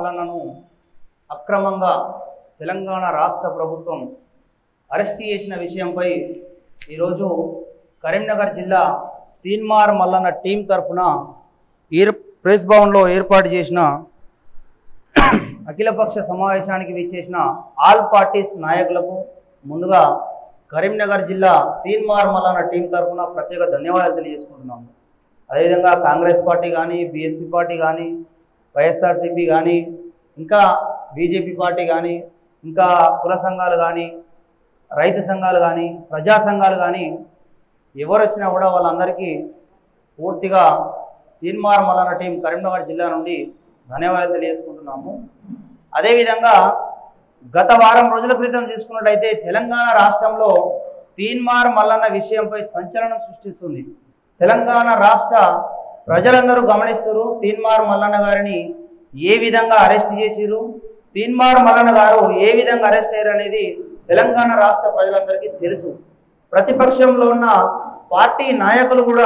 మల్లన్నను అక్రమంగా తెలంగాణ రాష్ట్ర ప్రభుత్వం అరెస్ట్ చేసిన విషయంపై ఈరోజు కరీంనగర్ జిల్లా తీన్మార్ మల్లన్న టీం తరఫున ఏర్ ప్రెస్ భవన్లో ఏర్పాటు చేసిన అఖిలపక్ష సమావేశానికి విచ్చేసిన ఆల్ పార్టీస్ నాయకులకు ముందుగా కరీంనగర్ జిల్లా తీన్మార్ మల్లన్న టీం తరఫున ప్రత్యేక ధన్యవాదాలు తెలియజేసుకుంటున్నాము అదేవిధంగా కాంగ్రెస్ పార్టీ కానీ బీఎస్పీ పార్టీ కానీ వైఎస్ఆర్సీపీ కానీ ఇంకా బీజేపీ పార్టీ కానీ ఇంకా కుల సంఘాలు కానీ రైతు సంఘాలు కానీ ప్రజా సంఘాలు కానీ ఎవరు వచ్చినా కూడా వాళ్ళందరికీ పూర్తిగా తీన్మార్ మల్లన్న టీం కరీంనగర్ జిల్లా నుండి ధన్యవాదాలు తెలియజేసుకుంటున్నాము అదేవిధంగా గత వారం రోజుల క్రితం తీసుకున్నట్టయితే తెలంగాణ రాష్ట్రంలో తీన్మార్ మల్లన్న విషయంపై సంచలనం సృష్టిస్తుంది తెలంగాణ రాష్ట్ర ప్రజలందరూ గమనిస్తారు తీన్మార్ మల్లన్న గారిని ఏ విధంగా అరెస్ట్ చేసిరు తీన్మార్ మల్లన్న గారు ఏ విధంగా అరెస్ట్ అయ్యారు అనేది తెలంగాణ రాష్ట్ర ప్రజలందరికీ తెలుసు ప్రతిపక్షంలో ఉన్న పార్టీ నాయకులు కూడా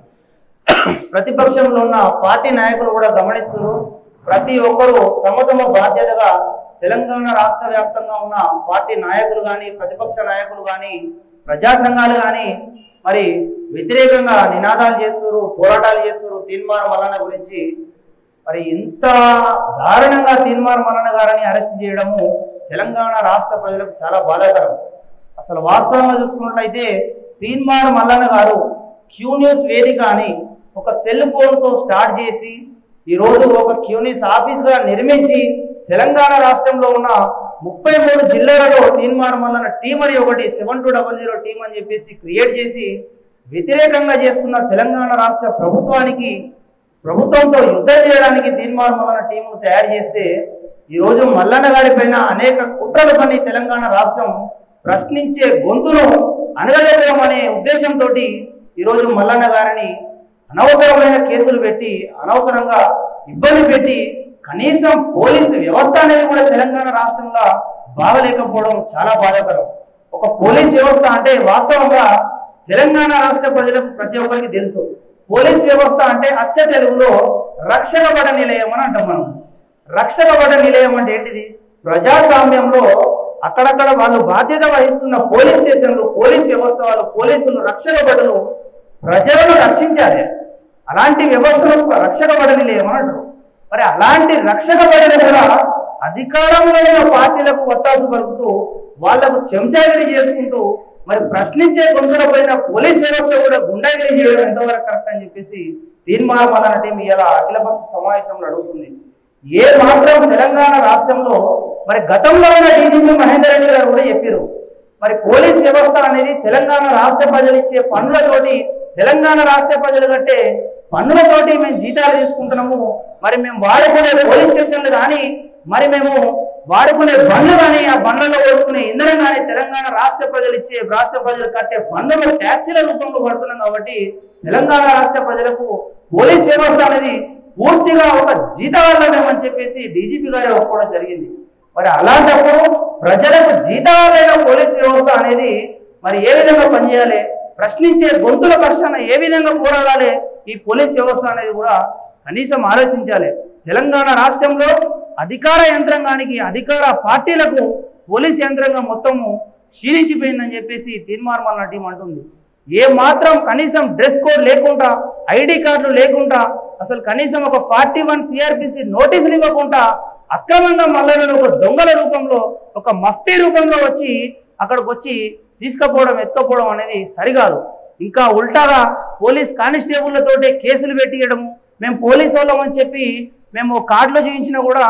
ప్రతిపక్షంలో ఉన్న పార్టీ నాయకులు కూడా గమనిస్తున్నారు ప్రతి ఒక్కరూ తమ తమ బాధ్యతగా తెలంగాణ రాష్ట్ర వ్యాప్తంగా ఉన్న పార్టీ నాయకులు కానీ ప్రతిపక్ష నాయకులు కానీ ప్రజా సంఘాలు కానీ మరి వ్యతిరేకంగా నినాదాలు చేస్తున్నారు పోరాటాలు చేస్తున్నారు తీన్మార్ మల్లన్న గురించి మరి ఇంత దారుణంగా తీన్మార్ మల్లన్న గారిని అరెస్ట్ చేయడము తెలంగాణ రాష్ట్ర ప్రజలకు చాలా బాధాకరం అసలు వాస్తవంగా చూసుకున్నట్లయితే తీన్మార్ మల్లన్న గారు క్యూ న్యూస్ వేదిక అని ఒక సెల్ ఫోన్తో స్టార్ట్ చేసి ఈరోజు ఒక క్యూ న్యూస్ ఆఫీస్గా నిర్మించి తెలంగాణ రాష్ట్రంలో ఉన్న ముప్పై మూడు జిల్లాలలో తీన్మార్ మల్లన్న టీం అని ఒకటి seven two double zero team అని చెప్పేసి క్రియేట్ చేసి వ్యతిరేకంగా చేస్తున్న తెలంగాణ రాష్ట్ర ప్రభుత్వానికి ప్రభుత్వంతో యుద్ధం చేయడానికి తీన్మార్ మల్లన్న టీంను తయారు చేస్తే ఈరోజు మల్లన్న గారి పైన అనేక కుట్రలు పని తెలంగాణ రాష్ట్రం ప్రశ్నించే గొంతును అణగలేదం అనే ఉద్దేశంతో ఈరోజు మల్లన్న గారిని అనవసరమైన కేసులు పెట్టి అనవసరంగా ఇబ్బంది పెట్టి కనీసం పోలీసు వ్యవస్థ అనేది కూడా తెలంగాణ రాష్ట్రంలో బాగలేకపోవడం చాలా బాధాకరం ఒక పోలీస్ వ్యవస్థ అంటే వాస్తవంగా తెలంగాణ రాష్ట్ర ప్రజలకు ప్రతి ఒక్కరికి తెలుసు పోలీస్ వ్యవస్థ అంటే అచ్చ తెలుగులో రక్షణ బడ నిలయం అని అంటాం మనం రక్షణ బడ నిలయం అంటే ఏంటిది ప్రజాస్వామ్యంలో అక్కడక్కడ వాళ్ళు బాధ్యత వహిస్తున్న పోలీస్ స్టేషన్లు పోలీస్ వ్యవస్థ వాళ్ళు పోలీసులు రక్షణ బడులు ప్రజలను రక్షించాలి అలాంటి వ్యవస్థలు రక్షణ బడ నిలయం అని అంటారు మరి అలాంటి రక్షణ బడిని కూడా అధికారంలో ఉన్న పార్టీలకు ఒత్తాసు పలుకుతూ వాళ్లకు చెంచాగిరి చేసుకుంటూ మరి ప్రశ్నించే గొంతుల పైన పోలీస్ వ్యవస్థ కూడా గుండాగిరి చేయడం ఎంతవరకు కరెక్ట్ అని చెప్పేసి తీర్మానం మదన టీం ఇలా అఖిలపక్ష సమావేశంలో అడుగుతుంది ఏ మాత్రం తెలంగాణ రాష్ట్రంలో మరి గతంలో ఉన్న డీజీపీ మహేందర్ రెడ్డి గారు కూడా చెప్పారు మరి పోలీస్ వ్యవస్థ అనేది తెలంగాణ రాష్ట్ర ప్రజలు ఇచ్చే పన్నులతోటి తెలంగాణ రాష్ట్ర ప్రజలు కట్టే పన్నులతోటి మేము జీతాలు తీసుకుంటున్నాము మరి మేము వాడుకునే పోలీస్ స్టేషన్లు కానీ మరి మేము వాడుకునే బండ్లు కానీ ఆ బండ్లలో వేసుకునే ఇంధనం కానీ తెలంగాణ రాష్ట్ర ప్రజలు ఇచ్చే రాష్ట్ర ప్రజలు కట్టే పన్నులు ట్యాక్సీల రూపంలో కడుతున్నాం కాబట్టి తెలంగాణ రాష్ట్ర ప్రజలకు పోలీస్ వ్యవస్థ అనేది పూర్తిగా ఒక జీతవాళ్ళమేమని చెప్పేసి డీజీపీ గారే ఒప్పుకోవడం జరిగింది మరి అలాంటప్పుడు ప్రజలకు జీతాలైన పోలీస్ వ్యవస్థ అనేది మరి ఏ విధంగా పనిచేయాలి ప్రశ్నించే గొంతుల పక్షాన ఏ విధంగా పోరాడాలి ఈ పోలీస్ వ్యవస్థ అనేది కూడా కనీసం ఆలోచించాలి తెలంగాణ రాష్ట్రంలో అధికార యంత్రాంగానికి అధికార పార్టీలకు పోలీస్ యంత్రాంగం మొత్తము క్షీణించిపోయిందని చెప్పేసి తీర్మానం టీం అంటుంది ఏ మాత్రం కనీసం డ్రెస్ కోడ్ లేకుండా ఐడి కార్డులు లేకుండా అసలు కనీసం ఒక ఫార్టీ వన్ సిఆర్పిసి నోటీసులు ఇవ్వకుండా అక్రమంగా మల్లలను ఒక దొంగల రూపంలో ఒక మఫ్టీ రూపంలో వచ్చి అక్కడికి వచ్చి తీసుకుపోవడం ఎత్తుకపోవడం అనేది సరికాదు ఇంకా ఉల్టాగా పోలీస్ కానిస్టేబుల్లతోటే కేసులు పెట్టియడము మేము పోలీస్ వాళ్ళం అని చెప్పి మేము కార్డులో చూపించినా కూడా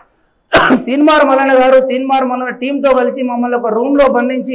తీన్మార్ మల్లన్న గారు తీన్మార్ మల్లన్న టీంతో కలిసి మమ్మల్ని ఒక రూమ్లో బంధించి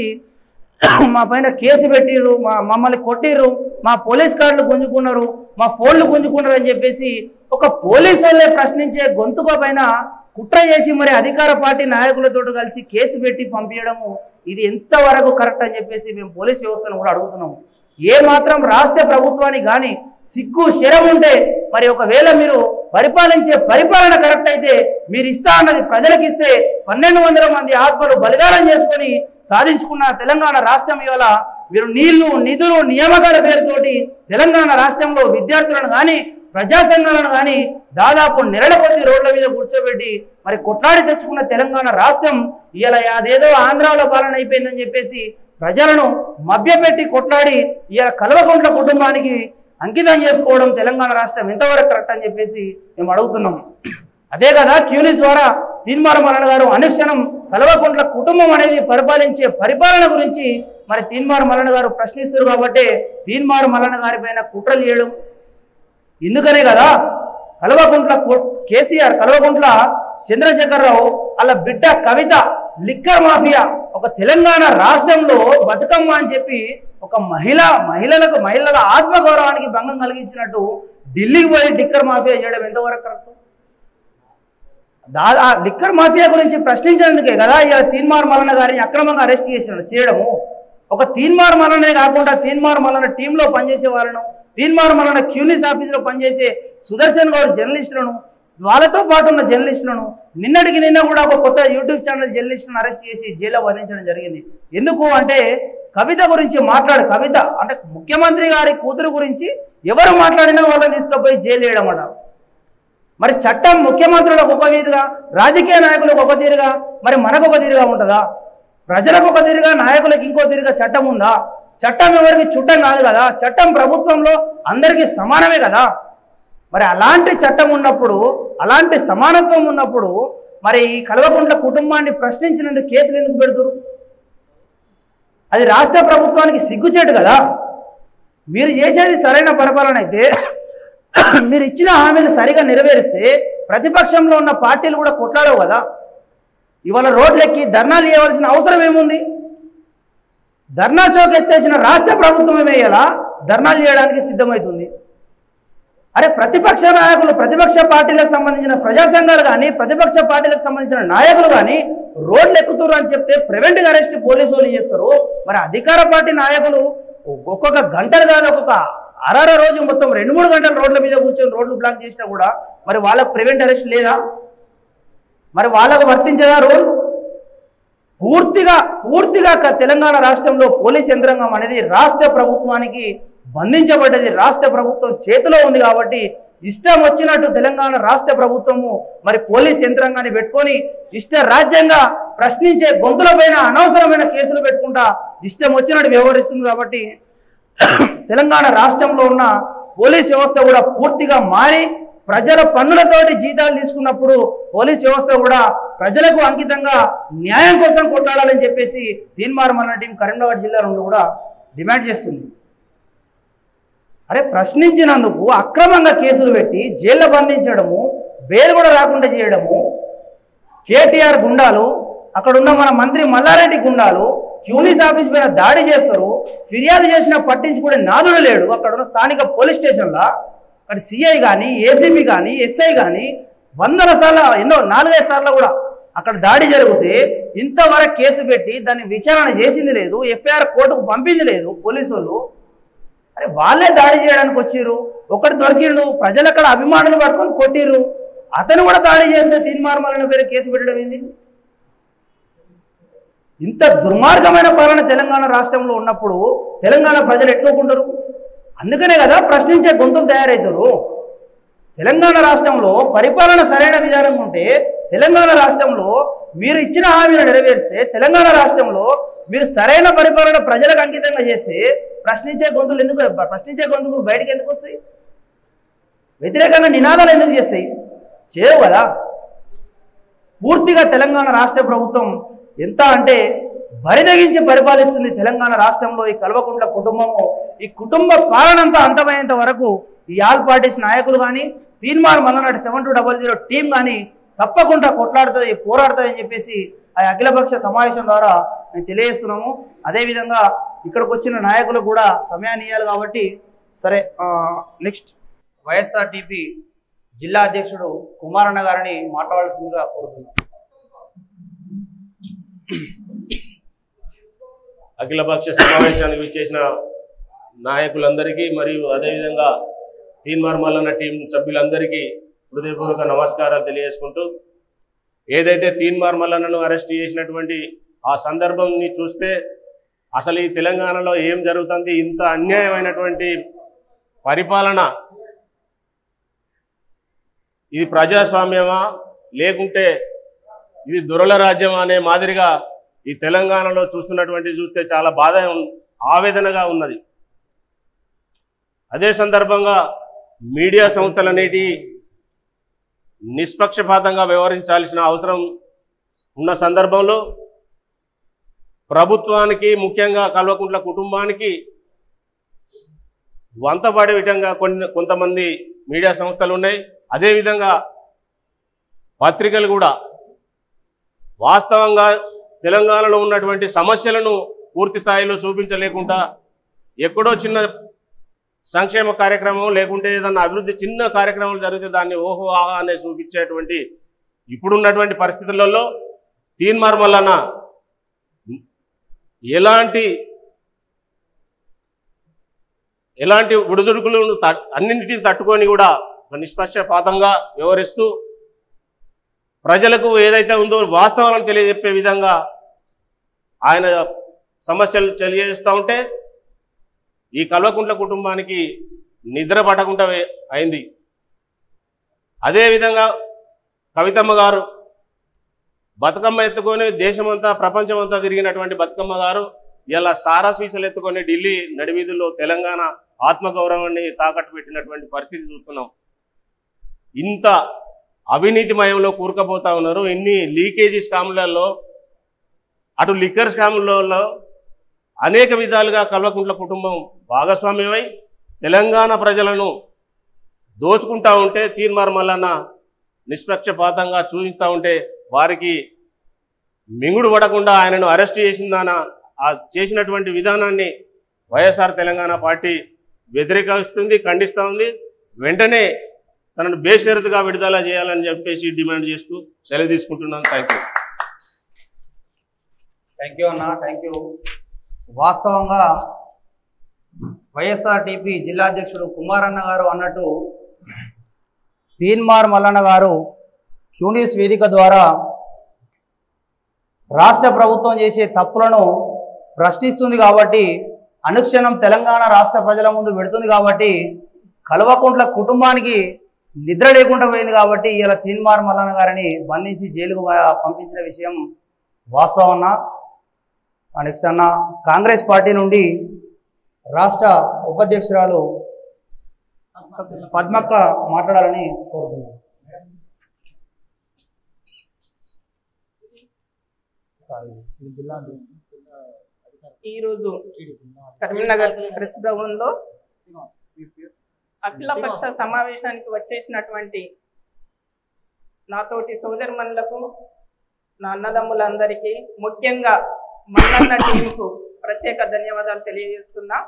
మా పైన కేసు పెట్టిర్రు మా మమ్మల్ని కొట్టిర్రు మా పోలీస్ కార్డులు గుంజుకున్నారు మా ఫోన్లు గుంజుకున్నారు అని చెప్పేసి ఒక పోలీసు వాళ్ళే ప్రశ్నించే గొంతుక పైన కుట్ర చేసి మరి అధికార పార్టీ నాయకులతో కలిసి కేసు పెట్టి పంపించడము ఇది ఎంతవరకు కరెక్ట్ అని చెప్పేసి మేము పోలీస్ వ్యవస్థను కూడా అడుగుతున్నాము ఏ మాత్రం రాష్ట్ర ప్రభుత్వానికి కానీ సిగ్గు శరం ఉంటే మరి ఒకవేళ మీరు పరిపాలించే పరిపాలన కరెక్ట్ అయితే మీరు ఇస్తా అన్నది ప్రజలకు ఇస్తే పన్నెండు వందల మంది ఆత్మలు బలిదానం చేసుకొని సాధించుకున్న తెలంగాణ రాష్ట్రం ఇవాళ మీరు నీళ్లు నిధులు నియామకాల పేరుతోటి తెలంగాణ రాష్ట్రంలో విద్యార్థులను కానీ ప్రజా సంఘాలను కానీ దాదాపు నెలల కొద్ది రోడ్ల మీద కూర్చోబెట్టి మరి కొట్లాడి తెచ్చుకున్న తెలంగాణ రాష్ట్రం ఇలా అదేదో ఆంధ్రాలో పాలన అయిపోయిందని చెప్పేసి ప్రజలను మభ్యపెట్టి కొట్లాడి ఇలా కల్వకుంట్ల కుటుంబానికి అంకితం చేసుకోవడం తెలంగాణ రాష్ట్రం ఎంతవరకు కరెక్ట్ అని చెప్పేసి మేము అడుగుతున్నాం అదే కదా క్యూనిస్ ద్వారా తీన్మార్ మరణ గారు అనుక్షణం కల్వకుంట్ల కుటుంబం అనేది పరిపాలించే పరిపాలన గురించి మరి తీన్మార్ మల్లన్న గారు ప్రశ్నిస్తారు కాబట్టి తీన్మార్ మల్లన్న గారి పైన కుట్రలు చేయడం ఎందుకనే కదా కల్వకుంట్ల కు- కేసీఆర్ కల్వకుంట్ల చంద్రశేఖరరావు వాళ్ళ బిడ్డ కవిత లిక్కర్ మాఫియా ఒక తెలంగాణ రాష్ట్రంలో బతుకమ్మ అని చెప్పి ఒక మహిళ మహిళలకు మహిళల ఆత్మగౌరవానికి భంగం కలిగించినట్టు ఢిల్లీకి పోయి లిక్కర్ మాఫియా చేయడం ఎంతవరకు కరెక్ట్ దా- ఆ లిక్కర్ మాఫియా గురించి ప్రశ్నించేందుకే కదా ఇలా తీన్మార్ మల్లన్న గారిని అక్రమంగా అరెస్ట్ చేసిన చేయడము ఒక తీన్మార్ మల్లనే కాకుండా తీన్మార్ మల్లన్న టీంలో పనిచేసే వాళ్ళను తీన్మార్ మల్లన్న క్యూనిస్ ఆఫీసులో పనిచేసే సుదర్శన్ గౌడ్ జర్నలిస్టులను వాళ్ళతో పాటు ఉన్న జర్నలిస్టులను నిన్నటికి నిన్న కూడా ఒక కొత్త యూట్యూబ్ ఛానల్ జర్నలిస్టులను అరెస్ట్ చేసి జైల్లో బంధించడం జరిగింది ఎందుకు అంటే కవిత గురించి మాట్లాడు కవిత అంటే ముఖ్యమంత్రి గారి కూతురు గురించి ఎవరు మాట్లాడినా వాళ్ళని తీసుకుపోయి జైలు వేయడం అన్నారు మరి చట్టం ముఖ్యమంత్రులకు ఒక తీరుగా రాజకీయ నాయకులకు ఒక తీరుగా మరి మనకు ఒక తీరుగా ఉంటుందా ప్రజలకు ఒక తీరుగా నాయకులకు ఇంకో తీరుగా చట్టం ఉందా చట్టం ఎవరికి చుట్టం కాదు కదా చట్టం ప్రభుత్వంలో అందరికీ సమానమే కదా మరి అలాంటి చట్టం ఉన్నప్పుడు అలాంటి సమానత్వం ఉన్నప్పుడు మరి ఈ కల్వకుంట్ల కుటుంబాన్ని ప్రశ్నించినందుకు కేసులు ఎందుకు పెడుతురు అది రాష్ట్ర ప్రభుత్వానికి సిగ్గుచేటు కదా మీరు చేసేది సరైన పరిపాలన అయితే మీరు ఇచ్చిన హామీలు సరిగా నెరవేరిస్తే ప్రతిపక్షంలో ఉన్న పార్టీలు కూడా కొట్లాడవు కదా ఇవాళ రోడ్లెక్కి ధర్నాలు చేయవలసిన అవసరం ఏముంది ధర్నా చౌక్ ఎత్తేసిన రాష్ట్ర ప్రభుత్వం ఏమేయాలా ధర్నాలు చేయడానికి సిద్ధమవుతుంది అరే ప్రతిపక్ష నాయకులు ప్రతిపక్ష పార్టీలకు సంబంధించిన ప్రజా సంఘాలు కానీ ప్రతిపక్ష పార్టీలకు సంబంధించిన నాయకులు కానీ రోడ్లు ఎక్కుతున్నారు అని చెప్తే ప్రివెంటివ్ అరెస్ట్ పోలీసు వాళ్ళు చేస్తారు మరి అధికార పార్టీ నాయకులు ఒక్కొక్క గంటలు కాదు ఒక్కొక్క అరర రోజు మొత్తం రెండు మూడు గంటలు రోడ్ల మీద కూర్చొని రోడ్లు బ్లాక్ చేసినా కూడా మరి వాళ్ళకు ప్రివెంట్ అరెస్ట్ లేదా మరి వాళ్ళకు వర్తించదా రూల్ పూర్తిగా పూర్తిగా క- తెలంగాణ రాష్ట్రంలో పోలీస్ యంత్రాంగం అనేది రాష్ట్ర ప్రభుత్వానికి బంధించబడ్డది రాష్ట్ర ప్రభుత్వం చేతిలో ఉంది కాబట్టి ఇష్టం వచ్చినట్టు తెలంగాణ రాష్ట్ర ప్రభుత్వము మరి పోలీస్ యంత్రాంగాన్ని పెట్టుకొని ఇష్ట రాజ్యంగా ప్రశ్నించే గొంతులపైన అనవసరమైన కేసులు పెట్టుకుంటా ఇష్టం వచ్చినట్టు వ్యవహరిస్తుంది కాబట్టి తెలంగాణ రాష్ట్రంలో ఉన్న పోలీస్ వ్యవస్థ కూడా పూర్తిగా మారి ప్రజల పన్నులతోటి జీతాలు తీసుకున్నప్పుడు పోలీస్ వ్యవస్థ కూడా ప్రజలకు అంకితంగా న్యాయం కోసం కొట్లాడాలని చెప్పేసి తీన్మార్ మల్లన టీం కరీంనగర్ జిల్లా నుండి కూడా డిమాండ్ చేస్తుంది అరే ప్రశ్నించినందుకు అక్రమంగా కేసులు పెట్టి జైల్లో బంధించడము బెయిల్ కూడా రాకుండా చేయడము కేటీఆర్ గుండాలు అక్కడ ఉన్న మన మంత్రి మల్లారెడ్డి గుండాలు క్యూనిస్ ఆఫీస్ పైన దాడి చేస్తారు ఫిర్యాదు చేసినా పట్టించుకునే నాదుడు లేడు అక్కడ ఉన్న స్థానిక పోలీస్ స్టేషన్లో అక్కడ సిఐ కానీ ఏసీపీ కానీ ఎస్ఐ కానీ వందల సార్లు ఎన్నో నాలుగైదు సార్లు కూడా అక్కడ దాడి జరిగితే ఇంతవరకు కేసు పెట్టి దాన్ని విచారణ చేసింది లేదు ఎఫ్ఐఆర్ కోర్టుకు పంపింది లేదు పోలీసు వాళ్ళు అరే వాళ్ళే దాడి చేయడానికి వచ్చిర్రు ఒకటి దొరికిండు ప్రజలు అక్కడ అభిమానులు పట్టుకొని కొట్టిర్రు అతను కూడా దాడి చేస్తే తీన్మార్మలన పేరు కేసు పెట్టడం ఏంది ఇంత దుర్మార్గమైన పాలన తెలంగాణ రాష్ట్రంలో ఉన్నప్పుడు తెలంగాణ ప్రజలు ఎట్లుకుంటారు అందుకనే కదా ప్రశ్నించే గొంతులు తయారవుతారు తెలంగాణ రాష్ట్రంలో పరిపాలన సరైన విధానం ఉంటే తెలంగాణ రాష్ట్రంలో మీరు ఇచ్చిన హామీలు నెరవేరిస్తే తెలంగాణ రాష్ట్రంలో మీరు సరైన పరిపాలన ప్రజలకు అంకితంగా చేస్తే ప్రశ్నించే గొంతులు ఎందుకు ప్రశ్నించే గొంతులు బయటకు ఎందుకు వస్తాయి వ్యతిరేకంగా నినాదాలు ఎందుకు చేస్తాయి చేయవు కదా పూర్తిగా తెలంగాణ రాష్ట్ర ప్రభుత్వం ఎంత అంటే బరిదగించి పరిపాలిస్తుంది తెలంగాణ రాష్ట్రంలో ఈ కల్వకుంట్ల కుటుంబము ఈ కుటుంబ పాలన అంతా అంతమయ్యేంత వరకు ఈ ఆల్ పార్టీస్ నాయకులు కానీ తీర్మానం మల్లనాటి seven two double zero team కానీ తప్పకుండా కొట్లాడుతుంది పోరాడుతుంది అని చెప్పేసి ఆ అఖిలపక్ష సమావేశం ద్వారా మేము తెలియజేస్తున్నాము అదేవిధంగా ఇక్కడికి వచ్చిన నాయకులకు కూడా సమయాన్ని ఇవ్వాలి కాబట్టి సరే నెక్స్ట్ వైఎస్ఆర్టీపీ జిల్లా అధ్యక్షుడు కుమారన్న గారిని మాట్లాడాల్సిందిగా కోరుతున్నాం అఖిలపక్ష సమావేశానికి విచ్చేసిన నాయకులందరికీ మరియు అదేవిధంగా తీన్మార్ మల్లన్న టీం సభ్యులందరికీ హృదయపూర్వక నమస్కారాలు తెలియజేసుకుంటూ ఏదైతే తీన్మార్ మల్లన్నను అరెస్ట్ చేసినటువంటి ఆ సందర్భంని చూస్తే అసలు ఈ తెలంగాణలో ఏం జరుగుతుంది ఇంత అన్యాయమైనటువంటి పరిపాలన ఇది ప్రజాస్వామ్యమా లేకుంటే ఇది దురల రాజ్యం అనే మాదిరిగా ఈ తెలంగాణలో చూస్తున్నటువంటి చూస్తే చాలా బాధ ఉన్- ఆవేదనగా ఉన్నది అదే సందర్భంగా మీడియా సంస్థలనేటి నిష్పక్షపాతంగా వ్యవహరించాల్సిన అవసరం ఉన్న సందర్భంలో ప్రభుత్వానికి ముఖ్యంగా కల్వకుంట్ల కుటుంబానికి వంతపడే విధంగా కొన్ని కొంతమంది మీడియా సంస్థలు ఉన్నాయి అదేవిధంగా పత్రికలు కూడా వాస్తవంగా తెలంగాణలో ఉన్నటువంటి సమస్యలను పూర్తి స్థాయిలో చూపించలేకుండా ఎక్కడో చిన్న సంక్షేమ కార్యక్రమం లేకుంటే ఏదన్నా అభివృద్ధి చిన్న కార్యక్రమాలు జరిగితే దాన్ని ఓహో ఆహా అనే చూపించేటువంటి ఇప్పుడున్నటువంటి పరిస్థితులలో తీన్మార్ మల్లన్న ఎలాంటి ఎలాంటి ఒడిదుడుకులను త- అన్నింటినీ తట్టుకొని కూడా ఒక నిష్పక్షపాతంగా వ్యవహరిస్తూ ప్రజలకు ఏదైతే ఉందో వాస్తవాలను తెలియజెప్పే విధంగా ఆయన సమస్యలు తెలియజేస్తూ ఉంటే ఈ కల్వకుంట్ల కుటుంబానికి నిద్ర పట్టకుండా వే- అయింది అదేవిధంగా కవితమ్మ గారు బతుకమ్మ ఎత్తుకొని దేశమంతా ప్రపంచమంతా తిరిగినటువంటి బతుకమ్మ గారు ఇలా సారా సీసలు ఎత్తుకొని ఢిల్లీ నడివీధుల్లో తెలంగాణ ఆత్మగౌరవాన్ని తాకట్టు పెట్టినటువంటి పరిస్థితి చూస్తున్నాం ఇంత అవినీతిమయంలో కూరుకుపోతా ఉన్నారు ఇన్ని లీకేజీ స్కాములలో అటు లిక్కర్ స్కాములలో అనేక విధాలుగా కల్వకుంట్ల కుటుంబం భాగస్వామ్యమై తెలంగాణ ప్రజలను దోచుకుంటా ఉంటే తీర్మార్ మల్లన్న నిష్పక్షపాతంగా చూపిస్తూ ఉంటే వారికి మింగుడు పడకుండా ఆయనను అరెస్ట్ చేసిందాన ఆ చేసినటువంటి విధానాన్ని వైఎస్ఆర్ తెలంగాణ పార్టీ వ్యతిరేకిస్తుంది ఖండిస్తూ ఉంది వెంటనే తనను బేషరతుగా విడుదల చేయాలని చెప్పేసి డిమాండ్ చేస్తూ సెలవు తీసుకుంటున్నాను థ్యాంక్ యూ థ్యాంక్ యూ అన్న థ్యాంక్ యూ వాస్తవంగా వైఎస్ఆర్టీపీ జిల్లా అధ్యక్షుడు కుమారన్న గారు అన్నట్టు తీన్మార్ మల్లన్న గారు క్యూనిస్ వేదిక ద్వారా రాష్ట్ర ప్రభుత్వం చేసే తప్పులను ప్రశ్నిస్తుంది కాబట్టి అనుక్షణం తెలంగాణ రాష్ట్ర ప్రజల ముందు పెడుతుంది కాబట్టి కల్వకుంట్ల కుటుంబానికి నిద్ర లేకుండా పోయింది కాబట్టి ఇలా తీన్మార్ మల్లన్న గారిని బంధించి జైలుకు ప- పంపించిన విషయం వాస్తవం అన్న నెక్స్ట్ అన్న కాంగ్రెస్ పార్టీ నుండి రాష్ట్ర ఉపాధ్యక్షురాలు పద్మక్క మాట్లాడాలని కోరుతున్నాను ఈరోజు కరీంనగర్ ప్రెస్ భవన్లో అఖిలపక్ష సమావేశానికి వచ్చేసినటువంటి నాతోటి సోదరుమణులకు నా అన్నదమ్ములందరికీ ముఖ్యంగా మల్లన్న టీంకు ప్రత్యేక ధన్యవాదాలు తెలియజేస్తున్నా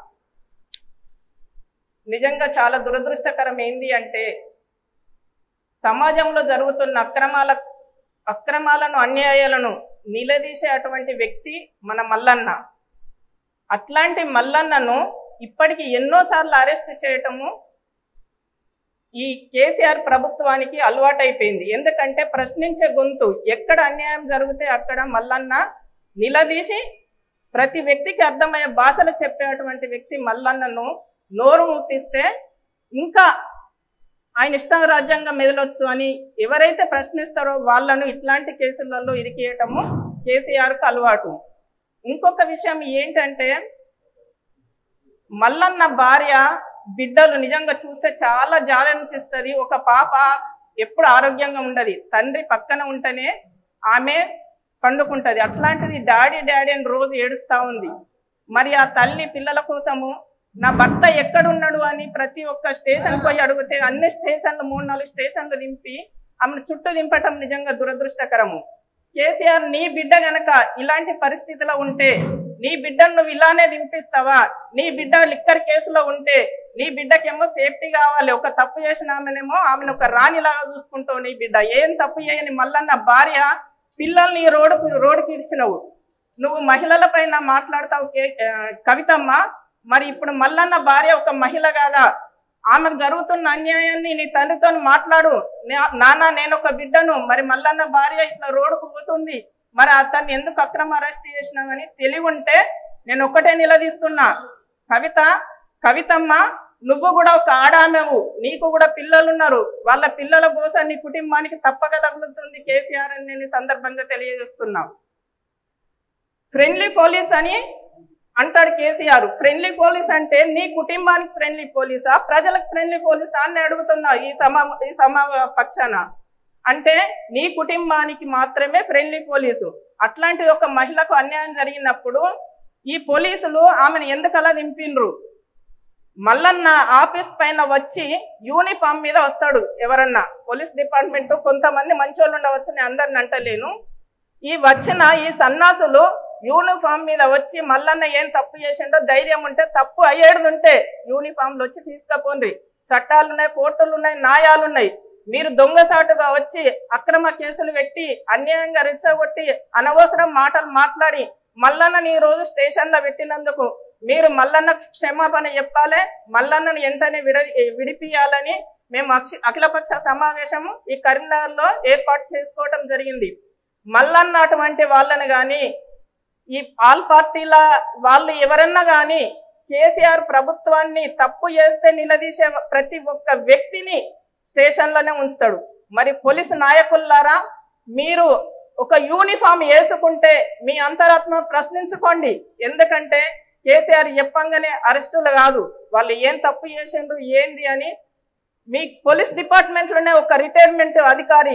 నిజంగా చాలా దురదృష్టకరం ఏంది అంటే సమాజంలో జరుగుతున్న అక్రమాల అక్రమాలను అన్యాయాలను నిలదీసే అటువంటి వ్యక్తి మన మల్లన్న అట్లాంటి మల్లన్నను ఇప్పటికి ఎన్నోసార్లు అరెస్ట్ చేయటము ఈ కేసీఆర్ ప్రభుత్వానికి అలవాటైపోయింది ఎందుకంటే ప్రశ్నించే గొంతు ఎక్కడ అన్యాయం జరిగితే అక్కడ మల్లన్న నిలదీసి ప్రతి వ్యక్తికి అర్థమయ్యే భాషలు చెప్పేటువంటి వ్యక్తి మల్లన్నను నోరు ముట్టిస్తే ఇంకా ఆయన ఇష్ట రాజ్యాంగం మెదలొచ్చు అని ఎవరైతే ప్రశ్నిస్తారో వాళ్ళను ఇట్లాంటి కేసులలో ఇరికేయటము కేసీఆర్కు అలవాటు ఇంకొక విషయం ఏంటంటే మల్లన్న భార్య బిడ్డలు నిజంగా చూస్తే చాలా జాలి అనిపిస్తుంది ఒక పాప ఎప్పుడు ఆరోగ్యంగా ఉండదు తండ్రి పక్కన ఉంటేనే ఆమె పండుకుంటది అట్లాంటిది డాడీ డాడీ అని రోజు ఏడుస్తా ఉంది మరి ఆ తల్లి పిల్లల కోసము నా భర్త ఎక్కడున్నాడు అని ప్రతి ఒక్క స్టేషన్ పోయి అడిగితే అన్ని స్టేషన్లు మూడు నాలుగు స్టేషన్లు దింపి ఆమెను చుట్టూ దింపటం నిజంగా దురదృష్టకరము కేసీఆర్ నీ బిడ్డ గనక ఇలాంటి పరిస్థితిలో ఉంటే నీ బిడ్డను నువ్వు ఇలానే దింపిస్తావా నీ బిడ్డ లిక్కర్ కేసులో ఉంటే నీ బిడ్డకేమో సేఫ్టీ కావాలి ఒక తప్పు చేసిన ఆమెనేమో ఆమెను ఒక రాణిలాగా చూసుకుంటావు నీ బిడ్డ ఏం తప్పు చేయని మల్లన్న భార్య పిల్లల్ని రోడ్డుకు రోడ్డుకి ఇచ్చినవు నువ్వు మహిళల పైన మాట్లాడతావు కే- ఆ, కవితమ్మ మరి ఇప్పుడు మల్లన్న భార్య ఒక మహిళ కాదా ఆమెకు జరుగుతున్న అన్యాయాన్ని నీ తండ్రితో మాట్లాడు నా- నాన్న నేను ఒక బిడ్డను మరి మల్లన్న భార్య ఇట్లా రోడ్డుకు పోతుంది మరి అతన్ని ఎందుకు అక్రమ అరెస్ట్ చేసినావని తెలివి ఉంటే నేను ఒక్కటే నిలదీస్తున్నా కవిత కవితమ్మ నువ్వు కూడా ఒక ఆడామెవు నీకు కూడా పిల్లలు ఉన్నారు వాళ్ళ పిల్లల కోసం నీ కుటుంబానికి తప్పక తగులుతుంది కేసీఆర్ అని నేను ఈ సందర్భంగా తెలియజేస్తున్నా ఫ్రెండ్లీ పోలీస్ అని అంటాడు కేసీఆర్ ఫ్రెండ్లీ పోలీస్ అంటే నీ కుటుంబానికి ఫ్రెండ్లీ పోలీసా ప్రజలకు ఫ్రెండ్లీ పోలీసా అని అడుగుతున్నా ఈ సమా ఈ సమా పక్షాన అంటే నీ కుటుంబానికి మాత్రమే ఫ్రెండ్లీ పోలీసు అట్లాంటి ఒక మహిళకు అన్యాయం జరిగినప్పుడు ఈ పోలీసులు ఆమెను ఎందుకలా దింపిండ్రు మల్లన్న ఆఫీస్ పైన వచ్చి యూనిఫామ్ మీద వస్తాడు ఎవరన్నా పోలీస్ డిపార్ట్మెంట్ కొంతమంది మంచోళ్ళు ఉండవచ్చు నేను అందరిని అంటలేను ఈ వచ్చిన ఈ సన్నాసులు యూనిఫామ్ మీద వచ్చి మల్లన్న ఏం తప్పు చేసిండో ధైర్యం ఉంటే తప్పు అయ్యేడుంటే యూనిఫామ్లు వచ్చి తీసుకపోండి చట్టాలు ఉన్నాయి కోర్టులు ఉన్నాయి న్యాయాలు ఉన్నాయి మీరు దొంగసాటుగా వచ్చి అక్రమ కేసులు పెట్టి అన్యాయంగా రెచ్చగొట్టి అనవసరం మాటలు మాట్లాడి మల్లన్నని ఈ రోజు స్టేషన్ లో పెట్టినందుకు మీరు మల్లన్న క్షమాపణ చెప్పాలి మల్లన్నను వెంటనే విడ విడిపియాలని మేము అక్ష అఖిలపక్ష సమావేశము ఈ కరీంనగర్ లో ఏర్పాటు చేసుకోవటం జరిగింది మల్లన్న అటువంటి వాళ్ళని కానీ ఈ ఆల్ పార్టీల వాళ్ళు ఎవరన్నా కానీ కేసీఆర్ ప్రభుత్వాన్ని తప్పు చేస్తే నిలదీసే ప్రతి ఒక్క వ్యక్తిని స్టేషన్లోనే ఉంచుతాడు మరి పోలీసు నాయకులారా మీరు ఒక యూనిఫామ్ వేసుకుంటే మీ అంతరాత్మ ప్రశ్నించుకోండి ఎందుకంటే కేసీఆర్ చెప్పంగానే అరెస్టులు కాదు వాళ్ళు ఏం తప్పు చేసిండ్రు ఏంది అని మీ పోలీస్ డిపార్ట్మెంట్లోనే ఒక రిటైర్మెంట్ అధికారి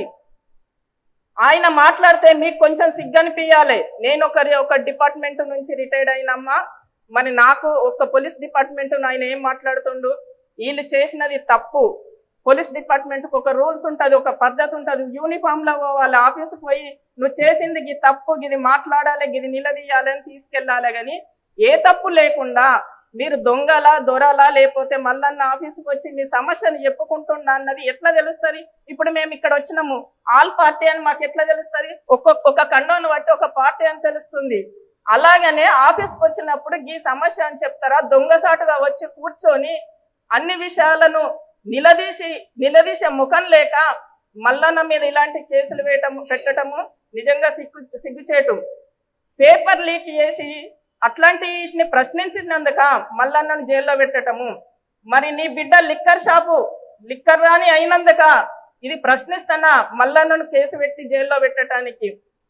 ఆయన మాట్లాడితే మీకు కొంచెం సిగ్గనిపించాలి నేను ఒక ఒక డిపార్ట్మెంట్ నుంచి రిటైర్డ్ అయినమ్మా మరి నాకు ఒక పోలీస్ డిపార్ట్మెంట్ ఆయన ఏం మాట్లాడుతుండు వీళ్ళు చేసినది తప్పు పోలీస్ డిపార్ట్మెంట్కి ఒక రూల్స్ ఉంటుంది ఒక పద్ధతి ఉంటుంది యూనిఫామ్లో వాళ్ళ ఆఫీస్కి పోయి నువ్వు చేసింది ఇది తప్పు ఇది మాట్లాడాలి ఇది నిలదీయాలి అని తీసుకెళ్ళాలి కానీ ఏ తప్పు లేకుండా మీరు దొంగలా దొరలా లేకపోతే మల్లన్న ఆఫీస్కి వచ్చి మీ సమస్యను చెప్పుకుంటున్నా అన్నది ఎట్లా తెలుస్తుంది ఇప్పుడు మేము ఇక్కడ వచ్చినాము ఆల్ పార్టీ అని మాకు ఎట్లా తెలుస్తుంది ఒక్కొక్క ఒక కండోను బట్టి ఒక పార్టీ అని తెలుస్తుంది అలాగనే ఆఫీస్కి వచ్చినప్పుడు ఈ సమస్య అని చెప్తారా దొంగసాటుగా వచ్చి కూర్చొని అన్ని విషయాలను నిలదీసి నిలదీసే ముఖం లేక మల్లన్న మీద ఇలాంటి కేసులు వేయటము పెట్టటము నిజంగా సిగ్గు సిగ్గుచేటు పేపర్ లీక్ చేసి అట్లాంటిని ప్రశ్నించినందుక మల్లన్నను జైల్లో పెట్టటము మరి నీ బిడ్డ లిక్కర్ షాపు లిక్కర్ రాని అయినందుక ఇది ప్రశ్నిస్తున్నా మల్లన్నను కేసు పెట్టి జైల్లో పెట్టడానికి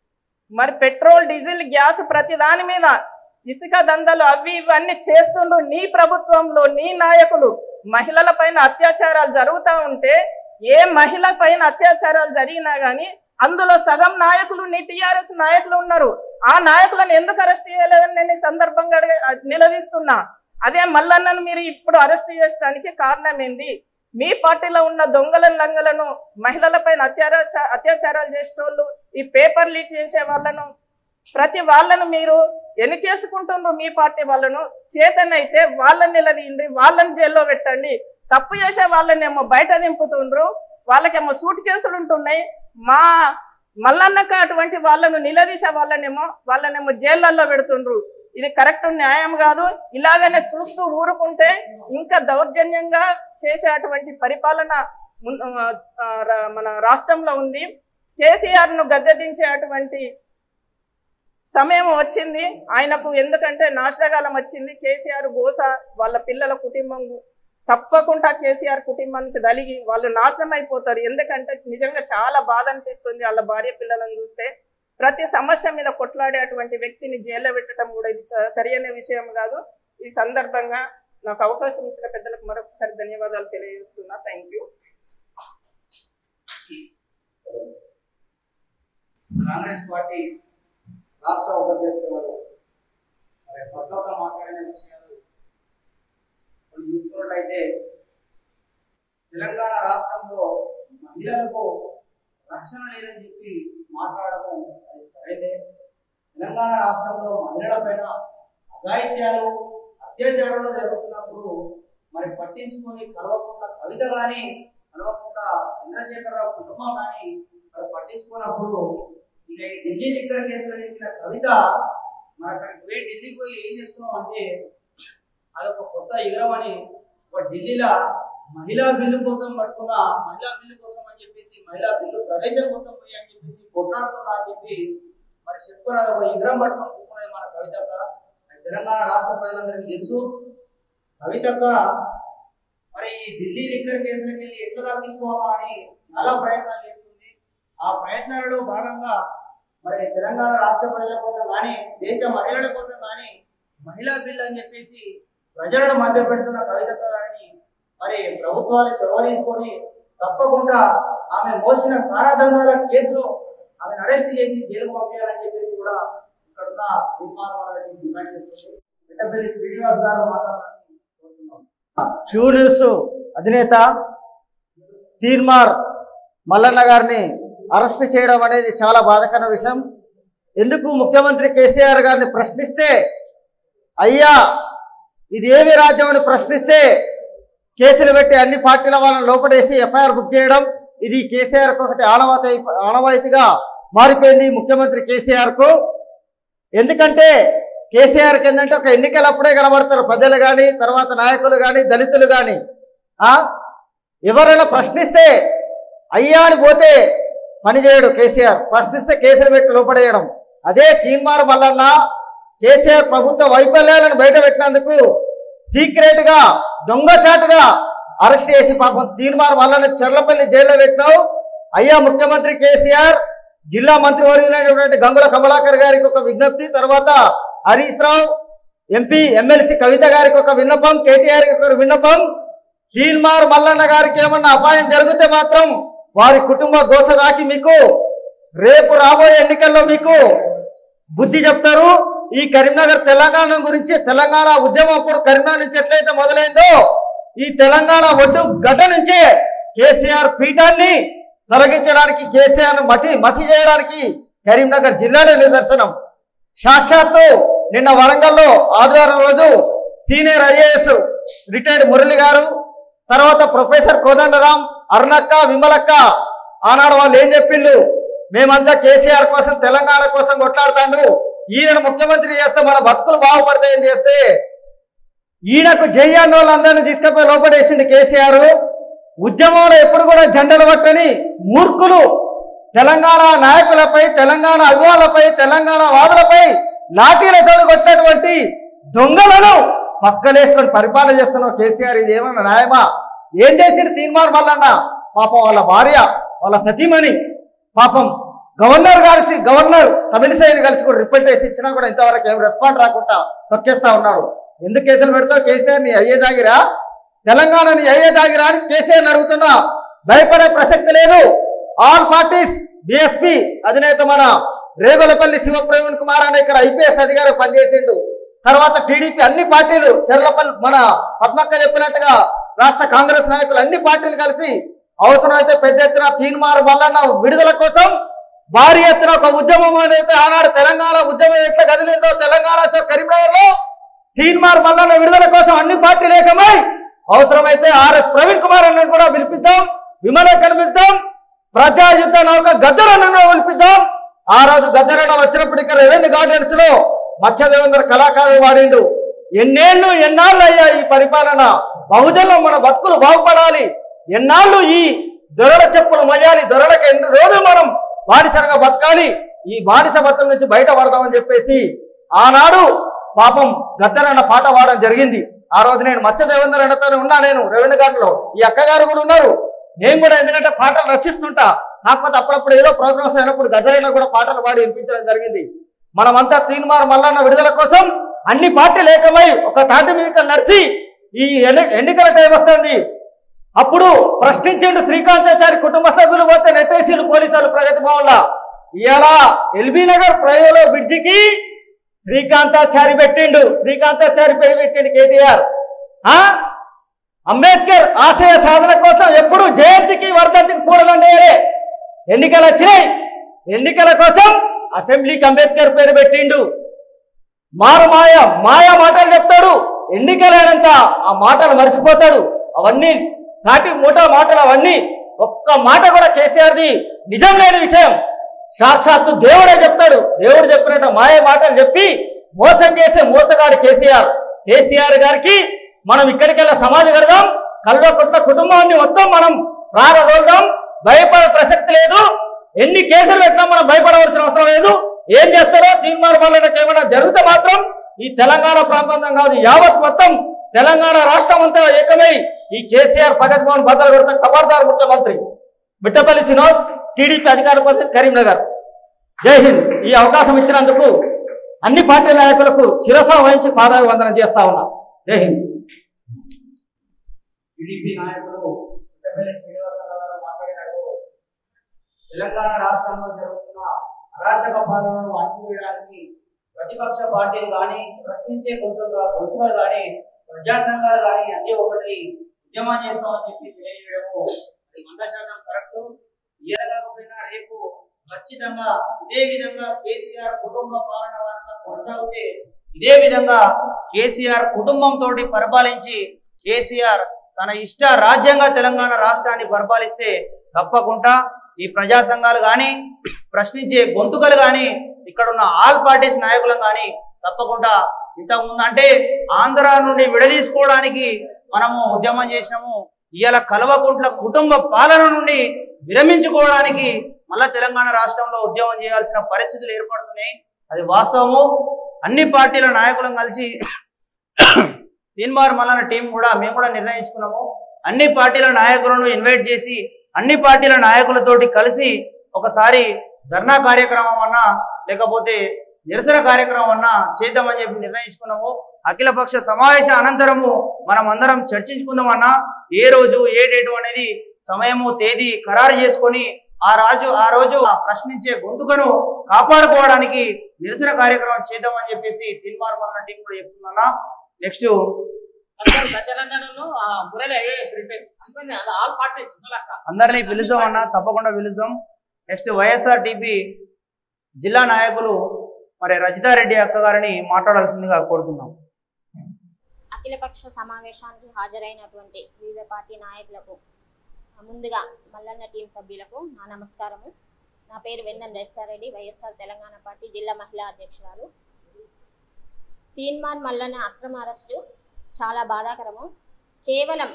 మరి పెట్రోల్ డీజిల్ గ్యాస్ ప్రతి దాని మీద ఇసుక దందలు అవి ఇవన్నీ చేస్తుండ్రు నీ ప్రభుత్వంలో నీ నాయకులు మహిళల పైన అత్యాచారాలు జరుగుతూ ఉంటే ఏ మహిళ పైన అత్యాచారాలు జరిగినా గానీ అందులో సగం నాయకులు నీ టిఆర్ఎస్ నాయకులు ఉన్నారు ఆ నాయకులను ఎందుకు అరెస్ట్ చేయలేదని నేను ఈ సందర్భంగా అడిగ నిలదీస్తున్నా అదే మల్లన్నను మీరు ఇప్పుడు అరెస్ట్ చేయడానికి కారణం ఏంది మీ పార్టీలో ఉన్న దొంగలను లంగలను మహిళలపైన అత్యాచార అత్యాచారాలు చేసేటోళ్ళు ఈ పేపర్ లీక్ చేసే వాళ్ళను ప్రతి వాళ్ళను మీరు ఎన్నికేసుకుంటుండ్రు మీ పార్టీ వాళ్ళను చేతనైతే వాళ్ళని నిలదీయండి వాళ్ళని జైల్లో పెట్టండి తప్పు చేసే వాళ్ళనేమో బయట దింపుతుండ్రు వాళ్ళకేమో సూట్ కేసులు ఉంటున్నాయి మా మల్లన్నక అటువంటి వాళ్ళను నిలదీసే వాళ్ళనేమో వాళ్ళనేమో జైళ్ళల్లో పెడుతుండ్రు ఇది కరెక్ట్ న్యాయం కాదు ఇలాగనే చూస్తూ ఊరుకుంటే ఇంకా దౌర్జన్యంగా చేసేటువంటి పరిపాలన మున్- ఆ, రా- మన రాష్ట్రంలో ఉంది కేసీఆర్ ను గద్దెదించేటువంటి సమయం వచ్చింది ఆయనకు ఎందుకంటే నాశనకాలం వచ్చింది కేసీఆర్ గోస వాళ్ళ పిల్లల కుటుంబం తప్పకుండా కేసీఆర్ కుటుంబానికి దలిగి వాళ్ళు నాశనం అయిపోతారు ఎందుకంటే నిజంగా చాలా బాధ అనిపిస్తుంది వాళ్ళ భార్య పిల్లలను చూస్తే ప్రతి సమస్య మీద కొట్లాడేటువంటి వ్యక్తిని జైల్లో పెట్టడం కూడా ఇది స- సరైన విషయం కాదు ఈ సందర్భంగా నాకు అవకాశం ఇచ్చిన పెద్దలకు మరొకసారి ధన్యవాదాలు తెలియజేస్తున్నా థ్యాంక్ యూ కాంగ్రెస్ పార్టీ రాష్ట్ర ఉపాధ్యక్షులు మరి కొత్తగా మాట్లాడిన విషయాలు మనం చూసుకున్నట్లయితే తెలంగాణ రాష్ట్రంలో మహిళలకు రక్షణ లేదని చెప్పి మాట్లాడడం అది సరైతే తెలంగాణ రాష్ట్రంలో మహిళలపైన అఘాయిత్యాలు అత్యాచారాలు జరుగుతున్నప్పుడు మరి పట్టించుకొని కలవకుండా కవిత కానీ కలవకుండా చంద్రశేఖరరావు కుటుంబం కానీ మరి పట్టించుకున్నప్పుడు ఇక ఈ ఢిల్లీ దగ్గర కేసులో చెప్పిన కవిత మరి అక్కడికి పోయి ఢిల్లీకి పోయి ఏం చేస్తున్నాం అంటే అదొక కొత్త యుగం అని ఒక ఢిల్లీలో మహిళా బిల్లు కోసం పట్టుకున్న మహిళా బిల్లు కోసం అని చెప్పేసి మహిళా బిల్లు ప్రవేశం కోసం పోయి అని చెప్పేసి కొట్లాడుతున్నా అని చెప్పి మరి చెప్పుకుని అదొక యుగం పట్టుకొని కూర్చున్నది మన కవితక్క మరి తెలంగాణ రాష్ట్ర ప్రజలందరికీ తెలుసు కవితక్క మరి ఈ ఢిల్లీ లిక్కర్ కేసులకు వెళ్ళి ఎట్లా తప్పించుకోవాలా అని చాలా ప్రయత్నాలు చేస్తుంది ఆ ప్రయత్నాలలో భాగంగా మరి తెలంగాణ రాష్ట్ర ప్రజల కోసం కానీ దేశ మహిళల కోసం కానీ మహిళా బిల్ అని చెప్పేసి ప్రజలను మధ్య పెడుతున్న కవితతో గారిని మరి ప్రభుత్వాలు చొరవ తీసుకొని తప్పకుండా ఆమె మోసిన సారా దందాల కేసులో ఆమెను అరెస్ట్ చేసి జైలుకు పంపించాలని చెప్పేసి కూడా ఇక్కడ ఉన్న తీర్మానం డిమాండ్ చేస్తుంది మిట్టపల్లి శ్రీనివాస్ గారు మాట్లాడాలని కోరుతున్నాం క్యూ న్యూస్ అధినేత తీన్మార్ మల్లన్న గారిని అరెస్ట్ చేయడం అనేది చాలా బాధాకర విషయం ఎందుకు ముఖ్యమంత్రి కేసీఆర్ గారిని ప్రశ్నిస్తే అయ్యా ఇది ఏమి రాజ్యం అని ప్రశ్నిస్తే కేసులు పెట్టి అన్ని పార్టీల వాళ్ళని లోపడేసి ఎఫ్ఐఆర్ బుక్ చేయడం ఇది కేసీఆర్కు ఒకటి ఆనవాతి ఆనవాయితీగా మారిపోయింది ముఖ్యమంత్రి కేసీఆర్కు ఎందుకంటే కేసీఆర్కి ఏంటంటే ఒక ఎన్నికలప్పుడే కనబడతారు ప్రజలు కానీ తర్వాత నాయకులు కానీ దళితులు కానీ ఎవరైనా ప్రశ్నిస్తే అయ్యా అని పోతే పని చేయడు కేసీఆర్ ప్రశ్నిస్తే కేసులు పెట్టి లోపడేయడం అదే తీన్మార్ మల్లన్న కేసీఆర్ ప్రభుత్వ వైఫల్యాలను బయట పెట్టినందుకు సీక్రెట్ గా దొంగచాటుగా అరెస్ట్ చేసి పాపం తీన్మార్ మల్లన్న చెర్లపల్లి జైల్లో పెట్టినావు అయ్యా ముఖ్యమంత్రి కేసీఆర్ జిల్లా మంత్రివర్యులైనటువంటి గంగుల కమలాకర్ గారికి ఒక విజ్ఞప్తి తర్వాత హరీష్ రావు ఎంపీ ఎమ్మెల్సీ కవిత గారికి ఒక విన్నపం కేటీఆర్ కి ఒక విన్నపం తీన్మార్ మల్లన్న గారికి ఏమన్నా అపాయం జరిగితే మాత్రం వారి కుటుంబ గోస దాకి మీకు రేపు రాబోయే ఎన్నికల్లో మీకు బుద్ధి చెప్తారు ఈ కరీంనగర్ తెలంగాణ గురించి తెలంగాణ ఉద్యమం అప్పుడు కరీంనగర్ నుంచి ఎట్లయితే మొదలైందో ఈ తెలంగాణ ఒడ్డు గడ్డ నుంచే కేసీఆర్ పీఠాన్ని తొలగించడానికి కేసీఆర్ మటి మసి చేయడానికి కరీంనగర్ జిల్లాలో నిదర్శనం సాక్షాత్తు నిన్న వరంగల్లో ఆదివారం రోజు సీనియర్ ఐఏఎస్ రిటైర్డ్ మురళి గారు తర్వాత ప్రొఫెసర్ కోదండరాం అరుణక్క విమలక్క ఆనాడు వాళ్ళు ఏం చెప్పిండ్రు మేమంతా కేసీఆర్ కోసం తెలంగాణ కోసం కొట్లాడుతాండ్రు ఈయన ముఖ్యమంత్రి చేస్తే మన బతుకులు బాగుపడతాయని చేస్తే ఈయనకు జయ్యాన్ని వాళ్ళందరినీ తీసుకుపోయి లోపడేసిండు కేసీఆర్ ఉద్యమంలో ఎప్పుడు కూడా జెండలు పట్టని మూర్ఖులు తెలంగాణ నాయకులపై తెలంగాణ అభిమానులపై తెలంగాణ వాదులపై లాఠీలతో కొట్టినటువంటి దొంగలను పక్కలేసుకొని పరిపాలన చేస్తున్నావు కేసీఆర్ ఇది ఏమన్నా న్యాయమా ఏం చేసిండు తీన్మార్ మల్లన్న పాపం వాళ్ళ భార్య వాళ్ళ సతీమణి పాపం గవర్నర్ కలిసి గవర్నర్ తమిళిసైని కలిసి కూడా రిపోర్ట్ వేసి ఇచ్చినా కూడా ఇంతవరకు ఏం రెస్పాండ్ రాకుండా తొక్కేస్తా ఉన్నాడు ఎందుకు కేసులు పెడతావు కేసీఆర్ నీ అయ్యే జాగిరా తెలంగాణ నీ అయ్యే జాగిరా అని కేసీఆర్ అడుగుతున్నా భయపడే ప్రసక్తి లేదు ఆల్ పార్టీస్ బిఎస్పి అధినేత మన రేగులపల్లి శివప్రవీణ్ కుమార్ అనే ఇక్కడ ఐపీఎస్ అధికారి పనిచేసిండు తర్వాత టీడీపీ అన్ని పార్టీలు చెర్లపల్లి మన పద్మక్క చెప్పినట్టుగా రాష్ట్ర కాంగ్రెస్ నాయకులు అన్ని పార్టీలు కలిసి అవసరమైతే పెద్ద ఎత్తున తీన్మార్ మల్లన్న విడుదల కోసం భారీ ఎత్తున ఒక ఉద్యమం అనేది ఆనాడు తెలంగాణ ఉద్యమం ఎట్లా కదిలిందో తెలంగాణ చౌక్ కరీంనగర్లో తీన్మార్ మల్లన్న విడుదల కోసం అన్ని పార్టీలు ఏకమై అవసరమైతే ఆర్ఎస్ ప్రవీణ్ కుమార్ అన్నను కూడా పిలిపిద్దాం విమలక్కను పిలుద్దాం ప్రజా యుద్ధ నౌక గద్దరన్నను పిలిపిద్దాం ఆ రోజు గద్దరన్న వచ్చినప్పుడు ఇక్కడ రెవెన్యూ గార్డెన్స్ లో మత్స్యదేవేంద్ర కళాకారులు వాడిండు ఎన్నేళ్ళు ఎన్నాళ్ళు అయ్యా ఈ పరిపాలన బహుజనం మన బతుకులు బాగుపడాలి ఎన్నాళ్ళు ఈ దొరల చెప్పులు మొయ్యాలి దొరలకు ఎన్ని రోజులు మనం బానిసలుగా బతకాలి ఈ బానిస బతుల నుంచి బయట పడదామని చెప్పేసి ఆనాడు పాపం గద్దరన్న పాట పాడడం జరిగింది ఆ రోజు నేను మత్స్యదేవేంద్ర అన్నతోనే ఉన్నా నేను రెవెన్యూ గార్డులో ఈ అక్కగారు కూడా ఉన్నారు నేను కూడా ఎందుకంటే పాటలు రచిస్తుంటా కాకపోతే అప్పుడప్పుడు ఏదో ప్రోగ్రామ్స్ అయినప్పుడు గద్దరన్న కూడా పాటలు పాడి వినిపించడం జరిగింది మనమంతా తీన్మార్ మల్లన్న విడుదల కోసం అన్ని పార్టీలు ఏకమై ఒక తాటి మీద నడిచి ఈ ఎన్ని- ఎన్నికల టైం వస్తుంది అప్పుడు ప్రశ్నించిండు శ్రీకాంతాచారి కుటుంబ సభ్యులు పోతే నెట్టేసిండు పోలీసులు ప్రగతి భవన్లో ఇవాళ ఎల్బీ నగర్ ప్రయోలో బ్రిడ్జికి శ్రీకాంతాచారి పెట్టిండు శ్రీకాంతాచారి పేరు పెట్టిండు కేటీఆర్ ఆ అంబేద్కర్ ఆశయ సాధన కోసం ఎప్పుడు జయంతికి వర్ధంతికి పూడదండేరే ఎన్నికలు వచ్చినాయి ఎన్నికల కోసం అసెంబ్లీకి అంబేద్కర్ పేరు పెట్టిండు మారు మాయ మాయ మాటలు చెప్తాడు ఎన్నికలైనంత ఆ మాటలు మర్చిపోతాడు అవన్నీ తాటి మూట మాటలు అవన్నీ ఒక్క మాట కూడా కేసీఆర్ది నిజం లేని విషయం సాక్షాత్తు దేవుడే చెప్తాడు దేవుడు చెప్పినట్టు మాయ మాటలు చెప్పి మోసం చేసే మోసగాడు కేసీఆర్ కేసీఆర్ గారికి మనం ఇక్కడికెళ్ళి సమాధి కడదాం కల్వ కొట్ల కుటుంబాన్ని మొత్తం మనం ప్రారదోల్దాం భయపడే ప్రసక్తి లేదు ఎన్ని కేసులు పెట్టినా మనం భయపడవలసిన అవసరం లేదు ఏం చేస్తారో తీర్మానం వల్ల ఏమైనా జరిగితే మాత్రం ఈ తెలంగాణ ప్రాంతం కాదు యావత్ మొత్తం తెలంగాణ రాష్ట్రం అంతా ఏకమై ఈ కేసీఆర్ భగత్ మోహన్ బద్దలు కొడతా ఖబర్దార్ ముఖ్యమంత్రి బిట్టపల్లి సినోద్ టీడీపీ అధికార ప్రతినిధి కరీంనగర్ జై హింద్ ఈ అవకాశం ఇచ్చినందుకు అన్ని పార్టీ నాయకులకు శిరస వహించి పాదాభివందనం చేస్తా ఉన్నా జై హింద్ టీడీపీ నాయకులు పెద్దపల్లి శ్రీనివాసరావు గారు మాట్లాడినట్టు తెలంగాణ రాష్ట్రంలో జరుగుతున్న అరాచక పాలనను అణచివేయడానికి ప్రతిపక్ష పార్టీలు కానీ ప్రశ్నించే గొంతులు గొంతులు కానీ ప్రజా సంఘాలు కానీ అన్ని ఒకటి ఉద్యమం చేస్తామని చెప్పి తెలియజేయడము అది వంద శాతం కరెక్ట్ ఇయ్యకపోయినా రేపు ఖచ్చితంగా ఇదే విధంగా కేసీఆర్ కుటుంబ పాలన వలన కొనసాగితే ఇదే విధంగా కేసీఆర్ కుటుంబంతో పరిపాలించి కేసీఆర్ తన ఇష్ట రాజ్యంగా తెలంగాణ రాష్ట్రాన్ని పరిపాలిస్తే తప్పకుండా ఈ ప్రజా సంఘాలు కానీ ప్రశ్నించే గొంతుకలు కానీ ఇక్కడ ఉన్న ఆల్ పార్టీస్ నాయకులం కానీ తప్పకుండా ఇంతకుముందు అంటే ఆంధ్ర నుండి విడదీసుకోవడానికి మనము ఉద్యమం చేసినాము ఇవాళ కల్వకుంట్ల కుటుంబ పాలన నుండి విరమించుకోవడానికి మళ్ళా తెలంగాణ రాష్ట్రంలో ఉద్యమం చేయాల్సిన పరిస్థితులు ఏర్పడుతున్నాయి అది వాస్తవము అన్ని పార్టీల నాయకులను కలిసి తీన్మార్ మల్లన్న టీం కూడా మేము కూడా నిర్ణయించుకున్నాము అన్ని పార్టీల నాయకులను ఇన్వైట్ చేసి అన్ని పార్టీల నాయకులతోటి కలిసి ఒకసారి ధర్నా కార్యక్రమం అన్నా లేకపోతే నిరసన కార్యక్రమం అన్నా చేద్దామని చెప్పి నిర్ణయించుకున్నాము అఖిలపక్ష సమావేశ అనంతరము మనం అందరం చర్చించుకుందామన్నా ఏ రోజు ఏ డేటు అనేది సమయము తేదీ ఖరారు చేసుకొని ఆ రాజు ఆ రోజు ఆ ప్రశ్నించే గొంతుకను కాపాడుకోవడానికి నిరసన కార్యక్రమం చేద్దామని చెప్పేసి తీన్మార్ మల్లన్న టీం కూడా చెప్తున్నా నెక్స్ట్ అందరూ గజరంగను మురళి ఐఏఎస్ రిటైర్ అందుకని అది ఆల్ పార్టీస్ ఉన్నలక్క అందరినీ పిలుద్దాం అన్న తప్పకుండా పిలుద్దాం నెక్స్ట్ వైఎస్ఆర్ టీపీ జిల్లా నాయకులు మరి రజితారెడ్డి అక్క గారిని మాట్లాడాల్సిందిగా కోరుతున్నాం అఖిలపక్ష సమావేశానికి హాజరైనటువంటి వివిధ పార్టీ నాయకులకు ముందుగా మల్లన్న టీం సభ్యులకు నా నమస్కారము నా పేరు వెన్నం రెస్తారెడ్డి వైఎస్ఆర్ తెలంగాణ పార్టీ జిల్లా మహిళా అధ్యక్షురాలు తీన్మార్ మల్లన్న అక్రమ అరెస్టు చాలా బాధాకరము కేవలం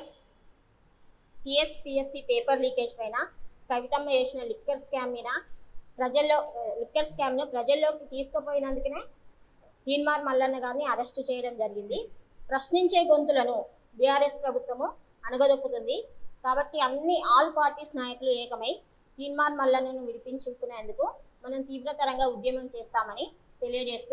టిఎస్పిఎస్సి పేపర్ లీకేజ్ పైన కవితమ్మ చేసిన లిక్కర్ స్కామ్ మీద ప్రజల్లో లిక్కర్ స్కామ్ను ప్రజల్లోకి తీసుకుపోయినందుకనే తీన్మార్ మల్లన్న గారిని అరెస్టు చేయడం జరిగింది ప్రశ్నించే గొంతులను బీఆర్ఎస్ ప్రభుత్వము అణగదొక్కుతుంది కాబట్టి అన్ని ఆల్ పార్టీస్ నాయకులు ఏకమై తీన్మార్ మల్లన్నను విడిపించుకునేందుకు మనం తీవ్రతరంగా ఉద్యమం చేస్తామని తెలియజేస్తూ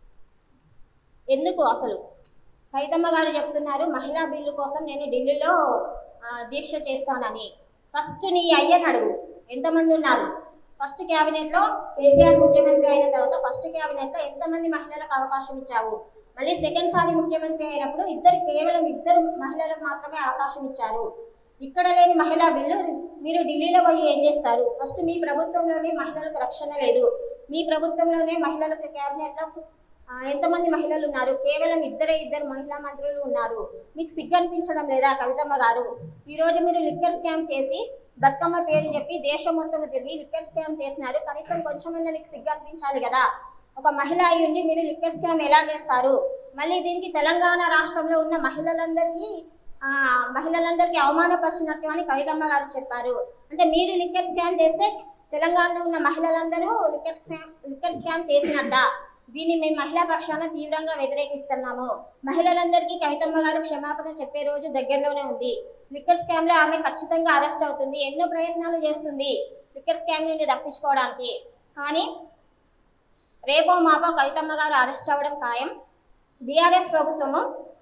ఎందుకు అసలు కవితమ్మ గారు చెప్తున్నారు మహిళా బిల్లు కోసం నేను ఢిల్లీలో ఆ, దీక్ష చేస్తానని ఫస్ట్ నీ అయ్యని అడుగు ఎంతమంది ఉన్నారు ఫస్ట్ క్యాబినెట్లో కేసీఆర్ ముఖ్యమంత్రి అయిన తర్వాత ఫస్ట్ క్యాబినెట్లో ఎంతమంది మహిళలకు అవకాశం ఇచ్చావు మళ్ళీ సెకండ్ సారి ముఖ్యమంత్రి అయినప్పుడు ఇద్దరు కేవలం ఇద్దరు మహిళలకు మాత్రమే అవకాశం ఇచ్చారు ఇక్కడ లేని మహిళా బిల్లు మీరు ఢిల్లీలో పోయి ఏం చేస్తారు ఫస్ట్ మీ ప్రభుత్వంలోనే మహిళలకు రక్షణ లేదు మీ ప్రభుత్వంలోనే మహిళలకు క్యాబినెట్లో ఆ, ఎంతమంది మహిళలు ఉన్నారు కేవలం ఇద్దరే ఇద్దరు మహిళా మంత్రులు ఉన్నారు మీకు సిగ్గు అనిపించడం లేదా కవితమ్మ గారు ఈ రోజు మీరు లిక్కర్ స్కామ్ చేసి బతుకమ్మ పేరు చెప్పి దేశం మొత్తం తిరిగి లిక్కర్ స్కామ్ చేసినారు కనీసం కొంచెమన్నా మీకు సిగ్గు అనిపించాలి కదా ఒక మహిళ అయి ఉండి మీరు లిక్కర్ స్కామ్ ఎలా చేస్తారు మళ్ళీ దీనికి తెలంగాణ రాష్ట్రంలో ఉన్న మహిళలందరికీ ఆ, మహిళలందరికీ అవమానపరిచినట్టు అని కవితమ్మ గారు చెప్పారు అంటే మీరు లిక్కర్ స్కామ్ చేస్తే తెలంగాణలో ఉన్న మహిళలందరూ లిక్కర్ స్కామ్ లిక్కర్ స్కామ్ చేసినట్ట దీన్ని మేము మహిళా పక్షాన తీవ్రంగా వ్యతిరేకిస్తున్నాము మహిళలందరికీ కవితమ్మ గారు క్షమాపణ చెప్పే రోజు దగ్గరలోనే ఉంది లిక్కర్ స్కామ్ లో ఆమె ఖచ్చితంగా అరెస్ట్ అవుతుంది ఎన్నో ప్రయత్నాలు చేస్తుంది లిక్కర్ స్కామ్ నుండి తప్పించుకోవడానికి కానీ రేపో మాపో కవితమ్మ గారు అరెస్ట్ అవ్వడం ఖాయం బీఆర్ఎస్ ప్రభుత్వము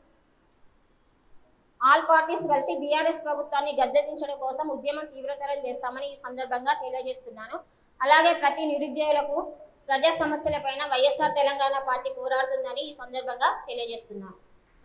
ఆల్ పార్టీస్ కలిసి బీఆర్ఎస్ ప్రభుత్వాన్ని గద్దెదించడం కోసం ఉద్యమం తీవ్రతరం చేస్తామని ఈ సందర్భంగా తెలియజేస్తున్నాను అలాగే ప్రతి నిరుద్యోగులకు ప్రజా సమస్యలపైన వైఎస్ఆర్ తెలంగాణ పార్టీ పోరాడుతుందని ఈ సందర్భంగా తెలియజేస్తున్నాను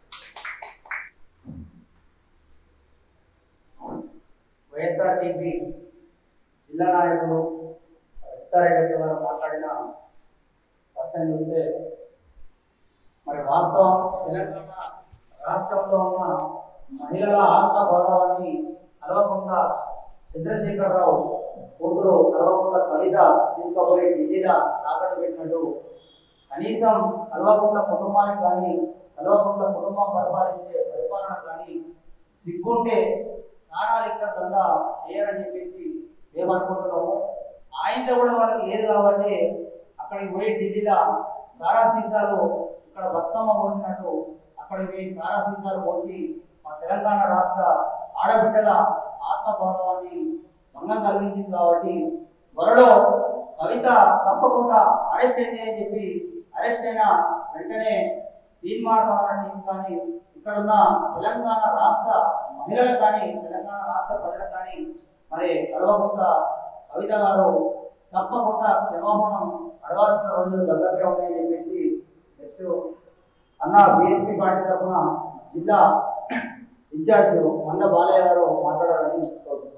వైఎస్ఆర్టీపీ జిల్లా నాయకులు రెడ్డి గారు మాట్లాడిన పర్సన్ చూస్తే మరి వాస్తవం తెలంగాణ రాష్ట్రంలో ఉన్న మహిళల ఆత్మ గౌరవాన్ని కలవకుండా చంద్రశేఖరరావు కూతురు కలవకుండా కవిత తీసుకుపోయి ఢిల్లీలో తాకట్టు పెట్టినట్టు కనీసం కల్వకుంట్ల కుటుంబానికి కానీ కల్వకుంట్ల కుటుంబం పరిపాలించే పరిపాలన కానీ సిగ్గుంటే సారా ఇక్కడ దందా చేయరని చెప్పేసి ఏమనుకుంటున్నాము ఆయనతో కూడా వాళ్ళకి లేదు కాబట్టి అక్కడికి పోయి ఢిల్లీలో సారా సీసాలు ఇక్కడ బతుకమ్మ పోసినట్టు అక్కడికి పోయి సారా సీసాలు పోసి మా తెలంగాణ రాష్ట్ర ఆడబిడ్డల ఆత్మగౌరవాన్ని భంగం కలిగించింది కాబట్టి త్వరలో కవిత తప్పకుండా అరెస్ట్ అయింది అని చెప్పి అరెస్ట్ అయిన వెంటనే తీర్మానం టీం కానీ ఇక్కడ ఉన్న తెలంగాణ రాష్ట్ర మహిళలకు కానీ తెలంగాణ రాష్ట్ర ప్రజలకు కానీ మరి కలవకుండా కవిత గారు తప్పకుండా క్షమాపణం అడగాల్సిన రోజులు దగ్గరగా ఉన్నాయని చెప్పేసి నెక్స్ట్ అన్న బిఎస్పీ పార్టీ తరఫున జిల్లా ఇన్ఛార్జ్ మంద బాలయ్య గారు మాట్లాడాలని కోరుతున్నాను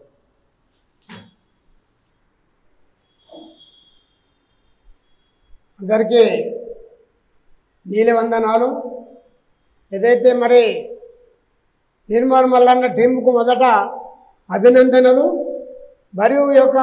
అందరికీ నీలి వందనాలు ఏదైతే మరి తీర్మానం మల్లన్న టీంకు మొదట అభినందనలు మరియు ఈ యొక్క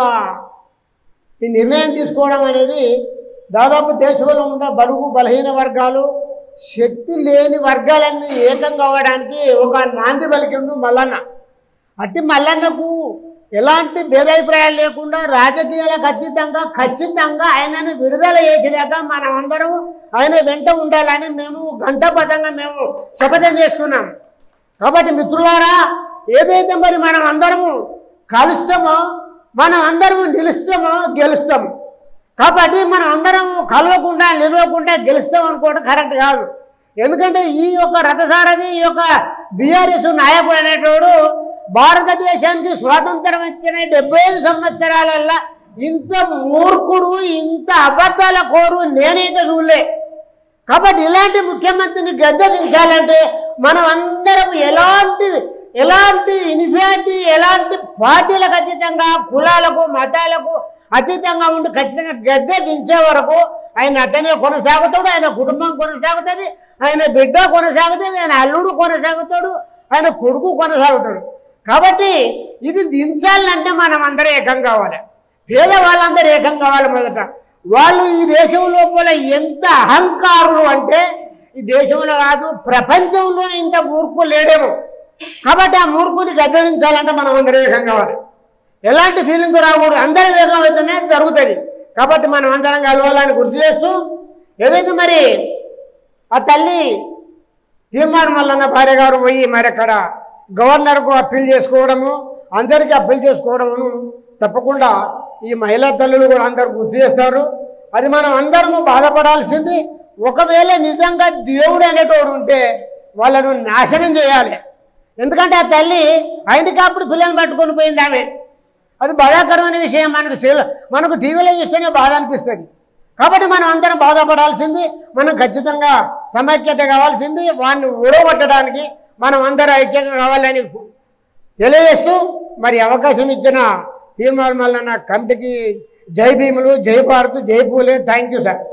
ఈ నిర్ణయం తీసుకోవడం అనేది దాదాపు దేశంలో ఉన్న బడుగు బలహీన వర్గాలు శక్తి లేని వర్గాలన్నీ ఏకం కావడానికి ఒక నాంది పలికిండు మల్లన్న అట్టి మల్లన్నకు ఎలాంటి భేదాభిప్రాయాలు లేకుండా రాజకీయాలకు అతీతంగా ఖచ్చితంగా ఆయనను విడుదల చేసేదాకా మనం అందరం ఆయన వెంట ఉండాలని మేము గంటబద్ధంగా మేము శపథం చేస్తున్నాం కాబట్టి మిత్రులారా ఏదైతే మరి మనం అందరము కలుస్తామో మనం అందరము నిలుస్తామో గెలుస్తాము కాబట్టి మనం అందరం కలవకుండా నిలవకుండా గెలుస్తాం అనుకోవడం కరెక్ట్ కాదు ఎందుకంటే ఈ యొక్క రథసారథి ఈ యొక్క బీఆర్ఎస్ నాయకుడు అనేటోడు భారతదేశానికి స్వాతంత్రం ఇచ్చిన డెబ్బై ఐదు సంవత్సరాలల్లా ఇంత మూర్ఖుడు ఇంత అబద్ధాల కోరు నేనైతే చూడలే కాబట్టి ఇలాంటి ముఖ్యమంత్రిని గద్దెదించాలంటే మనం అందరం ఎలాంటి ఎలాంటి ఇన్ఫాక్టి ఎలాంటి పార్టీలకు అతీతంగా కులాలకు మతాలకు అతీతంగా ఉండి ఖచ్చితంగా గద్దె దించే వరకు ఆయన అతనే కొనసాగుతాడు ఆయన కుటుంబం కొనసాగుతుంది ఆయన బిడ్డ కొనసాగుతుంది ఆయన అల్లుడు కొనసాగుతాడు ఆయన కొడుకు కొనసాగుతాడు కాబట్టి ఇది దించాలంటే మనం అందరం ఏకం కావాలి పేదవాళ్ళందరూ ఏకం కావాలి మొదట వాళ్ళు ఈ దేశం లోపల ఎంత అహంకారులు అంటే ఈ దేశంలో కాదు ప్రపంచంలో ఇంత మూర్ఖు లేడేమో కాబట్టి ఆ మూర్ఖుని గద్దెదించాలంటే మనం అందరం ఏకం కావాలి ఎలాంటి ఫీలింగ్ రాకూడదు అందరం ఏకం అయితేనే జరుగుతుంది కాబట్టి మనం అందరం కలవాలని గుర్తు చేస్తూ ఏదైతే మరి ఆ తల్లి తీర్మానం మల్లన్న భార్య గారు పోయి మరి అక్కడ గవర్నర్కు అప్పీల్ చేసుకోవడము అందరికీ అప్పీల్ చేసుకోవడము తప్పకుండా ఈ మహిళా తల్లులు కూడా అందరు గుర్తు చేస్తారు అది మనం అందరము బాధపడాల్సింది ఒకవేళ నిజంగా దేవుడు అనేటోడు ఉంటే వాళ్ళను నాశనం చేయాలి ఎందుకంటే ఆ తల్లి అయినకప్పుడు పిల్లల్ని పట్టుకొని పోయింది ఆమె అది బాధాకరమైన విషయం మనకు సెల్- మనకు టీవీలో చూస్తేనే బాధ అనిపిస్తుంది కాబట్టి మనం అందరం బాధపడాల్సింది మనం ఖచ్చితంగా సమైక్యత కావాల్సింది వాడిని ఊడగొట్టడానికి మనం అందరం ఐక్యంగా కావాలని తెలియజేస్తూ మరి అవకాశం ఇచ్చిన తీర్మానం వల్ల నా కమిటీకి జై భీములు జై భారత్ జై Phule thank you sir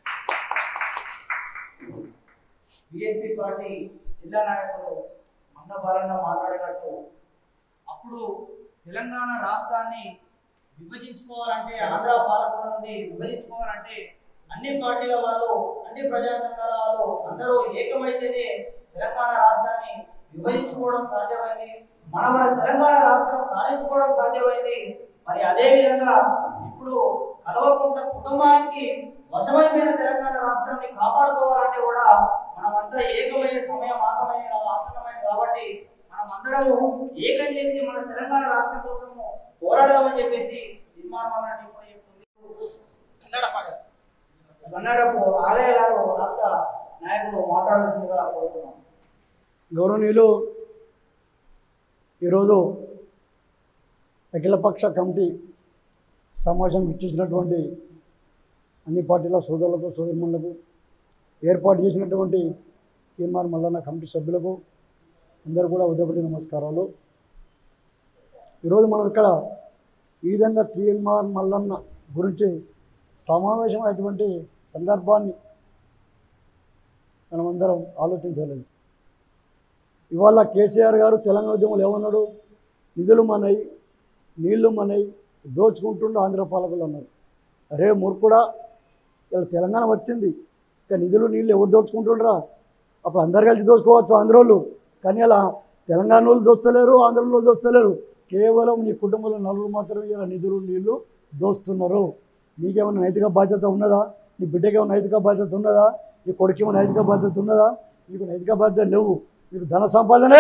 BSP party జిల్లా నాయకులు మంద బాలన్న మాట్లాడినట్టు అప్పుడు తెలంగాణ రాష్ట్రాన్ని విభజించుకోవాలంటే ఆంధ్ర పాలకుల నుండి విభజించుకోవాలంటే అన్ని పార్టీల వాళ్ళు అన్ని ప్రజా సంఘాల వాళ్ళు అందరూ ఏకమైతేనే తెలంగాణ రాష్ట్రాన్ని విభజించుకోవడం సాధ్యమైంది మన మన తెలంగాణ రాష్ట్రం సాధించుకోవడం సాధ్యమైంది మరి అదే విధంగా ఇప్పుడు కలవకుంట్ల కుటుంబానికి వశమైపోయిన తెలంగాణ రాష్ట్రాన్ని కాపాడుకోవాలంటే కూడా మనమంతా ఏకమైన సమయం ఆసమైన ఆసన్నమైంది కాబట్టి మనం అందరము ఏకం చేసి మన తెలంగాణ రాష్ట్రం కోసము పోరాడదామని చెప్పేసి నిర్మాణం అన్నట్టు ఇప్పుడు చెప్తుంది కన్నడపాడ గన్నారపు ఆలయ గారు రాష్ట్ర నాయకులు మాట్లాడాల్సిందిగా కోరుతున్నాం గౌరవనీయులు ఈరోజు అఖిలపక్ష కమిటీ సమావేశం ఇచ్చేసినటువంటి అన్ని పార్టీల సోదరులకు సోదరిమణులకు ఏర్పాటు చేసినటువంటి తీర్మానం మల్లన్న కమిటీ సభ్యులకు అందరూ కూడా ఉదయపడి నమస్కారాలు ఈరోజు మనం ఇక్కడ ఈ విధంగా తీర్మానం మల్లన్న గురించి సమావేశమైనటువంటి సందర్భాన్ని మనమందరం ఆలోచించాలి ఇవాళ కేసీఆర్ గారు తెలంగాణ ఉద్యమంలో ఏమన్నాడు నిధులు మనయి నీళ్లు మనయి దోచుకుంటుండు ఆంధ్ర పాలకులు అన్నారు అరే మూర్ఖుడా ఇలా తెలంగాణ వచ్చింది ఇక నిధులు నీళ్ళు ఎవరు దోచుకుంటుండ్రా అప్పుడు అందరు కలిసి దోచుకోవచ్చు ఆంధ్రోళ్ళు కానీ అలా తెలంగాణ వాళ్ళు దోస్తలేరు ఆంధ్రలో దోస్తలేరు కేవలం నీ కుటుంబంలో నలుగురు మాత్రమే ఇలా నిధులు నీళ్లు దోస్తున్నారు నీకేమైనా నైతిక బాధ్యత ఉన్నదా నీ బిడ్డకి ఏమైనా నైతిక బాధ్యత ఉన్నదా నీ కొడుకు ఏమైనా నైతిక బాధ్యత ఉన్నదా నీకు నైతిక బాధ్యత లేవు నీకు ధన సంపాదనే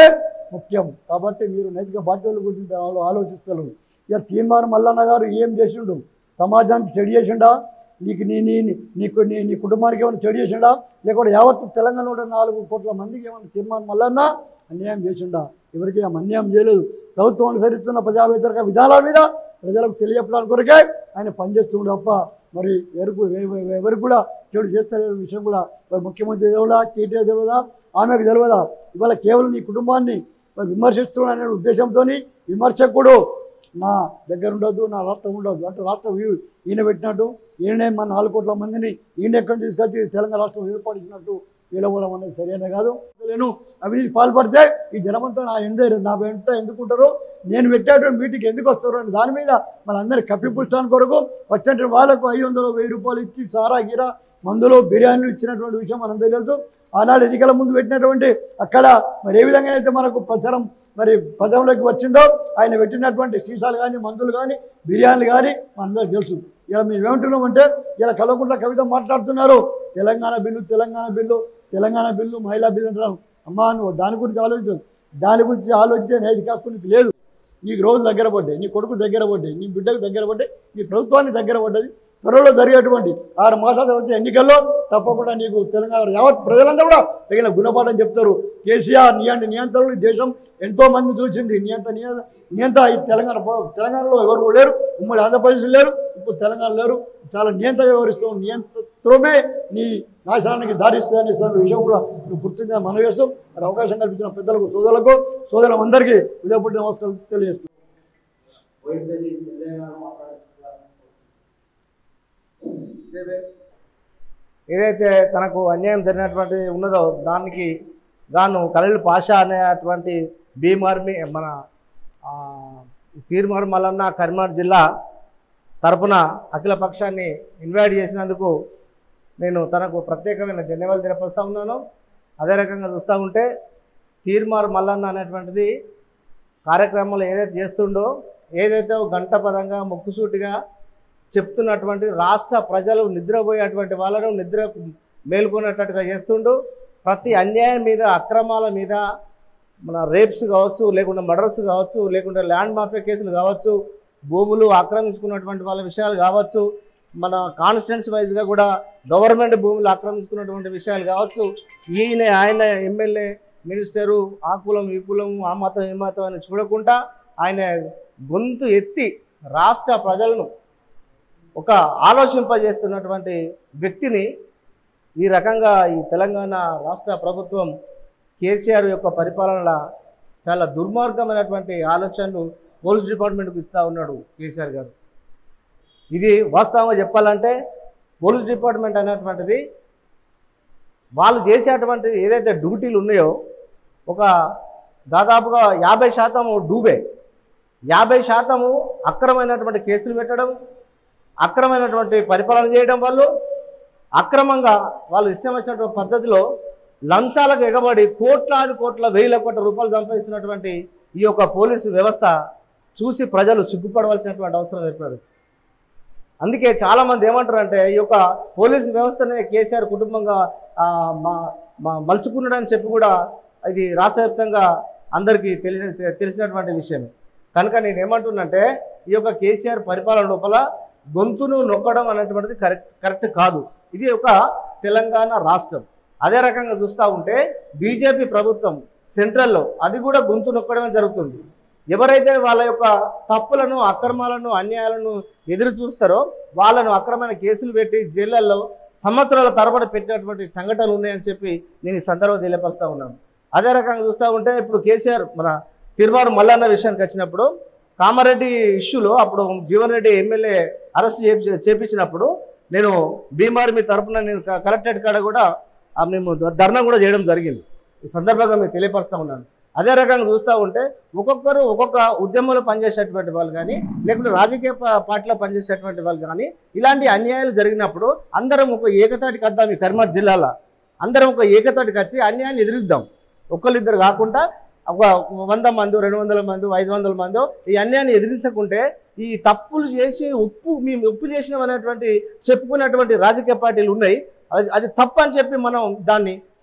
ముఖ్యం కాబట్టి మీరు నైతిక బాధ్యతల గురించి ఆలో- ఆలోచిస్తారు ఇక తీర్మానం మల్లన్న గారు ఏం చేసిండు సమాజానికి చెడు చేసిండా నీకు నీ నీ నీ- నీకు నీ నీ కుటుంబానికి ఏమైనా చెడు చేసిండా లేకుంటే యావత్ తెలంగాణలో ఉన్న నాలుగు కోట్ల మందికి ఏమైనా తీర్మానం మల్లన్న అన్యాయం చేసిండా ఎవరికి ఏం అన్యాయం చేయలేదు ప్రభుత్వం అనుసరిస్తున్న ప్రజా వ్యతిరేక విధానాల మీద ప్రజలకు తెలియపడానికి కొరకే ఆయన పనిచేస్తుండే తప్ప మరి ఎవరికి ఎవరికి కూడా చెడు చేస్తారనే విషయం కూడా మరి ముఖ్యమంత్రి తెలియదా కేటీఆర్ తెలియదా ఆమెకు తెలియదా ఇవాళ కేవలం నీ కుటుంబాన్ని మరి విమర్శిస్తున్నాననే ఉద్దేశంతో విమర్శకుడు నా దగ్గర ఉండొద్దు నా రాష్ట్రం ఉండొద్దు అంటే రాష్ట్రం ఈ- ఈయన పెట్టినట్టు ఈయనే మన నాలుగు కోట్ల మందిని ఈయన ఎక్కడి తీసుకొచ్చి తెలంగాణ రాష్ట్రం ఏర్పడిచినట్టు వీలవడం అనేది సరైన కాదు నేను అవినీతి పాల్పడితే ఈ జనమంతా నా ఎందే నా వెంట ఎందుకుంటారు నేను పెట్టేటువంటి మీటింగ్ ఎందుకు వస్తారు అని దాని మీద మనందరి కప్పిపుష్టానికి కొరకు వచ్చినటువంటి వాళ్ళకు ఐదు వందలు వెయ్యి రూపాయలు ఇచ్చి సారా గీరా మందులు బిర్యానీలు ఇచ్చినటువంటి విషయం మనందరూ తెలుసు ఆనాడు ఎన్నికల ముందు పెట్టినటువంటి అక్కడ మరి ఏ విధంగా అయితే మనకు ప్రచారం మరి ప్రజల్లోకి వచ్చిందో ఆయన పెట్టినటువంటి సీసాలు కానీ మందులు కానీ బిర్యానీలు కానీ మనందరికీ తెలుసు ఇలా మేము ఏమంటున్నామంటే ఇలా కలవకుండా కవిత మాట్లాడుతున్నారు Telangana bill Telangana bill Telangana bill మహిళా బిల్లు అంటున్నాం అమ్మా నువ్వు దాని గురించి ఆలోచించు దాని గురించి ఆలోచించే నైతిక హక్కు నీకు లేదు నీకు రోజు దగ్గర పడ్డాయి నీ కొడుకు దగ్గర పడ్డాయి నీ బిడ్డకు దగ్గర పడ్డాయి నీ ప్రభుత్వానికి దగ్గర పడ్డది త్వరలో జరిగేటువంటి ఆరు మాసాల వచ్చే ఎన్నికల్లో తప్పకుండా నీకు తెలంగాణ యావత్ ప్రజలంతా కూడా తగిన గుణపాఠం చెప్తారు కేసీఆర్ నియంత నియంత్రణలు ఈ దేశం ఎంతో మంది చూసింది నియంత నియంత నియంత ఈ తెలంగాణ పో- తెలంగాణలో ఎవరు కూడా లేరు ఉమ్మడి ఆంధ్రప్రదేశ్ లేరు ఇప్పుడు తెలంగాణ లేరు చాలా నియంతగా వ్యవహరిస్తాం నియంత్రమే నీ నాశనానికి దారిస్తుందనే విషయం కూడా నువ్వు గుర్తుందని మనం చేస్తాం మరి అవకాశం కల్పించిన పెద్దలకు సోదరులకు సోదరులందరికీ ఉదయపూటి నమస్కారం తెలియజేస్తాం ఏదైతే తనకు అన్యాయం జరిగినటువంటి ఉన్నదో దానికి గాను కలీల్ పాషా అనేటువంటి భీమార్మి మన ఆ, తీర్మార్ మల్లన్న కరీంనగర్ జిల్లా తరపున అఖిల పక్షాన్ని ఇన్వైట్ చేసినందుకు నేను తనకు ప్రత్యేకమైన ధన్యవాదాలు తెలియపరుస్తూ ఉన్నాను అదే రకంగా చూస్తూ ఉంటే తీర్మార్ మల్లన్న అనేటువంటిది కార్యక్రమాలు ఏదైతే చేస్తుండో ఏదైతే ఒక గంట పదంగా ముక్కుసూటిగా చెప్తున్నటువంటి రాష్ట్ర ప్రజలు నిద్రపోయేటువంటి వాళ్ళను నిద్ర మేల్కొనేటట్టుగా చేస్తుండు ప్రతి అన్యాయం మీద అక్రమాల మీద మన రేప్స్ కావచ్చు లేకుంటే మర్డర్స్ కావచ్చు లేకుంటే ల్యాండ్ మాఫియా కేసులు కావచ్చు భూములు ఆక్రమించుకున్నటువంటి వాళ్ళ విషయాలు కావచ్చు మన కాన్స్టిట్యున్సీ వైజ్గా కూడా గవర్నమెంట్ భూములు ఆక్రమించుకున్నటువంటి విషయాలు కావచ్చు ఈయన ఆయన ఎమ్మెల్యే మినిస్టరు ఆ కులం ఈ కులం ఆ మతం ఈ మతం అని చూడకుండా ఆయన గొంతు ఎత్తి రాష్ట్ర ప్రజలను ఒక ఆలోచింపజేస్తున్నటువంటి వ్యక్తిని ఈ రకంగా ఈ తెలంగాణ రాష్ట్ర ప్రభుత్వం కేసీఆర్ యొక్క పరిపాలన చాలా దుర్మార్గమైనటువంటి ఆలోచనలు పోలీస్ డిపార్ట్మెంట్కి ఇస్తూ ఉన్నాడు కేసీఆర్ గారు ఇది వాస్తవంగా చెప్పాలంటే పోలీస్ డిపార్ట్మెంట్ అనేటువంటిది వాళ్ళు చేసేటువంటి ఏదైతే డ్యూటీలు ఉన్నాయో ఒక దాదాపుగా యాభై శాతం డూబే యాభై శాతము అక్రమైనటువంటి కేసులు పెట్టడం అక్రమైనటువంటి పరిపాలన చేయడం వల్ల అక్రమంగా వాళ్ళు ఇష్టం వచ్చినటువంటి పద్ధతిలో లంచాలకు ఎగబడి కోట్లాది కోట్ల వేల కోట్ల రూపాయలు సంపాదిస్తున్నటువంటి ఈ యొక్క పోలీసు వ్యవస్థ చూసి ప్రజలు సిగ్గుపడవలసినటువంటి అవసరం ఏర్పడింది అందుకే చాలామంది ఏమంటారంటే ఈ యొక్క పోలీసు వ్యవస్థనే కేసీఆర్ కుటుంబంగా ఆ, మా మా మలుచుకున్నాడని చెప్పి కూడా ఇది రాష్ట్ర వ్యాప్తంగా అందరికీ తెలియ తెలిసినటువంటి విషయం కనుక నేను ఏమంటున్నంటే ఈ యొక్క కేసీఆర్ పరిపాలన లోపల గొంతును నొక్కడం అనేటువంటిది కరెక్ట్ కరెక్ట్ కాదు ఇది ఒక తెలంగాణ రాష్ట్రం అదే రకంగా చూస్తూ ఉంటే బీజేపీ ప్రభుత్వం సెంట్రల్లో అది కూడా గొంతు నొక్కడమే జరుగుతుంది ఎవరైతే వాళ్ళ యొక్క తప్పులను అక్రమాలను అన్యాయాలను ఎదురు చూస్తారో వాళ్ళను అక్రమైన కేసులు పెట్టి జైళ్ళల్లో సంవత్సరాల తరబడి పెట్టినటువంటి సంఘటనలు ఉన్నాయని చెప్పి నేను ఈ సందర్భంగా తెలియపరుస్తూ ఉన్నాను అదే రకంగా చూస్తూ ఉంటే ఇప్పుడు కేసీఆర్ మన తిరువారు మల్లన్న విషయానికి వచ్చినప్పుడు కామారెడ్డి ఇష్యూలో అప్పుడు జీవన్ రెడ్డి ఎమ్మెల్యే అరెస్ట్ చేపి చేపించినప్పుడు నేను బీమార్ మీ తరఫున నేను క- కలెక్టరేట్ కాడ కూడా ఆ మేము ధ- ధర్నా కూడా చేయడం జరిగింది ఈ సందర్భంగా మీకు తెలియపరుస్తూ ఉన్నాను అదే రకంగా చూస్తూ ఉంటే ఒక్కొక్కరు ఒక్కొక్క ఉద్యమంలో పనిచేసేటువంటి వాళ్ళు కానీ లేకుంటే రాజకీయ పా- పార్టీలో పనిచేసేటువంటి వాళ్ళు కానీ ఇలాంటి అన్యాయాలు జరిగినప్పుడు అందరం ఒక ఏకతాటికి వద్దాం ఈ కరీంనగర్ జిల్లాలో అందరం ఒక ఏకతాటికి వచ్చి అన్యాయాన్ని ఎదిరిద్దాం ఒకళ్ళిద్దరు కాకుండా ఒక వంద మంది రెండు వందల మంది ఐదు వందల మంది ఈ అన్యాయాన్ని ఎదిరించకుంటే ఈ తప్పులు చేసి ఉప్పు మేము ఉప్పు చేసినాం అనేటువంటి చెప్పుకున్నటువంటి రాజకీయ పార్టీలు ఉన్నాయి అది అది తప్పు అని చెప్పి మనం దాన్ని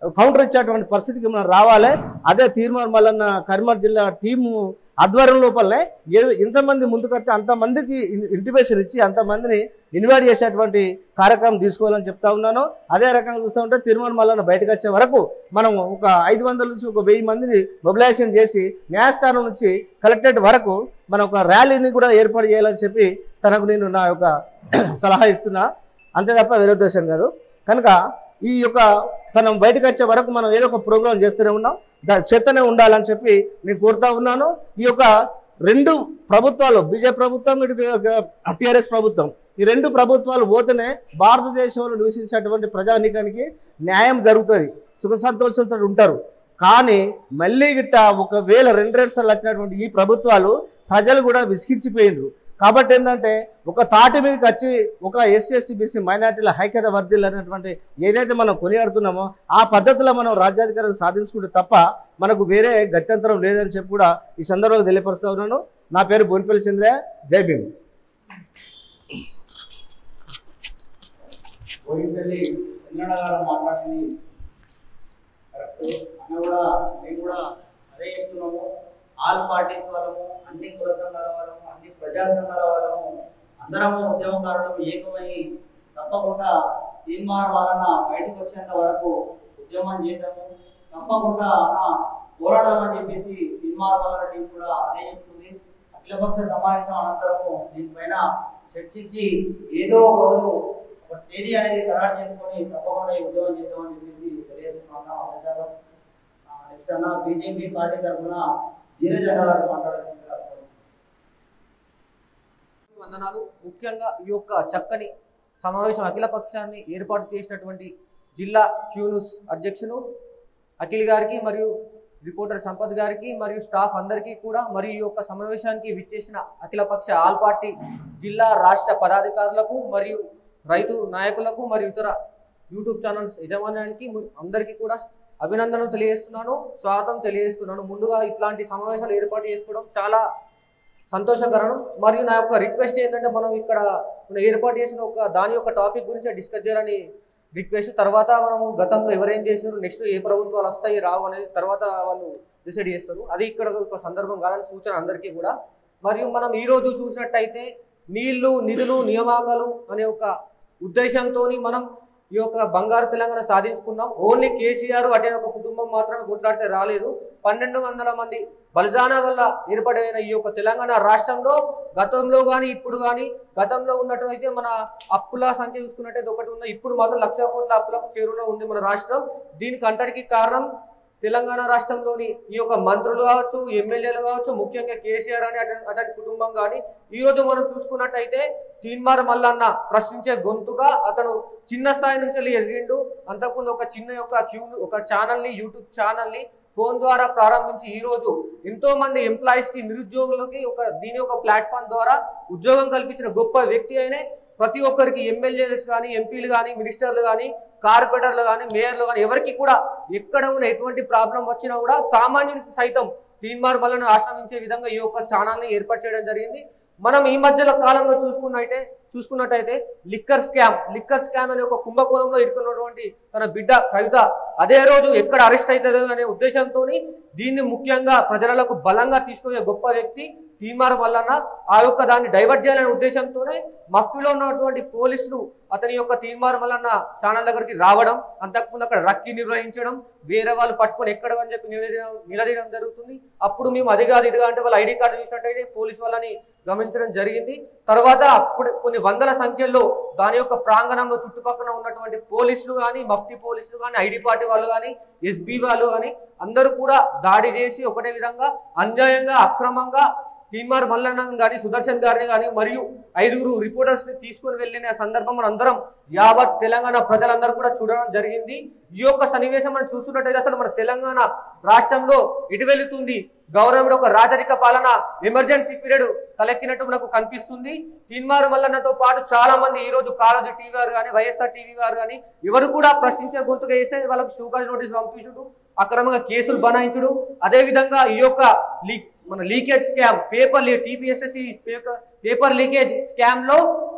కౌంటర్ ఇచ్చేటువంటి పరిస్థితికి మనం రావాలి అదే తీర్మార్ మల్లన్న కరీంనగర్ జిల్లా టీము ఆధ్వర్యం లోపలనే ఏ- ఎంతమంది ముందుకొస్తే అంతమందికి ఇంటిమేషన్ ఇచ్చి అంతమందిని ఇన్వైట్ చేసేటువంటి కార్యక్రమం తీసుకోవాలని చెప్తా ఉన్నాను అదే రకంగా చూస్తూ ఉంటే తిరుమల మల్లన్న బయటకు వచ్చే వరకు మనం ఒక ఐదు వందల నుంచి ఒక వెయ్యి మందిని మొబిలైజేషన్ చేసి న్యాయస్థానం నుంచి కలెక్టరేట్ వరకు మనం ఒక ర్యాలీని కూడా ఏర్పాటు చేయాలని చెప్పి తనకు నేను నా యొక్క సలహా ఇస్తున్నా అంతే తప్ప విరోధోషం కాదు కనుక ఈ యొక్క తను బయటకు వచ్చే వరకు మనం ఏదో ఒక ప్రోగ్రాం చేస్తూనే ఉన్నాం దా చేతనే ఉండాలని చెప్పి నేను కోరుతా ఉన్నాను ఈ యొక్క రెండు ప్రభుత్వాలు బీజేపీ ప్రభుత్వం ఇటు టీఆర్ఎస్ ప్రభుత్వం ఈ రెండు ప్రభుత్వాలు పోతేనే భారతదేశంలో నివసించేటువంటి ప్రజానీకానికి న్యాయం జరుగుతుంది సుఖ సంతోషంతో ఉంటారు కానీ మళ్ళీ గిట్ట ఒకవేళ రెండు రెండు సార్లు వచ్చినటువంటి ఈ ప్రభుత్వాలు ప్రజలు కూడా విసిగించిపోయినరు కాబట్టి ఏంటంటే ఒక తాటి మీదకి వచ్చి ఒక ఎస్సీ ఎస్టీ బీసీ మైనార్టీల హైక్యత వర్ధిల్లు అనేటువంటి ఏదైతే మనం కొనియాడుతున్నామో ఆ పద్ధతిలో మనం రాజ్యాధికారాలు సాధించుకుంటే తప్ప మనకు వేరే గత్యంతరం లేదని చెప్పి కూడా ఈ సందర్భంగా తెలియపరుస్తా ఉన్నాను నా పేరు బోన్పల్లి చంద్రయ్య జై భీమ్ గోవిందల్లి వెంకన్న గారు మాట్లాడింది కరెక్ట్ అన్న కూడా మేము కూడా అదే చెప్తున్నాము ఆల్ పార్టీస్ వాళ్ళము అన్ని కుల సంఘాల వాళ్ళము అన్ని ప్రజా సంఘాల వాళ్ళము అందరము ఉద్యమకారులు ఏకమై తప్పకుండా తీర్మానం వలన బయటకు వచ్చేంత వరకు ఉద్యమం చేద్దాము తప్పకుండా అన్న పోరాడదామని చెప్పేసి తీర్మానం వలన టీం కూడా అదే చెప్తుంది అఖిలపక్ష సమావేశం అనంతరము దీనిపైన చర్చించి ఏదో ఒక రోజు ఒక తేదీ అనేది ఖరారు చేసుకొని తప్పకుండా ఈ ఉద్యోగం చేద్దామని చెప్పేసి తెలియజేస్తున్నాను అవకాశాలు నెక్స్ట్ అన్న బీజేపీ పార్టీ తరఫున ధీరజ్ అన్న గారు మాట్లాడాల్సిందిగా వందనాలు ముఖ్యంగా ఈ యొక్క చక్కని సమావేశం అఖిల పక్షాన్ని ఏర్పాటు చేసినటువంటి జిల్లా క్యూన్యూస్ అధ్యక్షులు అఖిల్ గారికి మరియు రిపోర్టర్ సంపత్ గారికి మరియు స్టాఫ్ అందరికీ కూడా మరియు ఈ యొక్క సమావేశానికి విచ్చేసిన అఖిలపక్ష ఆల్ పార్టీ జిల్లా రాష్ట్ర పదాధికారులకు మరియు రైతు నాయకులకు మరియు ఇతర యూట్యూబ్ ఛానల్స్ యజమాన్యానికి ము- అందరికీ కూడా అభినందనలు తెలియజేస్తున్నాను స్వాగతం తెలియజేస్తున్నాను ముందుగా ఇట్లాంటి సమావేశాలు ఏర్పాటు చేసుకోవడం చాలా సంతోషకరం మరియు నా యొక్క రిక్వెస్ట్ ఏంటంటే మనం ఇక్కడ మనం ఏర్పాటు చేసిన ఒక దాని యొక్క టాపిక్ గురించి డిస్కస్ చేయాలని రిక్వెస్ట్ తర్వాత మనము గతంలో ఎవరేం చేశారు నెక్స్ట్ ఏ ప్రభుత్వాలు వస్తాయి రావు అనేది తర్వాత వాళ్ళు డిసైడ్ చేస్తారు అది ఇక్కడ ఒక సందర్భం కాదని సూచన అందరికీ కూడా మరియు మనం ఈ రోజు చూసినట్టయితే నీళ్లు నిధులు నియామకాలు అనే ఒక ఉద్దేశంతో మనం ఈ యొక్క బంగారు తెలంగాణ సాధించుకున్నాం ఓన్లీ కేసీఆర్ అటే ఒక కుటుంబం మాత్రమే కొట్లాడితే రాలేదు పన్నెండు వందల మంది బలిదానం వల్ల ఏర్పడిన ఈ యొక్క తెలంగాణ రాష్ట్రంలో గతంలో కానీ ఇప్పుడు కానీ గతంలో ఉన్నట్టయితే మన అప్పుల సంఖ్య చూసుకున్నట్టయితే ఒకటి ఉంది ఇప్పుడు మాత్రం లక్ష కోట్ల అప్పులకు చేరువలో ఉంది మన రాష్ట్రం దీనికి అంతటికి కారణం తెలంగాణ రాష్ట్రంలోని ఈ యొక్క మంత్రులు కావచ్చు ఎమ్మెల్యేలు కావచ్చు ముఖ్యంగా కేసీఆర్ అని అతని అతని కుటుంబం కానీ ఈ రోజు మనం చూసుకున్నట్టయితే తీన్మార్ మల్లన్న ప్రశ్నించే గొంతుగా అతను చిన్న స్థాయి నుంచి వెళ్ళి ఎదిగిండు అంతకుముందు ఒక చిన్న యొక్క క్యూ ఒక ఛానల్ని యూట్యూబ్ ఛానల్ని ఫోన్ ద్వారా ప్రారంభించి ఈ రోజు ఎంతో మంది ఎంప్లాయీస్ కి నిరుద్యోగులకి ఒక దీని యొక్క ప్లాట్ఫామ్ ద్వారా ఉద్యోగం కల్పించిన గొప్ప వ్యక్తి అయినే ప్రతి ఒక్కరికి ఎమ్మెల్యేలు కానీ ఎంపీలు కానీ మినిస్టర్లు కానీ కార్పొరేటర్లు కానీ మేయర్లు కానీ ఎవరికి కూడా ఎక్కడ ఉన్న ఎటువంటి ప్రాబ్లం వచ్చినా కూడా సామాన్యునికి సైతం తీన్మార్ మల్లను ఆశ్రమించే విధంగా ఈ యొక్క ఛానల్ని ఏర్పాటు చేయడం జరిగింది మనం ఈ మధ్యలో కాలంలో చూసుకున్నట్టయితే చూసుకున్నట్టయితే లిక్కర్ స్కామ్ లిక్కర్ స్కామ్ అనే ఒక కుంభకోణంలో ఇరుకున్నటువంటి తన బిడ్డ కవిత అదే రోజు ఎక్కడ అరెస్ట్ అవుతుందో అనే ఉద్దేశంతో దీన్ని ముఖ్యంగా ప్రజలకు బలంగా తీసుకునే గొప్ప వ్యక్తి తీర్మానం వలన ఆ యొక్క దాన్ని డైవర్ట్ చేయాలనే ఉద్దేశంతోనే మఫ్టీలో ఉన్నటువంటి పోలీసులు అతని యొక్క తీర్మానం వలన ఛానల్ దగ్గరికి రావడం అంతకుముందు అక్కడ రక్కి నిర్వహించడం వేరే వాళ్ళు పట్టుకొని ఎక్కడ అని చెప్పి నిలదీయడం నిలదీయడం జరుగుతుంది అప్పుడు మేము అది కాదు ఇది కాదు అంటే వాళ్ళ ఐడి కార్డు చూసినట్టయితే పోలీసు వాళ్ళని గమనించడం జరిగింది తర్వాత అప్పుడు కొన్ని వందల సంఖ్యలో దాని యొక్క ప్రాంగణంలో చుట్టుపక్కల ఉన్నటువంటి పోలీసులు కానీ మఫ్టీ పోలీసులు కానీ ఐడి పార్టీ వాళ్ళు కానీ ఎస్బీ వాళ్ళు కానీ అందరూ కూడా దాడి చేసి ఒకటే విధంగా అన్యాయంగా అక్రమంగా తీన్మార్ మల్లన్న గాని సుదర్శన్ గారిని కానీ మరియు ఐదుగురు రిపోర్టర్స్ ని తీసుకుని వెళ్ళిన సందర్భం మన అందరం యావత్ తెలంగాణ ప్రజలందరూ కూడా చూడడం జరిగింది ఈ యొక్క సన్నివేశం మనం చూస్తున్నట్టయితే అసలు మన తెలంగాణ రాష్ట్రంలో ఇటు వెళుతుంది గవర్నమెంట్ ఒక రాజరిక పాలన ఎమర్జెన్సీ పీరియడ్ తలెక్కినట్టు మనకు కనిపిస్తుంది తీన్మార్ మల్లన్నతో పాటు చాలా మంది ఈ రోజు కాలేజీ టీవీ వారు కానీ వైఎస్ఆర్ టీవీ వారు కానీ ఎవరు కూడా ప్రశ్నించే గొంతుగా వేస్తే వాళ్ళకు షూకాజ్ నోటీస్ పంపించుడు అక్రమంగా కేసులు బనాయించుడు అదే విధంగా ఈ యొక్క లీక్ మన leakage scam paper TPSSC paper paper leakage scam లో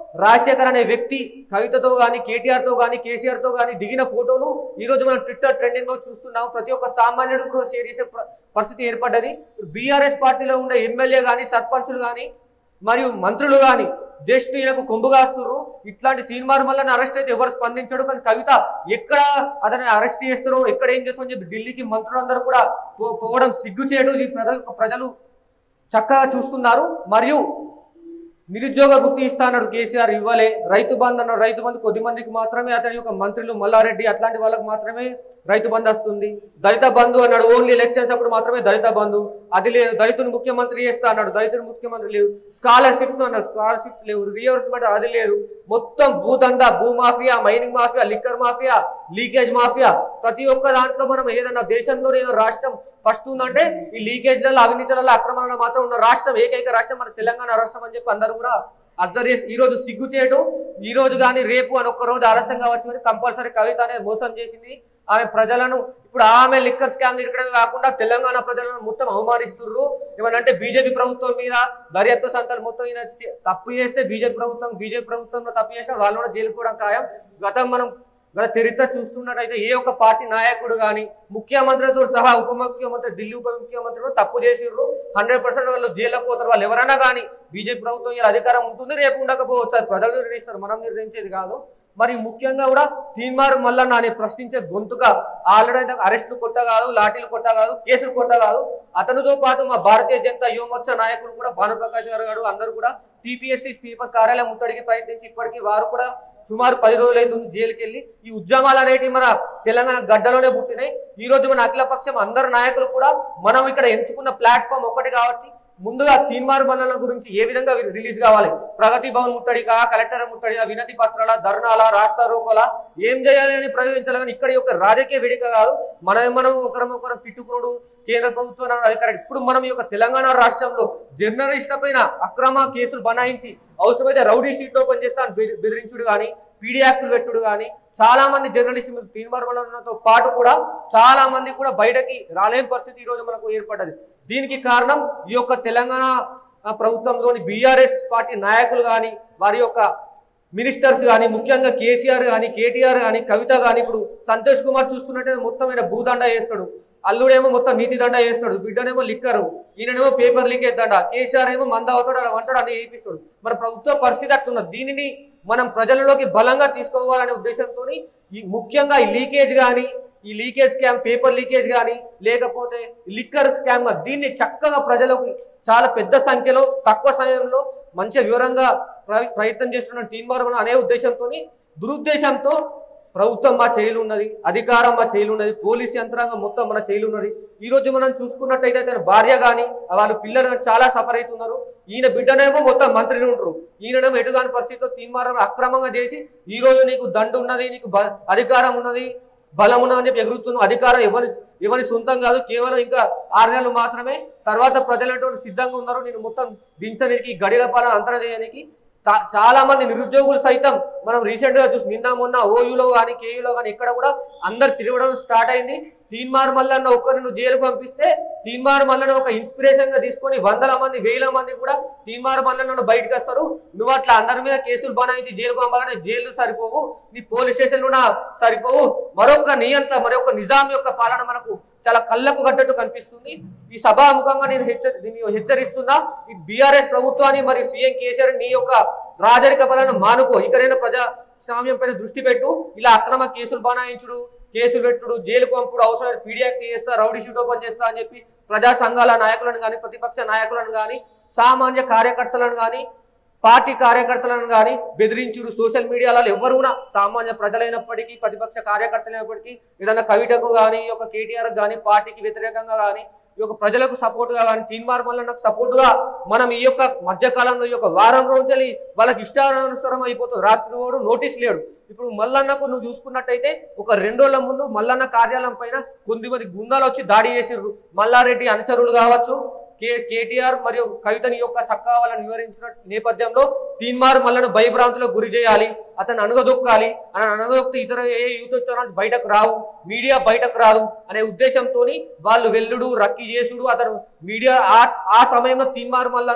రాజశేఖర్ అనే వ్యక్తి కవితతో కానీ కేటీఆర్తో కానీ కేసీఆర్తో కానీ దిగిన ఫోటోలు ఈ రోజు మనం ట్విట్టర్ ట్రెండింగ్ లో చూస్తున్నాం ప్రతి ఒక్క సామాన్యుడు కూడా షేర్ చేసే ప్ర- పరిస్థితి ఏర్పడ్డది బీఆర్ఎస్ పార్టీలో ఉండే ఎమ్మెల్యే కానీ సర్పంచులు కానీ మరియు మంత్రులు కానీ జస్ట్ ఈయనకు కొంబు కాస్తున్నారు ఇట్లాంటి తీర్మానం వల్ల అరెస్ట్ అయితే ఎవరు స్పందించడు కానీ కవిత ఎక్కడ అతన్ని అరెస్ట్ చేస్తారో ఎక్కడ ఏం చేస్తారో అని చెప్పి ఢిల్లీకి మంత్రులందరూ కూడా పో- పోవడం సిగ్గు చేయడం ఈ ప్రజలు ప్రజలు చక్కగా చూస్తున్నారు మరియు నిరుద్యోగ వృత్తి ఇస్తా అన్నాడు కేసీఆర్ ఇవ్వలే రైతు బంధు అన్నాడు రైతు బంధు కొద్ది మందికి మాత్రమే అతని యొక్క మంత్రులు మల్లారెడ్డి అట్లాంటి వాళ్ళకి మాత్రమే రైతు బంధు వస్తుంది దళిత బంధు అన్నాడు ఓన్లీ ఎలక్షన్స్ అప్పుడు మాత్రమే దళిత బంధు అది లేదు దళితుని ముఖ్యమంత్రి చేస్తా అన్నాడు దళితుని ముఖ్యమంత్రి లేవు స్కాలర్షిప్స్ అన్నాడు స్కాలర్షిప్స్ లేవు రియంబర్స్మెంట్ అది లేదు మొత్తం భూదందా భూ mafia mining mafia liquor mafia leakage mafia ప్రతి ఒక్క దాంట్లో మనం ఏదైనా దేశంలో ఏదో రాష్ట్రం ఫస్ట్ ఉందంటే ఈ లీకేజ్లలో అవినీతులలో అక్రమాలలో మాత్రం ఉన్న రాష్ట్రం ఏకైక రాష్ట్రం మన తెలంగాణ రాష్ట్రం అని చెప్పి అందరూ కూడా అబ్జర్వ్ చేసి ఈ రోజు సిగ్గు చేయడం ఈ రోజు కానీ రేపు అని ఒక్క రోజు ఆలస్యం కావచ్చు అని కంపల్సరీ కవిత అనేది మోసం చేసింది ఆమె ప్రజలను ఇప్పుడు ఆమె లిక్కర్ స్కామ్ ఇక్కడమే కాకుండా తెలంగాణ ప్రజలను మొత్తం అవమానిస్తున్నారు ఏమనంటే బీజేపీ ప్రభుత్వం మీద దర్యాప్తు సంస్థలు మొత్తం ఈయన చే- తప్పు చేస్తే బీజేపీ ప్రభుత్వం బీజేపీ ప్రభుత్వంలో తప్పు చేసినా వాళ్ళు కూడా జైలు కూడా ఖాయం గతం మనం గత చరిత్ర చూస్తున్నట్టయితే ఏ ఒక్క పార్టీ నాయకుడు కానీ ముఖ్యమంత్రితో సహా ఉప ముఖ్యమంత్రి ఢిల్లీ ఉప ముఖ్యమంత్రి కూడా తప్పు చేసిర్రు హండ్రెడ్ పర్సెంట్ వాళ్ళు జైల్లోకి పోతారు వాళ్ళు ఎవరైనా కానీ బీజేపీ ప్రభుత్వం ఇలా అధికారం ఉంటుంది రేపు ఉండకపోవచ్చు అది ప్రజలు నిర్ణయిస్తారు మనం నిర్ణయించేది కాదు మరి ముఖ్యంగా కూడా తీన్మారు మల్లన్న అని ప్రశ్నించే గొంతుగా ఆల్రెడీ అరెస్టులు కొట్టగాదు లాఠీలు కొట్టగాదు కేసులు కొట్టగాదు అతనితో పాటు మా భారతీయ జనతా యువమోర్చా నాయకులు కూడా భానుప్రకాష్ గారు గారు అందరూ కూడా టీపీఎస్సీ స్పీకర్ కార్యాలయం ముట్టడికి ప్రయత్నించి ఇప్పటికీ వారు కూడా సుమారు పది రోజులు అవుతుంది జైలుకి వెళ్ళి ఈ ఉద్యమాలు అనేటివి మన తెలంగాణ గడ్డలోనే పుట్టినాయి ఈ రోజు మన అఖిల పక్షం అందరు నాయకులు కూడా మనం ఇక్కడ ఎంచుకున్న ప్లాట్ఫామ్ ఒకటి కాబట్టి ముందుగా తీన్మార్ మల్లల గురించి ఏ విధంగా రి- రిలీజ్ కావాలి ప్రగతి భవన్ ముట్టడిగా కలెక్టర్ ముట్టడిగా వినతి పత్రాల ధర్నాల రాస్తా రోకోల ఏం చేయాలి అని ప్రయోగించాలి కానీ ఇక్కడ యొక్క రాజకీయ వేదిక కాదు మనం మనం ఒకరం ఒకరం తిట్టుకున్నాడు కేంద్ర ప్రభుత్వం అధికారం ఇప్పుడు మనం ఈ యొక్క తెలంగాణ రాష్ట్రంలో జర్నలిస్టుల పైన అక్రమ కేసులు బనాయించి అవసరమైతే రౌడీ షీట్ ఓపెన్ చేస్తాను బెదిరించుడు కానీ పీడీ యాక్టులు పెట్టుడు కానీ చాలా మంది జర్నలిస్టులు తీర్మానంతో పాటు కూడా చాలా మంది కూడా బయటకి రాలేని పరిస్థితి ఈ రోజు మనకు ఏర్పడ్డది దీనికి కారణం ఈ యొక్క తెలంగాణ ఆ, ప్రభుత్వంలోని బీఆర్ఎస్ పార్టీ నాయకులు కానీ వారి యొక్క మినిస్టర్స్ కానీ ముఖ్యంగా కేసీఆర్ కానీ కేటీఆర్ కానీ కవిత కానీ ఇప్పుడు సంతోష్ కుమార్ చూస్తున్నట్టే మొత్తం ఈయన భూదండ వేస్తాడు అల్లుడేమో మొత్తం నీతి దండ వేస్తాడు బిడ్డనేమో లిక్కరు ఈయననేమో పేపర్ లీకేజ్ దండ కేసీఆర్ ఏమో మంద అవుతాడు అలా అంటాడు అని వేయిస్తాడు మన ప్రభుత్వ పరిస్థితి అట్లున్నది దీనిని మనం ప్రజలలోకి బలంగా తీసుకోవాలనే ఉద్దేశంతో ఈ ముఖ్యంగా ఈ లీకేజ్ కానీ ఈ లీకేజ్ స్కామ్ పేపర్ లీకేజ్ కానీ లేకపోతే లిక్కర్ స్కామ్ దీన్ని చక్కగా ప్రజలకు చాలా పెద్ద సంఖ్యలో తక్కువ సమయంలో మంచి వివరంగా ప్ర- ప్రయత్నం చేస్తున్న టీం వారు అనే ఉద్దేశంతో దురుద్దేశంతో ప్రభుత్వం మా చేయిలు ఉన్నది అధికారం మా చేయిలు ఉన్నది పోలీస్ యంత్రాంగం మొత్తం మన చేయిలు ఉన్నది ఈ రోజు మనం చూసుకున్నట్టయితే తన భార్య కానీ వాళ్ళ పిల్లలు గాని చాలా సఫర్ అవుతున్నారు ఈయన బిడ్డనేమో మొత్తం మంత్రులు ఉంటారు ఈయననేమో ఎటుగాని పరిస్థితిలో తీర్మానం అక్రమంగా చేసి ఈ రోజు నీకు దండు ఉన్నది నీకు బ- అధికారం ఉన్నది బలం ఉన్నదని చెప్పి ఎగురుతున్నాం అధికారం ఎవరి ఎవరి సొంతం కాదు కేవలం ఇంకా ఆరు నెలలు మాత్రమే తర్వాత ప్రజలటువంటి సిద్ధంగా ఉన్నారు నేను మొత్తం దించడానికి గడిల పాలన అంతరం చేయడానికి తా- చాలా మంది నిరుద్యోగులు సైతం మనం రీసెంట్ గా చూసి నిన్న మొన్న ఓయూలో కానీ కేయూలో కానీ ఎక్కడ కూడా అందరు తిరగడం స్టార్ట్ అయింది తీన్మార్ మల్లన్న ఒక్కరిని నువ్వు జైలుకు పంపిస్తే తీన్మార్ మల్లన్న ఒక ఇన్స్పిరేషన్ గా తీసుకొని వందల మంది వేల మంది కూడా తీన్మార్ మల్లన్న బయటకు వస్తారు నువ్వు అట్లా అందరి మీద కేసులు బనాయించి జైలుకు పంపాలంటే జైలు సరిపోవు నీ పోలీస్ స్టేషన్ కూడా సరిపోవు మరొక నియంత మరొక నిజాం యొక్క పాలన మనకు చాలా కళ్ళకు కట్టట్టు కనిపిస్తుంది ఈ సభాముఖంగా నేను హెచ్చ నేను హెచ్చరిస్తున్నా ఈ బీఆర్ఎస్ ప్రభుత్వాన్ని మరి సీఎం కేసీఆర్ నీ యొక్క రాజరిక పాలన మానుకో ఇకనైనా ప్రజా స్వామ్యం పైన దృష్టి పెట్టు ఇలా అక్రమ కేసులు బనాయించుడు కేసులు పెట్టుడు జైలు పంపుడు అవసరమైన పీడియాక్ట్ చేస్తా రౌడీ షీట్ ఓపెన్ చేస్తా అని చెప్పి ప్రజా సంఘాల నాయకులను కానీ ప్రతిపక్ష నాయకులను కానీ సామాన్య కార్యకర్తలను కానీ పార్టీ కార్యకర్తలను కానీ బెదిరించుడు సోషల్ మీడియాలో ఎవరు కూడా సామాన్య ప్రజలైనప్పటికీ ప్రతిపక్ష కార్యకర్తలైనప్పటికీ ఏదైనా కవితకు కానీ ఈ యొక్క కేటీఆర్ కానీ పార్టీకి వ్యతిరేకంగా కానీ ఈ యొక్క ప్రజలకు సపోర్ట్ గా కానీ తీన్మార్ మల్లన్నకు సపోర్ట్ గా మనం ఈ యొక్క మధ్యకాలంలో ఈ యొక్క వారం రోజులు వాళ్ళకి ఇష్టానుసారం అయిపోతుంది రాత్రి వాడు నోటీస్ లేడు ఇప్పుడు మల్లన్నకు నువ్వు చూసుకున్నట్టయితే ఒక రెండు రోజుల ముందు మల్లన్న కార్యాలయం పైన కొద్దిమంది గుండాలు వచ్చి దాడి చేసిర్రు మల్లారెడ్డి అనుచరులు కావచ్చు కే కేటీఆర్ మరియు కవితని యొక్క చక్కా వాళ్ళని వివరించిన నేపథ్యంలో తీన్మార్ మల్లను భయభ్రాంతులకు గురి చేయాలి అతను అనగదొక్కాలి అని అనగదొక్కితే ఇతర ఏ యూత్ ఛానల్స్ బయటకు రావు మీడియా బయటకు రాదు అనే ఉద్దేశంతో వాళ్ళు వెల్లుడు రక్కి చేసుడు అతను మీడియా ఆ ఆ సమయంలో తీన్మార్ మల్లన్న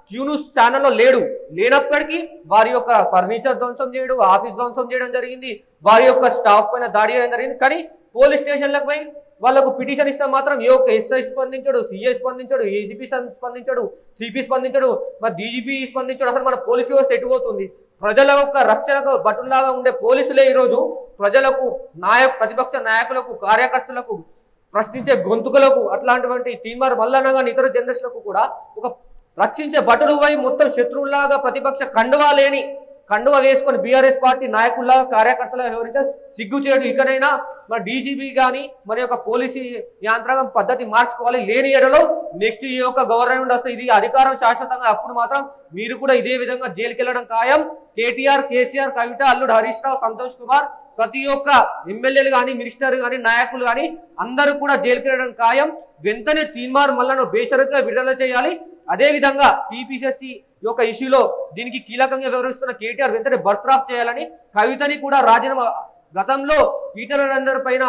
క్యూన్యూస్ ఛానల్లో లేడు లేనప్పటికీ వారి యొక్క ఫర్నిచర్ ధ్వంసం చేయడం ఆఫీస్ ధ్వంసం చేయడం జరిగింది వారి యొక్క స్టాఫ్ పైన దాడి చేయడం జరిగింది కానీ పోలీస్ స్టేషన్లకు పోయి వాళ్ళకు పిటిషన్ ఇస్తే మాత్రం ఏ ఒక్క ఎస్ఐ స్పందించడు సిఐ స్పందించడు ఏసీపీ స్పందించడు సిపి స్పందించడు మరి డీజీపీ స్పందించడు అసలు మన పోలీసు వ్యవస్థ ఎటు పోతుంది ప్రజల యొక్క రక్షణకు బటుల్లాగా ఉండే పోలీసులే ఈరోజు ప్రజలకు నాయక ప్రతిపక్ష నాయకులకు కార్యకర్తలకు ప్రశ్నించే గొంతుకులకు అట్లాంటివంటి టీమర్ మల్లన్న కానీ ఇతర జనరేషన్లకు కూడా ఒక రక్షించే బటులు వై మొత్తం శత్రువులాగా ప్రతిపక్ష కండువా లేని కండువ వేసుకొని బీఆర్ఎస్ పార్టీ నాయకుల్లాగా కార్యకర్తలు ఎవరైతే సిగ్గు చేయడు ఇకనైనా మన డీజీపీ కానీ మన యొక్క పోలీసు యంత్రాంగం పద్ధతి మార్చుకోవాలి లేని ఎడలో నెక్స్ట్ ఈ యొక్క గవర్నమెంట్ వస్తే ఇది అధికారం శాశ్వతంగా అప్పుడు మాత్రం మీరు కూడా ఇదే విధంగా జైలుకి వెళ్ళడం ఖాయం కేటీఆర్ కేసీఆర్ కవిత అల్లుడు హరీష్ రావు సంతోష్ కుమార్ ప్రతి ఒక్క ఎమ్మెల్యేలు కానీ మినిస్టర్ కానీ నాయకులు కానీ అందరూ కూడా జైలుకి వెళ్ళడం ఖాయం వెంటనే తీన్మార్ మల్లను బేషరతుగా విడుదల చేయాలి అదే విధంగా టీపీసీఎస్సీ యొక్క ఇష్యూలో దీనికి కీలకంగా వ్యవహరిస్తున్న కేటీఆర్ వెంటనే బర్త్రాఫ్ చేయాలని కవితని కూడా రాజీనామా గతంలో ఈటలందరి పైన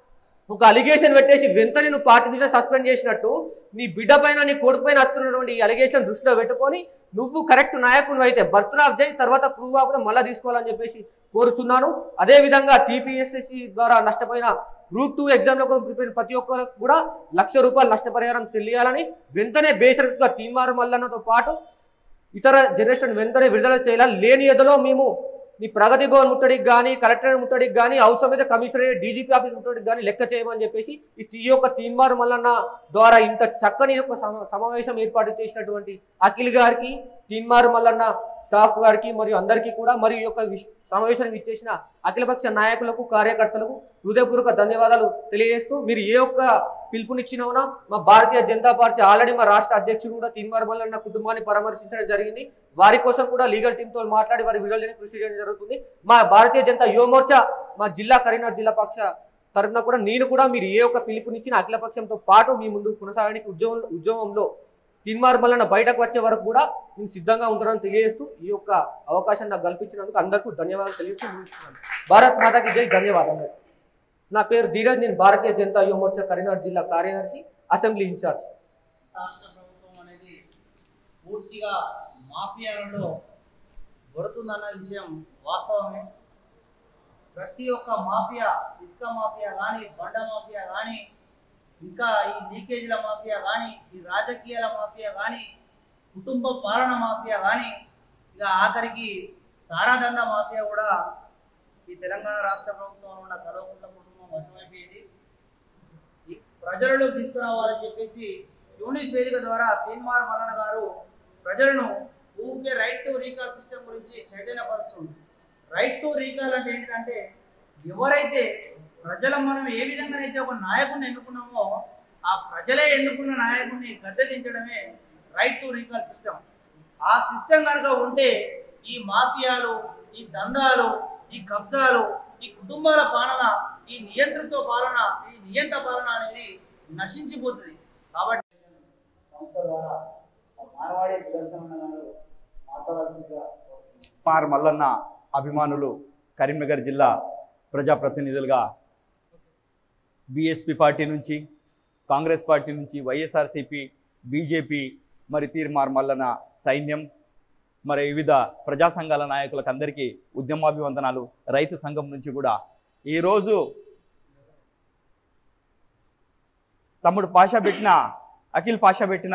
ఒక అలిగేషన్ పెట్టేసి వెంటనే నువ్వు పార్టీ నుంచి సస్పెండ్ చేసినట్టు నీ బిడ్డ పైన నీ కొడుకు పైన వస్తున్నటువంటి ఈ అలిగేషన్ దృష్టిలో పెట్టుకొని నువ్వు కరెక్ట్ నాయకుడు అయితే బర్త్రాఫ్ చేయి తర్వాత ప్రూవ్ అవ్వకుండా మళ్ళీ తీసుకోవాలని చెప్పేసి కోరుచున్నాను అదే విధంగా టీపీఎస్ఎస్సి ద్వారా నష్టపోయిన గ్రూప్ టూ ఎగ్జామ్లకు ప్రిపేర్ ప్రతి ఒక్కరికి కూడా లక్ష రూపాయలు నష్టపరిహారం చెల్లియాలని వెంటనే బేసరతుగా తీన్మారు మల్లన్నతో పాటు ఇతర జనరేషన్ వెంటనే విడుదల చేయాలి లేని ఎదలో మేము మీ ప్రగతి భవన్ ముట్టడికి కానీ కలెక్టరేట్ ముట్టడికి కానీ అవసరమైతే కమిషనరేట్ డీజీపీ ఆఫీస్ ముట్టడికి కానీ లెక్క చేయమని చెప్పేసి ఈ ఈ యొక్క తీన్మార్ మల్లన్న ద్వారా ఇంత చక్కని యొక్క సమ- సమావేశం ఏర్పాటు చేసినటువంటి అఖిల్ గారికి తీన్మార్ మల్లన్న స్టాఫ్ గారికి మరియు అందరికీ కూడా మరియు ఈ యొక్క విష్- సమావేశానికి ఇచ్చేసిన అఖిలపక్ష నాయకులకు కార్యకర్తలకు హృదయపూర్వక ధన్యవాదాలు తెలియజేస్తూ మీరు ఏ ఒక్క పిలుపునిచ్చినా మా భారతీయ జనతా పార్టీ ఆల్రెడీ మా రాష్ట్ర అధ్యక్షుడు కూడా తీన్మార్ మల్లన్న కుటుంబాన్ని పరామర్శించడం జరిగింది వారి కోసం కూడా లీగల్ టీంతో మాట్లాడి వారి విడుదలని కృషి చేయడం జరుగుతుంది మా భారతీయ జనతా యువమోర్చా మా జిల్లా కరీంనగర్ జిల్లా పక్ష తరఫున కూడా నేను కూడా మీరు ఏ ఒక్క పిలుపునిచ్చిన అఖిలపక్షంతో పాటు మీ ముందు కొనసాగడానికి ఉద్యోగం ఉద్యోగంలో తీన్మార్ మల్లన్న బయటకు వచ్చే వరకు కూడా నేను సిద్ధంగా ఉంటానని తెలియజేస్తూ ఈ యొక్క అవకాశం నాకు కల్పించినందుకు అందరికీ ధన్యవాదాలు తెలియజేస్తూ ముగిస్తున్నాను భారత్ మాతాకి జై ధన్యవాదాలు నా పేరు ధీరజ్ నేను భారతీయ జనతా యువమోర్చా కరీంనగర్ జిల్లా కార్యదర్శి అసెంబ్లీ ఇన్ఛార్జ్ రాష్ట్ర ప్రభుత్వం అనేది పూర్తిగా మాఫియాలలో దొరుకుతుందన్న విషయం వాస్తవమే ప్రతి ఒక్క మాఫియా ఇసుక మాఫియా కానీ బండ మాఫియా కానీ ఇంకా ఈ లీకేజీల మాఫియా కానీ ఈ రాజకీయాల మాఫియా కానీ కుటుంబ పాలన మాఫియా కానీ ఇక ఆఖరికి సారాదంద మాఫియా కూడా ఈ తెలంగాణ రాష్ట్ర ప్రభుత్వంలో ఉన్న కల్వకుంట్ల కుటుంబం వశమైపోయింది ఈ ప్రజలలో తీసుకురావాలని చెప్పేసి యూనిస్ వేదిక ద్వారా తీన్మార్ మల్లన్న గారు ప్రజలను ఊరికే రైట్ టు రీకాల్ సిస్టమ్ గురించి చైతన్యపరుస్తుంది రైట్ టు రీకాల్ అంటే ఏంటిదంటే ఎవరైతే ప్రజల మనం ఏ విధంగానైతే ఒక నాయకుడిని ఎన్నుకున్నామో ఆ ప్రజలే ఎన్నుకున్న నాయకుడిని గద్దె దించడమే రైట్ టు రీకాల్ సిస్టమ్ ఆ సిస్టమ్ కనుక ఉంటే ఈ మాఫియాలు ఈ దందాలు ఈ కబ్జాలు ఈ కుటుంబాల పాలన ఈ నియంతృత్వ పాలన ఈ నియంత పాలన అనేది నశించిపోతుంది కాబట్టి సంస్థ ద్వారా మార్వాడి సుదర్శన గారు మాట్లాడాల్సిందిగా కుమార్ మల్లన్న అభిమానులు కరీంనగర్ జిల్లా ప్రజాప్రతినిధులుగా బీఎస్పీ పార్టీ నుంచి కాంగ్రెస్ పార్టీ నుంచి వైఎస్ఆర్సీపీ బీజేపీ మరి తీర్మార్ మల్లన్న సైన్యం మరి వివిధ ప్రజా సంఘాల నాయకులకు అందరికీ ఉద్యమాభివందనాలు రైతు సంఘం నుంచి కూడా ఈరోజు తమ్ముడు పాషా పెట్టిన అఖిల్ పాషా పెట్టిన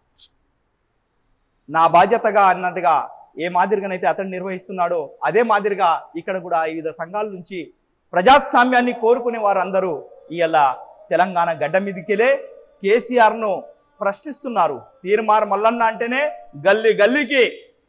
నా బాధ్యతగా అన్నట్టుగా ఏ మాదిరిగానైతే అతను నిర్వహిస్తున్నాడో అదే మాదిరిగా ఇక్కడ కూడా వివిధ సంఘాల నుంచి ప్రజాస్వామ్యాన్ని కోరుకునే వారందరూ ఇవాళ తెలంగాణ గడ్డ మీదకెళ్ళే కేసీఆర్ను ప్రశ్నిస్తున్నారు తీర్మార్ మల్లన్న అంటేనే గల్లీ గల్లీకి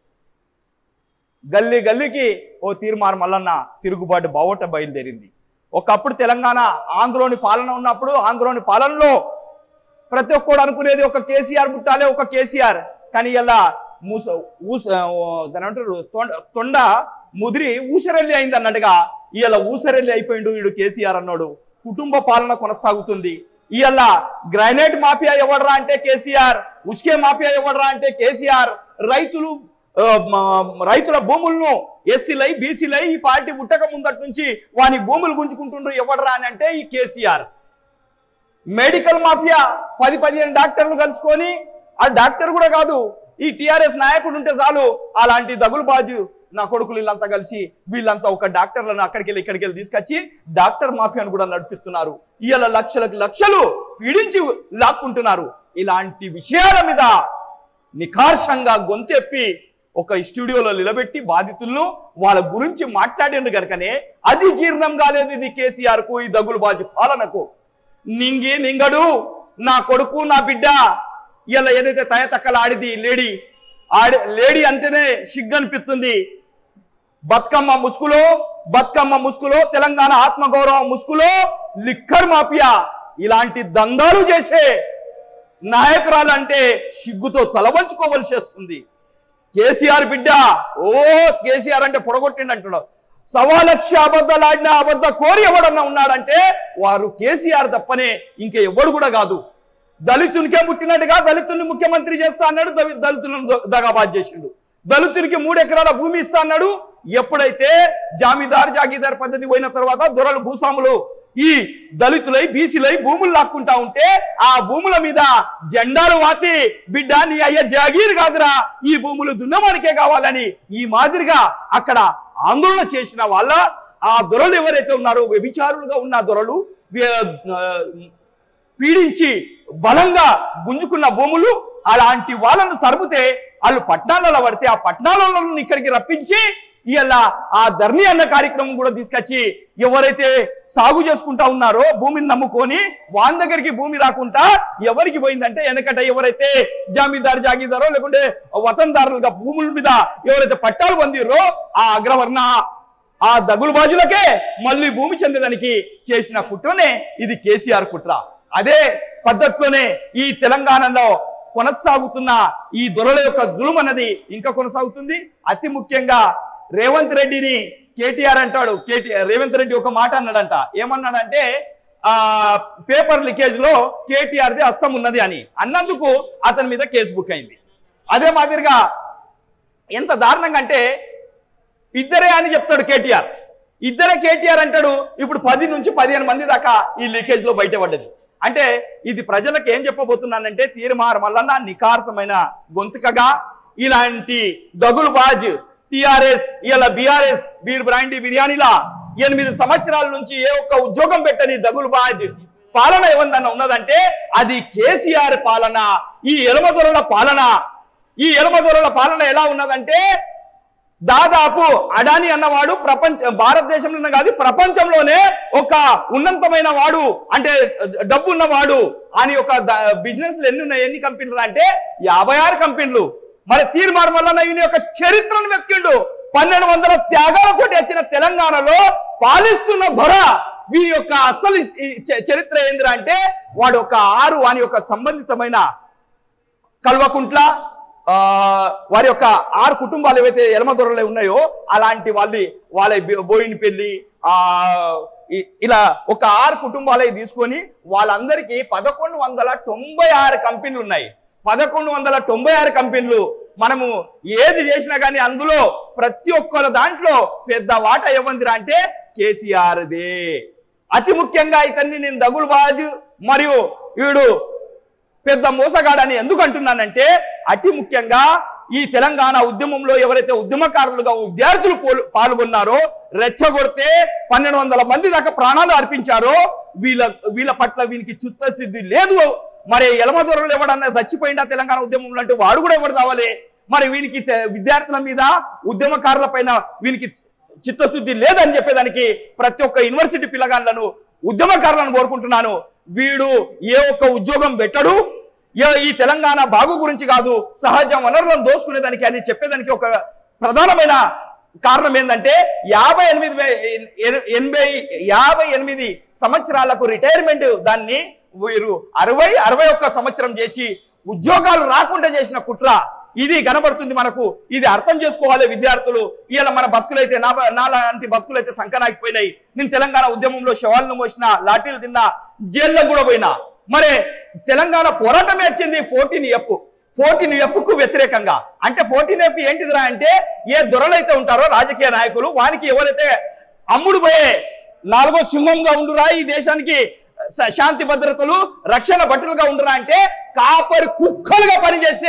గల్లీ గల్లీకి ఓ తీర్మార్ మల్లన్న తిరుగుబాటు బావట బయలుదేరింది ఒకప్పుడు తెలంగాణ ఆంధ్రోని పాలన ఉన్నప్పుడు ఆంధ్రోని పాలనలో ప్రతి ఒక్కడు అనుకునేది ఒక కేసీఆర్ పుట్టాలే ఒక కేసీఆర్ కానీ ఇలా మూస ఊస దాని అంటారు తొండ తొండ ముదిరి ఊసరెల్లి అయింది అన్నట్టుగా ఇవాళ ఊసరెల్లి అయిపోయిండు వీడు కేసీఆర్ అన్నాడు కుటుంబ పాలన కొనసాగుతుంది ఇవాళ గ్రానైట్ మాఫియా ఎవడరా అంటే కేసీఆర్ ఉస్కే మాఫియా ఎవడరా అంటే కేసీఆర్ రైతులు ఆ, మ- రైతుల భూములను ఎస్సీలై బీసీలై ఈ పార్టీ పుట్టక ముందటి నుంచి వాని భూములు గుంజుకుంటుండ్రు ఎవడరా అని అంటే ఈ కేసీఆర్ మెడికల్ మాఫియా పది పదిహేను డాక్టర్లు కలుసుకొని ఆ డాక్టర్ కూడా కాదు ఈ టిఆర్ఎస్ నాయకుడు ఉంటే చాలు అలాంటి దగులుబాజు నా కొడుకులు వీళ్ళంతా కలిసి వీళ్ళంతా ఒక డాక్టర్లను అక్కడికి వెళ్ళి ఇక్కడికి వెళ్ళి తీసుకొచ్చి డాక్టర్ మాఫియాను కూడా నడిపిస్తున్నారు ఇవాళ లక్షలకు లక్షలు పీడించి లాక్కుంటున్నారు ఇలాంటి విషయాల మీద నిఖార్షంగా గొంతెప్పి ఒక స్టూడియోలో నిలబెట్టి బాధితులను వాళ్ళ గురించి మాట్లాడిండు గనుకనే అది జీర్ణం కాలేదు ఇది కేసీఆర్ కు ఈ దగులుబాజు పాలనకు నింగి నింగడు నా కొడుకు నా బిడ్డ ఇలా ఏదైతే తయతక్కలాడిది లేడీ ఆడి లేడీ అంటేనే సిగ్గు అనిపిస్తుంది బతుకమ్మ ముసుగులో బతుకమ్మ ముసుగులో తెలంగాణ ఆత్మగౌరవం ముసుగులో లిక్కర్ మాఫియా ఇలాంటి దందాలు చేసే నాయకురాలు అంటే సిగ్గుతో తలవంచుకోవలసి వస్తుంది కేసీఆర్ బిడ్డ ఓ కేసీఆర్ అంటే పొడగొట్టిండు అంటున్నాడు సవా లక్ష అబద్ధాలు ఆడిన అబద్ధ కోరి ఎవడన్నా ఉన్నాడంటే వారు కేసీఆర్ తప్పనే ఇంక ఎవడు కూడా కాదు దళితునికే పుట్టినట్టుగా దళితుల్ని ముఖ్యమంత్రి చేస్తా అన్నాడు దళి- దళితులను ద- దగాబాద్ చేసిండు దళితునికి మూడు ఎకరాల భూమి ఇస్తా అన్నాడు ఎప్పుడైతే జామీదార్ జాగీదార్ పద్ధతి పోయిన తర్వాత దొరలు భూస్వాములు ఈ దళితులై బీసీలై భూములు లాక్కుంటా ఉంటే ఆ భూముల మీద జెండాలు వాతి బిడ్డ నీ అయ్య జాగీర్ కాదురా ఈ భూములు దున్నమానికే కావాలని ఈ మాదిరిగా అక్కడ ఆందోళన చేసిన వాళ్ళ ఆ దొరలు ఎవరైతే ఉన్నారో వ్యభిచారులుగా ఉన్న దొరలు వ్య- ఆ, పీడించి బలంగా గుంజుకున్న భూములు అలాంటి వాళ్ళను తరుముతే వాళ్ళు పట్టణాలలో పడితే ఆ పట్టణాలలో ఇక్కడికి రప్పించి ఇలా ఆ ధర్ని అన్న కార్యక్రమం కూడా తీసుకొచ్చి ఎవరైతే సాగు చేసుకుంటా ఉన్నారో భూమిని నమ్ముకొని వాళ్ళ దగ్గరికి భూమి రాకుండా ఎవరికి పోయిందంటే వెనకట ఎవరైతే జామీదారు జాగీదారో లేకుంటే వతందారులుగా భూముల మీద ఎవరైతే పట్టాలు పొందిరో ఆ అగ్రవర్ణ ఆ దగులు బాజులకే మళ్ళీ భూమి చెందేదానికి చేసిన కుట్రనే ఇది కేసీఆర్ కుట్ర అదే పద్ధతిలోనే ఈ తెలంగాణలో కొనసాగుతున్న ఈ దొరల యొక్క జులుం అన్నది ఇంకా కొనసాగుతుంది అతి ముఖ్యంగా రేవంత్ రెడ్డిని కేటీఆర్ అంటాడు కేటీఆర్ రేవంత్ రెడ్డి ఒక మాట అన్నాడంట ఏమన్నాడంటే ఆ పేపర్ లీకేజ్ లో కేటీఆర్ ది హస్తం ఉన్నది అని అన్నందుకు అతని మీద కేసు బుక్ అయింది అదే మాదిరిగా ఎంత దారుణంగా అంటే ఇద్దరే అని చెప్తాడు కేటీఆర్ ఇద్దరే కేటీఆర్ అంటాడు ఇప్పుడు పది నుంచి పదిహేను మంది దాకా ఈ లీకేజ్ లో బయటపడ్డది అంటే ఇది ప్రజలకు ఏం చెప్పబోతున్నానంటే తీర్మార్ మల్లన్న నికార్సమైన గొంతుకగా ఇలాంటి దగులు బాజ్ టిఆర్ఎస్ ఇలా బీఆర్ఎస్ బీర్ బ్రాండీ బిర్యానీలా ఎనిమిది సంవత్సరాల నుంచి ఏ ఒక్క ఉద్యోగం పెట్టని దగులు బాజ్ పాలన ఏమన్నా ఉన్నదంటే అది కేసీఆర్ పాలన ఈ ఎలమదొరల పాలన ఈ ఎలమదొరల పాలన ఎలా ఉన్నదంటే దాదాపు అడాని అన్నవాడు ప్రపంచ భారతదేశంలో కాదు ప్రపంచంలోనే ఒక ఉన్నతమైన వాడు అంటే డబ్బు ఉన్నవాడు అని ఒక బిజినెస్ ఎన్ని ఉన్నాయి ఎన్ని కంపెనీలు అంటే యాభై ఆరు కంపెనీలు మరి తీర్మార్ వల్ల ఈయన యొక్క చరిత్రను వెతికిండు పన్నెండు వందల త్యాగాలతోటి వచ్చిన తెలంగాణలో పాలిస్తున్న దొర వీరి యొక్క అసలు ఈ చ- చరిత్ర ఏందిరా అంటే వాడు ఒక ఆరు అని యొక్క సంబంధితమైన కల్వకుంట్ల ఆ, వారి యొక్క ఆరు కుటుంబాలు ఏవైతే ఎలమదొరలు ఉన్నాయో అలాంటి వాళ్ళ వాళ్ళ బి- బోయిన పెళ్లి ఆ ఇ- ఇలా ఒక ఆరు కుటుంబాలే తీసుకొని వాళ్ళందరికీ పదకొండు వందల తొంభై ఆరు కంపెనీలు ఉన్నాయి పదకొండు వందల తొంభై ఆరు కంపెనీలు మనము ఏది చేసినా కానీ అందులో ప్రతి ఒక్కరి దాంట్లో పెద్ద వాటా ఇవ్వందిరా అంటే కేసీఆర్దే అతి ముఖ్యంగా ఇతన్ని నేను దగులు బాజు మరియు వీడు పెద్ద మోసగాడని ఎందుకు అంటున్నానంటే అతి ముఖ్యంగా ఈ తెలంగాణ ఉద్యమంలో ఎవరైతే ఉద్యమకారులుగా విద్యార్థులు పోలు- పాల్గొన్నారో రెచ్చగొడితే పన్నెండు వందల మంది దాకా ప్రాణాలు అర్పించారో వీళ్ళ వీళ్ళ పట్ల వీనికి చిత్తశుద్ధి లేదు మరి ఎలమదొరలు ఎవడన్నా చచ్చిపోయిందా తెలంగాణ ఉద్యమంలో అంటే వాడు కూడా ఎవడు కావాలి మరి వీనికి తె- విద్యార్థుల మీద ఉద్యమకారుల పైన వీనికి చిత్తశుద్ధి లేదని చెప్పేదానికి ప్రతి ఒక్క యూనివర్సిటీ పిల్లగాళ్ళను ఉద్యమకారులను కోరుకుంటున్నాను వీడు ఏ ఒక్క ఉద్యోగం పెట్టడు ఏ- ఈ తెలంగాణ బాగు గురించి కాదు సహజ వనరులను దోసుకునేదానికి అని చెప్పేదానికి ఒక ప్రధానమైన కారణం ఏంటంటే యాభై ఎనిమిది వే- ఎన్- ఎనభై యాభై ఎనిమిది సంవత్సరాలకు రిటైర్మెంట్ దాన్ని వీరు అరవై అరవై ఒక్క సంవత్సరం చేసి ఉద్యోగాలు రాకుండా చేసిన కుట్ర ఇది కనబడుతుంది మనకు ఇది అర్థం చేసుకోవాలి విద్యార్థులు ఇలా మన బతుకులైతే నా నా లాంటి బతుకులైతే సంకనాగిపోయినాయి నేను తెలంగాణ ఉద్యమంలో శవాలను మోసిన లాఠీలు తిన్నా జైల్లో కూడా పోయినా మరి తెలంగాణ పోరాటమే వచ్చింది ఫోర్టీన్ ఎఫ్ ఫోర్టీన్ ఎఫ్ కు వ్యతిరేకంగా అంటే ఫోర్టీన్ ఎఫ్ ఏంటిదిరా అంటే ఏ దొరలైతే ఉంటారో రాజకీయ నాయకులు వానికి ఎవరైతే అమ్ముడు పోయే నాలుగో సింహంగా ఉండురా ఈ దేశానికి స- శాంతి భద్రతలు రక్షణ భటులుగా ఉండురా అంటే కాపరి కుక్కలుగా పనిచేసే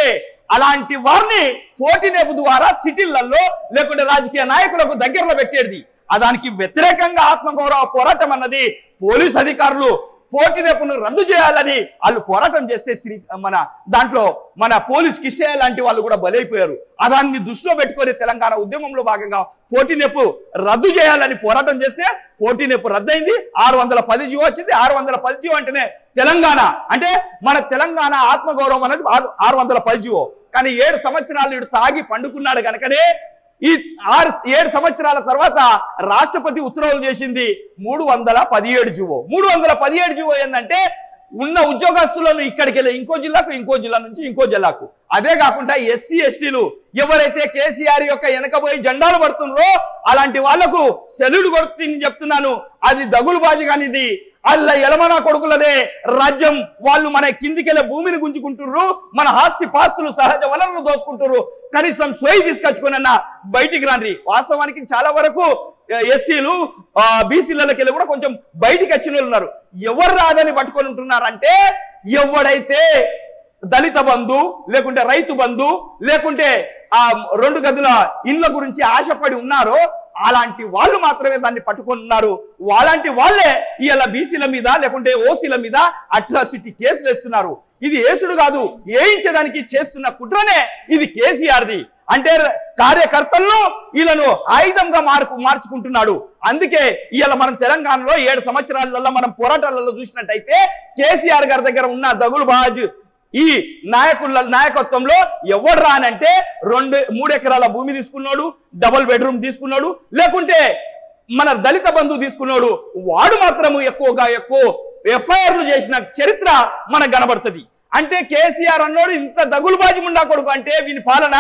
అలాంటి వారిని ఫోర్టీనేపు ద్వారా సిటీలలో లేకుంటే రాజకీయ నాయకులకు దగ్గరలో పెట్టేది ఆ దానికి వ్యతిరేకంగా ఆత్మగౌరవ పోరాటం అన్నది పోలీస్ అధికారులు ఫోర్టీనేపును రద్దు చేయాలని వాళ్ళు పోరాటం చేస్తే శ్రీ మన దాంట్లో మన పోలీస్ కిష్టయ్య లాంటి వాళ్ళు కూడా బలైపోయారు ఆ దాన్ని దృష్టిలో పెట్టుకొని తెలంగాణ ఉద్యమంలో భాగంగా ఫోర్టీనేపు రద్దు చేయాలని పోరాటం చేస్తే ఫోర్టీనేపు రద్దయింది ఆరు వందల పది జీవో వచ్చింది ఆరు వందల పది జీవో అంటేనే తెలంగాణ అంటే మన తెలంగాణ ఆత్మగౌరవం అనేది ఆరు- ఆరు వందల పది జీవో కానీ ఏడు సంవత్సరాలు వీడు తాగి పండుకున్నాడు కనుకనే ఈ ఆరు ఏడు సంవత్సరాల తర్వాత రాష్ట్రపతి ఉత్తర్వులు చేసింది మూడు వందల పదిహేడు జీవో మూడు వందల పదిహేడు జీవో ఏంటంటే ఉన్న ఉద్యోగస్తులను ఇక్కడికి వెళ్ళి ఇంకో జిల్లాకు ఇంకో జిల్లా నుంచి ఇంకో జిల్లాకు అదే కాకుండా ఎస్సీ ఎస్టీలు ఎవరైతే కేసీఆర్ యొక్క వెనకబోయి జెండాలు పడుతున్నారో అలాంటి వాళ్లకు సెల్యూడ్ కొడుతుంది చెప్తున్నాను అది దగులుబాజీ కానిది అల్ల ఎలమన కొడుకులదే రాజ్యం వాళ్ళు మన కిందికెళ్ళే భూమిని గుంజుకుంటుర్రు మన ఆస్తి పాస్తులు సహజ వనరులు దోసుకుంటుర్రు కనీసం సోయి తీసుకొచ్చుకున్న బయటికి రాండి వాస్తవానికి చాలా వరకు ఎస్సీలు బీసీలకి వెళ్ళి కూడా కొంచెం బయటికి వచ్చిన వాళ్ళు ఉన్నారు ఎవరు రాదని పట్టుకొని ఉంటున్నారంటే ఎవడైతే దళిత బంధు లేకుంటే రైతు బంధు లేకుంటే ఆ రెండు గదుల ఇండ్ల గురించి ఆశపడి ఉన్నారో అలాంటి వాళ్ళు మాత్రమే దాన్ని పట్టుకొని ఉన్నారు అలాంటి వాళ్ళే ఇవాళ బీసీల మీద లేకుంటే ఓసీల మీద అట్రాసిటీ కేసులు వేస్తున్నారు ఇది ఏసుడు కాదు ఏయించడానికి చేస్తున్న కుట్రనే ఇది కేసీఆర్ది అంటే కార్యకర్తలను వీళ్ళను ఆయుధంగా మార్పు మార్చుకుంటున్నాడు అందుకే ఇవాళ మనం తెలంగాణలో ఏడు సంవత్సరాలలో మనం పోరాటాలలో చూసినట్టయితే కేసీఆర్ గారి దగ్గర ఉన్న దగులు బాజ్ ఈ నాయకుల నాయకత్వంలో ఎవరు రానంటే రెండు మూడు ఎకరాల భూమి తీసుకున్నాడు డబుల్ బెడ్రూమ్ తీసుకున్నాడు లేకుంటే మన దళిత బంధువు తీసుకున్నాడు వాడు మాత్రము ఎక్కువగా ఎక్కువ ఎఫ్ఐఆర్లు చేసిన చరిత్ర మనకు కనబడుతుంది అంటే కేసీఆర్ అన్నోడు ఇంత దగులుబాజీ ముండా కొడుకు అంటే వీని పాలన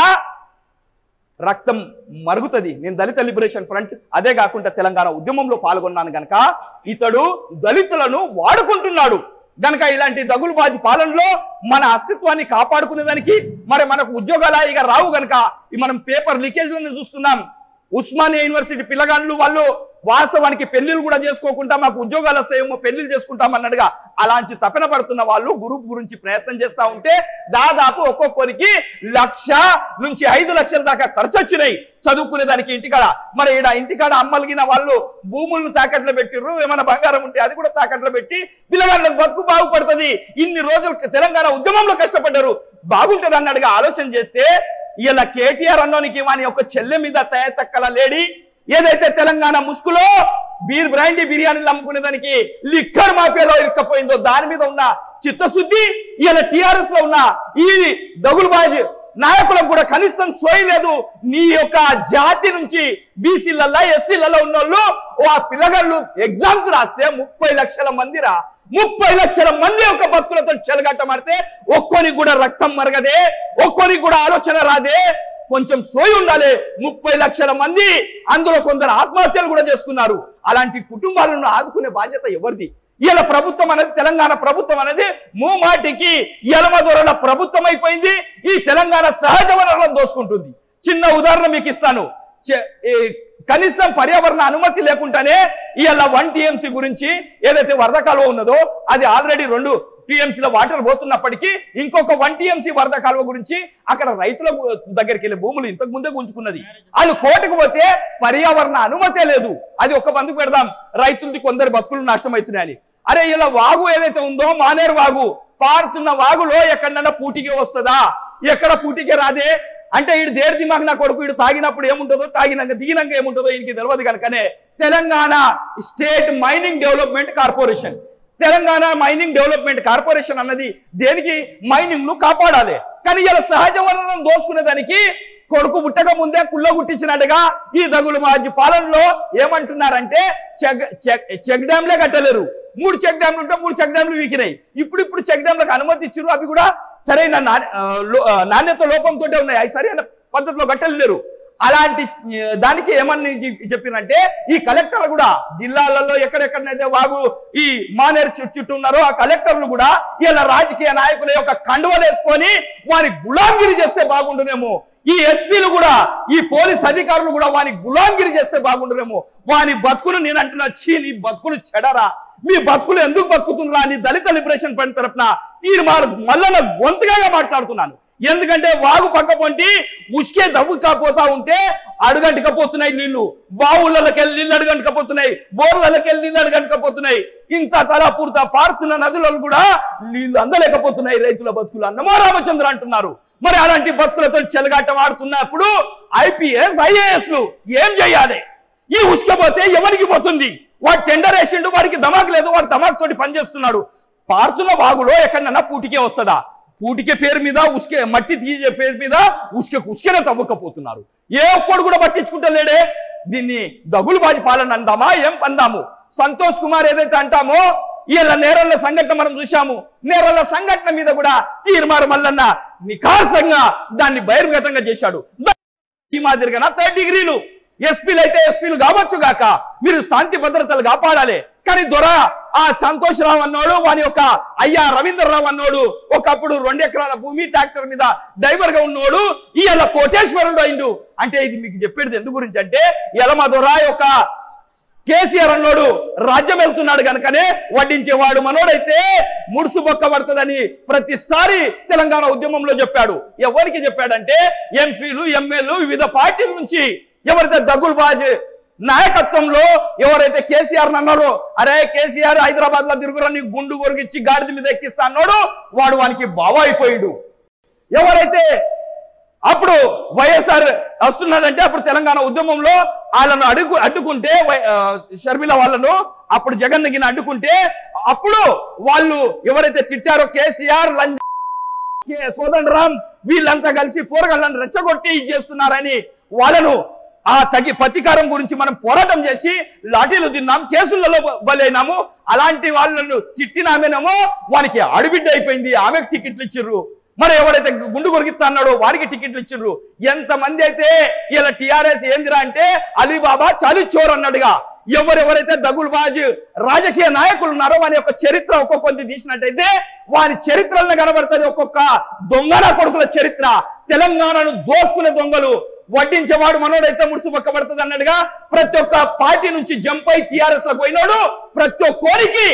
రక్తం మరుగుతుంది నేను దళిత లిబరేషన్ ఫ్రంట్ అదే కాకుండా తెలంగాణ ఉద్యమంలో పాల్గొన్నాను గనక ఇతడు దళితులను వాడుకుంటున్నాడు గనక ఇలాంటి దగులుబాజీ పాలనలో మన అస్తిత్వాన్ని కాపాడుకునేదానికి మరి మనకు ఉద్యోగాలు ఇక రావు గనక ఈ మనం పేపర్ లీకేజ్లను చూస్తున్నాం ఉస్మానియా యూనివర్సిటీ పిల్లగాళ్ళు వాళ్ళు వాస్తవానికి పెళ్లిళ్ళు కూడా చేసుకోకుండా మాకు ఉద్యోగాలు వస్తాయేమో పెళ్లిళ్ళు చేసుకుంటాం అన్నట్టుగా అలాంటి తపన పడుతున్న వాళ్ళు గ్రూప్ గురించి ప్రయత్నం చేస్తా ఉంటే దాదాపు ఒక్కొక్కరికి లక్ష నుంచి ఐదు లక్షల దాకా ఖర్చు వచ్చినాయి చదువుకునే దానికి ఇంటికాడ మరి ఈడ ఇంటికాడ అమ్మలిగిన వాళ్ళు భూములను తాకట్లో పెట్టిర్రు ఏమైనా బంగారం ఉంటే అది కూడా తాకట్లో పెట్టి పిల్లగాళ్ళకి బతుకు బాగుపడుతుంది ఇన్ని రోజులు తెలంగాణ ఉద్యమంలో కష్టపడ్డారు బాగుంటుంది అన్నట్టుగా ఆలోచన చేస్తే ఇలా కేటీఆర్ అన్నోనికి వాని ఒక చెల్లె మీద తయతక్కల లేడి ఏదైతే తెలంగాణ ముసుగులో బీర్ బ్రాండీ బిర్యానీలు అమ్ముకునేదానికి లిక్కర్ మాఫియాలో ఇరుక్కపోయిందో దాని మీద ఉన్న చిత్తశుద్ధి ఇలా టిఆర్ఎస్ లో ఉన్న ఈ దగులుబాజ్ నాయకులకు కూడా కనీసం సోయి లేదు నీ యొక్క జాతి నుంచి బీసీలలో ఎస్సీలలో ఉన్న వాళ్ళు ఓ ఆ పిల్లగాళ్ళు ఎగ్జామ్స్ రాస్తే ముప్పై లక్షల మందిరా ముప్పై లక్షల మంది యొక్క బతుకులతో చెలగట్టమాడితే ఒక్కోనికి కూడా రక్తం మరగదే ఒక్కోనికి కూడా ఆలోచన రాదే కొంచెం సోయి ఉండాలి ముప్పై లక్షల మంది అందులో కొందరు ఆత్మహత్యలు కూడా చేసుకున్నారు అలాంటి కుటుంబాలను ఆదుకునే బాధ్యత ఎవరిది ఇలా ప్రభుత్వం అనేది తెలంగాణ ప్రభుత్వం అనేది మూమాటికి ఎలమ దొరల ప్రభుత్వం అయిపోయింది ఈ తెలంగాణ సహజ వనరులను దోసుకుంటుంది చిన్న ఉదాహరణ మీకు ఇస్తాను చె- ఈ కనీసం పర్యావరణ అనుమతి లేకుండానే ఇవాళ వన్ టీఎంసీ గురించి ఏదైతే వరద కాలువ ఉన్నదో అది ఆల్రెడీ రెండు టీఎంసీలో వాటర్ పోతున్నప్పటికీ ఇంకొక వన్ టీఎంసీ వరద కాలువ గురించి అక్కడ రైతుల గు- దగ్గరికి వెళ్ళే భూములు ఇంతకు ముందే గుంజుకున్నది వాళ్ళు కోర్టుకు పోతే పర్యావరణ అనుమతే లేదు అది ఒక్క బందుకు పెడదాం రైతులది కొందరు బతుకులు నష్టమవుతున్నాయని అరే ఇలా వాగు ఏదైతే ఉందో మానేరు వాగు పారుతున్న వాగులో ఎక్కడన్నా పూటికి వస్తుందా ఎక్కడ పూటికి రాదే అంటే ఈడు దేడి దిమాగ్ నా కొడుకు ఈడు తాగినప్పుడు ఏముంటుందో తాగినాక దిగినాక ఏముంటుందో ఈయనకి తెలియదు కనుకనే Telangana state mining development corporation Telangana mining development corporation అన్నది దేనికి మైనింగ్ ను కాపాడాలి కానీ ఇలా సహజ వనరులను దోసుకునే దానికి కొడుకు పుట్టక ముందే కుళ్ళ గుట్టించినట్టుగా ఈ దగులు మాజీ పాలనలో ఏమంటున్నారంటే చెక్ చెక్ చెక్ డ్యాంలే కట్టలేరు మూడు చెక్ డ్యాంలు ఉంటే మూడు చెక్ డ్యాంలు వీకినాయి ఇప్పుడు ఇప్పుడు చెక్ డ్యాంలకు అనుమతి ఇచ్చారు అవి కూడా సరైన నా- ఆ, లో- ఆ, నాణ్యత లోపంతో ఉన్నాయి అవి సరైన పద్ధతిలో కట్టలేరు అలాంటి ఆ, దానికి ఏమని చె- చెప్పినంటే ఈ కలెక్టర్ కూడా జిల్లాలలో ఎక్కడెక్కడనైతే వాగు ఈ మానేరు చుట్టూ చుట్టూ ఉన్నారో ఆ కలెక్టర్లు కూడా ఇలా రాజకీయ నాయకుల యొక్క కండువలు వేసుకొని వారి గులాంగిరి చేస్తే బాగుండునేమో ఈ ఎస్పీలు కూడా ఈ పోలీస్ అధికారులు కూడా వాని గులాంగిరి చేస్తే బాగుండునేమో వాని బతుకులు నేను అంటున్నా చీ నీ బతుకులు చెడరా మీ బతుకులు ఎందుకు బతుకుతుండ్రా అని దళిత లిబరేషన్ ఫ్రంట్ తరపున తీర్మానం మల్లన గొంతుగా మాట్లాడుతున్నాను ఎందుకంటే వాగు పక్క పొంటి ఉసుకే దవ్వుకపోతా ఉంటే అడుగంటకపోతున్నాయి నీళ్లు బావులకి వెళ్ళి నీళ్ళు అడుగంటకపోతున్నాయి బోర్లకి వెళ్ళి నీళ్ళు అడుగంటకపోతున్నాయి ఇంత తల పూర్త పారుతున్న నదులలో కూడా నీళ్లు అందలేకపోతున్నాయి రైతుల బతుకులు అన్నమో రామచంద్ర అంటున్నారు మరి అలాంటి బతుకులతో చెలగాటం ఆడుతున్నప్పుడు ఐపీఎస్ ఐఏఎస్లు ఏం చేయాలి ఈ ఉసుకపోతే ఎవరికి పోతుంది వాడు టెండర్ వేసిండు వాడికి దమాక్ లేదు వాడు దమాక్ తోటి పనిచేస్తున్నాడు పారుతున్న వాగులో ఎక్కడన్నా పూటికే వస్తుందా పూటికే పేరు మీద ఉసుకే మట్టి తీసే పేరు మీద ఉసుకే ఉసుకెనే తవ్వకపోతున్నారు ఏ ఒక్కడు కూడా పట్టించుకుంటలేడే దీన్ని దగులు బాజి పాలన అందామా ఏం అందాము సంతోష్ కుమార్ ఏదైతే అంటామో ఇలా నేరళ్ళ సంఘటన మనం చూశాము నేరళ్ళ సంఘటన మీద కూడా తీర్మారు మల్లన్న నికాసంగా దాన్ని బహిర్గతంగా చేశాడు ఈ మాదిరిగా థర్డ్ డిగ్రీలు ఎస్పీలు అయితే ఎస్పీలు కావచ్చు గాక మీరు శాంతి భద్రతలు కాపాడాలి కానీ దొర ఆ సంతోషరావు అన్నోడు వాని యొక్క అయ్యా రవీంద్రరావు అన్నోడు ఒకప్పుడు రెండు ఎకరాల భూమి ట్రాక్టర్ మీద డ్రైవర్ గా ఉన్నోడు ఇవాళ కోటేశ్వరుడు అయిండు అంటే ఇది మీకు చెప్పేది ఎందు గురించి అంటే ఎలమ దొర యొక్క కేసీఆర్ అన్నోడు రాజ్యం వెళ్తున్నాడు కనుకనే వడ్డించేవాడు మనోడైతే ముడుసు బొక్క పడుతుందని ప్రతిసారి తెలంగాణ ఉద్యమంలో చెప్పాడు ఎవరికి చెప్పాడంటే ఎంపీలు ఎమ్మెల్యేలు వివిధ పార్టీల నుంచి ఎవరైతే దగ్గులు బాజీ నాయకత్వంలో ఎవరైతే కేసీఆర్ అన్నారో అరే కేసీఆర్ హైదరాబాద్ లో తిరుగురని గుండు కొరిగిచ్చి గాడిద మీద ఎక్కిస్తా అన్నాడు వాడు వానికి బావ అయిపోయాడు ఎవరైతే అప్పుడు వైఎస్ఆర్ వస్తున్నదంటే అప్పుడు తెలంగాణ ఉద్యమంలో వాళ్ళను అడుగు అడ్డుకుంటే వై- ఆ, షర్మిల వాళ్ళను అప్పుడు జగన్ గిన అడ్డుకుంటే అప్పుడు వాళ్ళు ఎవరైతే తిట్టారో కేసీఆర్ లంజ కోదండరామ్ వీళ్ళంతా కలిసి పోరగాళ్ళని రెచ్చగొట్టి ఇది చేస్తున్నారని వాళ్ళను ఆ తగి ప్రతీకారం గురించి మనం పోరాటం చేసి లాఠీలు తిన్నాం కేసులలో బ- బలైనాము అలాంటి వాళ్ళను తిట్టినామేనేమో వానికి ఆడబిడ్డ అయిపోయింది ఆమెకు టికెట్లు ఇచ్చిర్రు మరి ఎవరైతే గుండు కొరికిస్తా అన్నాడో వారికి టికెట్లు ఇచ్చిర్రు ఎంతమంది అయితే ఇలా టిఆర్ఎస్ ఏందిరా అంటే అలీబాబా చాలి చోర్ అన్నాడుగా ఎవరెవరైతే దగుల్ బాజ్ రాజకీయ నాయకులు ఉన్నారో వాని యొక్క చరిత్ర ఒక్కొక్కటి తీసినట్టయితే వారి చరిత్రలను కనబడుతుంది ఒక్కొక్క దొంగన కొడుకుల చరిత్ర తెలంగాణను దోసుకునే దొంగలు వడ్డించేవాడు మనోడైతే ముడుసు పక్కబడుతుంది అన్నట్టుగా ప్రతి ఒక్క పార్టీ నుంచి జంప్ అయి టిఆర్ఎస్ లో పోయినాడు ప్రతి ఒక్కరికి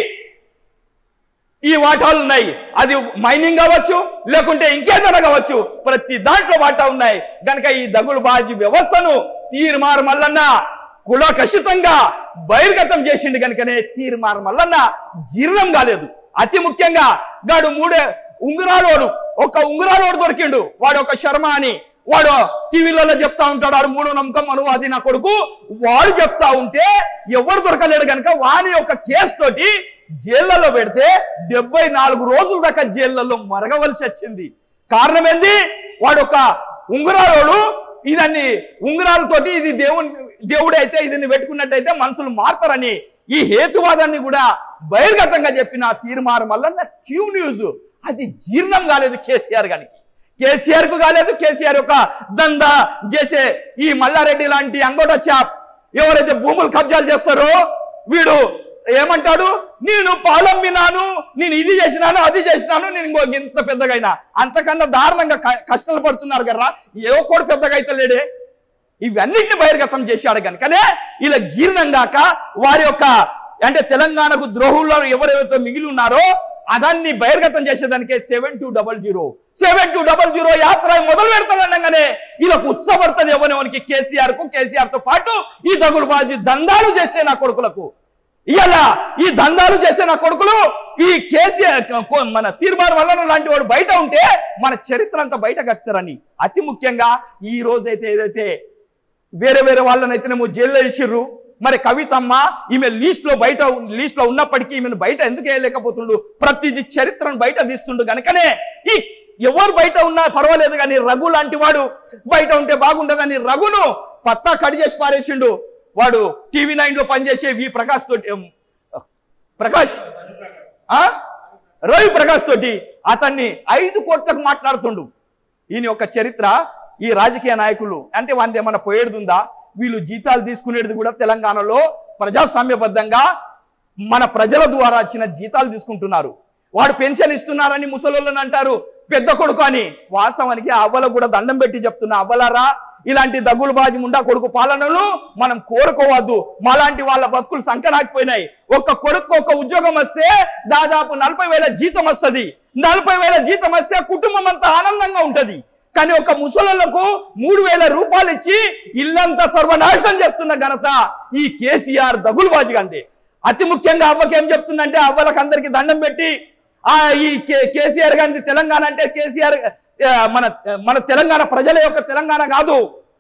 ఈ వాటాలు ఉన్నాయి అది మైనింగ్ కావచ్చు లేకుంటే ఇంకేదైనా కావచ్చు ప్రతి దాంట్లో వాటా ఉన్నాయి గనక ఈ దగులు బాజీ వ్యవస్థను తీర్మార్ మల్లన్న కులకషితంగా బహిర్గతం చేసిండు గనుకనే తీర్మార్ మల్లన్న జీర్ణం కాలేదు అతి ముఖ్యంగా గాడు మూడే ఉంగరాలోడు ఒక ఉంగరాలోడు దొరికిండు వాడు ఒక శర్మ అని వాడు టీవీలలో చెప్తా ఉంటాడు ఆడు మూడో నమ్మకం అను అది నా కొడుకు వాడు చెప్తా ఉంటే ఎవరు దొరకలేడు కనుక వాని యొక్క కేసు తోటి జైళ్లలో పెడితే డెబ్బై నాలుగు రోజుల దాకా జైళ్లలో మరగవలసి వచ్చింది కారణం ఏంది వాడు ఒక ఉంగరాలోడు ఇదాన్ని ఉంగరాలతోటి ఇది దేవుని దేవుడే అయితే ఇది పెట్టుకున్నట్టయితే మనుషులు మారుతారని ఈ హేతువాదాన్ని కూడా బహిర్గతంగా చెప్పిన తీర్మానం వల్ల క్యూ న్యూస్ అది జీర్ణం కాలేదు కేసీఆర్ గారికి కేసీఆర్ కు కాలేదు కేసీఆర్ యొక్క దందా చేసే ఈ మల్లారెడ్డి లాంటి అంగోట చాప్ ఎవరైతే భూములు కబ్జాలు చేస్తారో వీడు ఏమంటాడు నేను పాలమ్మినాను నేను ఇది చేసినాను అది చేసినాను నేను ఇంకో ఇంత పెద్దగైనా అంతకన్నా దారుణంగా క- కష్టాలు పడుతున్నారు కదా ఏ ఒక్కడు పెద్దగా అయితే లేడే ఇవన్నిటిని బహిర్గతం చేశాడు కనుకనే ఇలా జీర్ణం కాక వారి యొక్క అంటే తెలంగాణకు ద్రోహుల్లో ఎవరెవరితో మిగిలి ఉన్నారో అదాన్ని బహిర్గతం చేసేదానికే seven two double zero seven two double zero యాత్ర మొదలు పెడతానగానే ఇలా ఉత్సపడుతుంది ఎవరెవరికి కేసీఆర్ కు కేసీఆర్ తో పాటు ఈ దగుడు బాజీ దందాలు చేసే నా కొడుకులకు ఇలా ఈ దందాలు చేసే నా కొడుకులు ఈ కేసీఆర్ కొ- మన తీర్మానం వల్ల లాంటి వాడు బయట ఉంటే మన చరిత్ర అంతా బయట కక్తారని అతి ముఖ్యంగా ఈ రోజైతే ఏదైతే వేరే వేరే వాళ్ళనైతేనేమో జైల్లో వేసిర్రు మరి కవితమ్మ ఈమె లీస్ట్ లో బయట లీస్ట్ లో ఉన్నప్పటికీ ఈమెను బయట ఎందుకు వేయలేకపోతుండు ప్రతిది చరిత్రను బయట తీస్తుండు గనుకనే ఈ ఎవరు బయట ఉన్నా పర్వాలేదు కానీ రఘు లాంటి వాడు బయట ఉంటే బాగుండదని రఘును పత్తా కడి చేసి పారేసిండు వాడు టీవీ నైన్ లో పనిచేసే వి ప్రకాష్ తోటి ఉమ్, ప్రకాష్ ఆ రవి ప్రకాష్ తోటి అతన్ని ఐదు కోట్లకు మాట్లాడుతుండు ఈయన యొక్క చరిత్ర ఈ రాజకీయ నాయకులు అంటే వాంది ఏమన్నా పోయేది ఉందా వీళ్ళు జీతాలు తీసుకునేది కూడా తెలంగాణలో ప్రజాస్వామ్యబద్ధంగా మన ప్రజల ద్వారా వచ్చిన జీతాలు తీసుకుంటున్నారు వాడు పెన్షన్ ఇస్తున్నారని ముసలోళ్ళని అంటారు పెద్ద కొడుకు అని వాస్తవానికి ఆ అవ్వలకు కూడా దండం పెట్టి చెప్తున్నా అవ్వలారా ఇలాంటి దగ్గులుబాజీ ముండా కొడుకు పాలనను మనం కోరుకోవద్దు మాలాంటి వాళ్ళ బతుకులు సంకనాకపోయినాయి ఒక్క కొడుకు ఒక్క ఉద్యోగం వస్తే దాదాపు నలభై వేల జీతం వస్తది నలభై వేల జీతం వస్తే కుటుంబం అంతా ఆనందంగా ఉంటది కానీ ఒక ముసలకు మూడు వేల రూపాయలు ఇచ్చి ఇల్లంతా సర్వనాశనం చేస్తున్న ఘనత ఈ కేసీఆర్ దగులుబాజీ అంతే అతి ముఖ్యంగా అవ్వకి ఏం చెప్తుందంటే అవ్వలకు అందరికి దండం పెట్టి ఆ ఈ కే- కేసీఆర్ గారిని తెలంగాణ అంటే కేసీఆర్ ఆ, మన మన తెలంగాణ ప్రజల యొక్క తెలంగాణ కాదు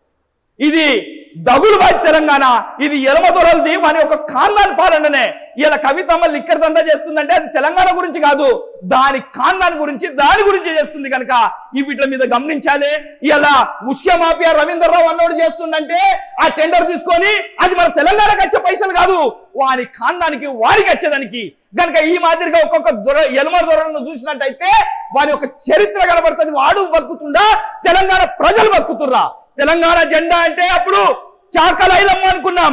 ఇది దగులుబాజీ తెలంగాణ ఇది ఎలమదొరలది మన యొక్క ఖాందాన్ పాలననే ఇలా కవితమ్మ లిక్కర్ దందా చేస్తుందంటే అది తెలంగాణ గురించి కాదు దాని ఖాందాన్ గురించి దాని గురించి చేస్తుంది కనుక ఈ వీటి మీద గమనించాలి ఇలా ఉష్కే మాఫియా రవీంద్రరావు అన్నోడు చేస్తుందంటే ఆ టెండర్ తీసుకొని అది మన తెలంగాణకు వచ్చే పైసలు కాదు వారి ఖాందానికి వారికి వచ్చేదానికి కనుక ఈ మాదిరిగా ఒక్కొక్క దొర ఎలమర దొరలను చూసినట్టయితే వారి యొక్క చరిత్ర కనబడుతుంది వాడు బతుకుతుండా తెలంగాణ ప్రజలు బతుకుతుర్రా తెలంగాణ జెండా అంటే అప్పుడు చాకలైలమ్మ అనుకున్నాం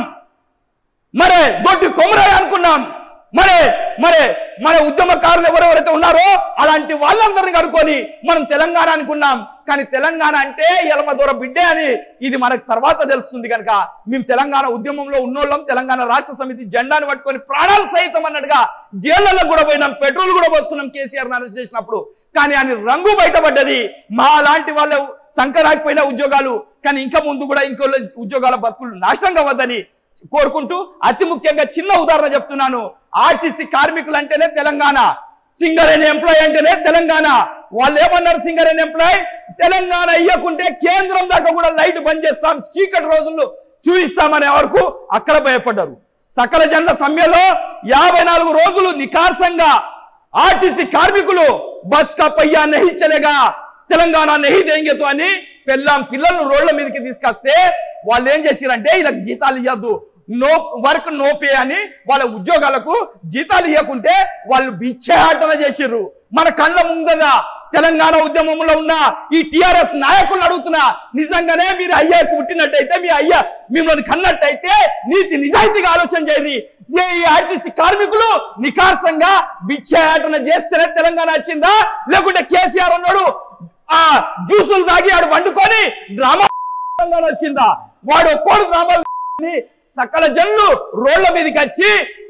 మరే దొడ్డి కొమరాయ్ అనుకున్నాం మరే మరే మన ఉద్యమకారులు ఎవరెవరైతే ఉన్నారో అలాంటి వాళ్ళందరినీ కనుక్కొని మనం తెలంగాణ అనుకున్నాం కానీ తెలంగాణ అంటే ఎలమ దూర బిడ్డే అని ఇది మనకు తర్వాత తెలుస్తుంది కనుక మేము తెలంగాణ ఉద్యమంలో ఉన్నోళ్ళం తెలంగాణ రాష్ట్ర సమితి జెండాను పట్టుకొని ప్రాణాలు సైతం అన్నట్టుగా జైళ్ళలో కూడా పోయినాం పెట్రోల్ కూడా పోసుకున్నాం కేసీఆర్ అరెస్ట్ చేసినప్పుడు కానీ అని రంగు బయటపడ్డది మా లాంటి వాళ్ళు సంకరాకపోయిన ఉద్యోగాలు కానీ ఇంకా ముందు కూడా ఇంకో ఉద్యోగాల బతుకులు నాశనం కావద్దని కోరుకుంటూ అతి ముఖ్యంగా చిన్న ఉదాహరణ చెప్తున్నాను ఆర్టీసీ కార్మికులు అంటేనే తెలంగాణ సింగర్ అయిన ఎంప్లాయ్ అంటేనే తెలంగాణ వాళ్ళు ఏమన్నారు సింగర్ అయిన ఎంప్లాయ్ తెలంగాణ ఇయ్యకుంటే కేంద్రం దాకా కూడా లైట్ బంద్ చేస్తాం చీకటి రోజుల్లో చూయిస్తామనే వరకు అక్కడ భయపడ్డారు సకల జనుల సమ్మెలో యాభై నాలుగు రోజులు నికార్సంగా ఆర్టీసీ కార్మికులు బస్ కా పయ్యా నహి చలేగా తెలంగాణ నహి దేంగేతో అని పెళ్ళాం పిల్లలను రోడ్ల మీదకి తీసుకొస్తే వాళ్ళు ఏం చేసిరంటే వీళ్ళకి జీతాలు ఇవ్వద్దు నో వర్క్ నో పే అని వాళ్ళ ఉద్యోగాలకు జీతాలు ఇవ్వకుంటే వాళ్ళు బిచ్చాటన చేసిర్రు మన కళ్ళ ముందర తెలంగాణ ఉద్యమంలో ఉన్న ఈ టిఆర్ఎస్ నాయకులను అడుగుతున్నా నిజంగానే మీరు అయ్యా పుట్టినట్టయితే మీ అయ్యా మిమ్మల్ని కన్నట్టయితే నీతి నిజాయితీగా ఆలోచన చేయండి ఏ ఈ ఆర్టీసీ కార్మికులు నికార్సంగా బిచ్చాటన చేస్తేనే తెలంగాణ వచ్చిందా లేకుంటే కేసీఆర్ అన్నాడు ఆ జ్యూసులు తాగి ఆడు వండుకొని డ్రామా తెలంగాణ వచ్చిందా వాడు ఒక్కోడు డ్రామాలు చేసి సకల జనులు రోడ్ల మీదకి వచ్చి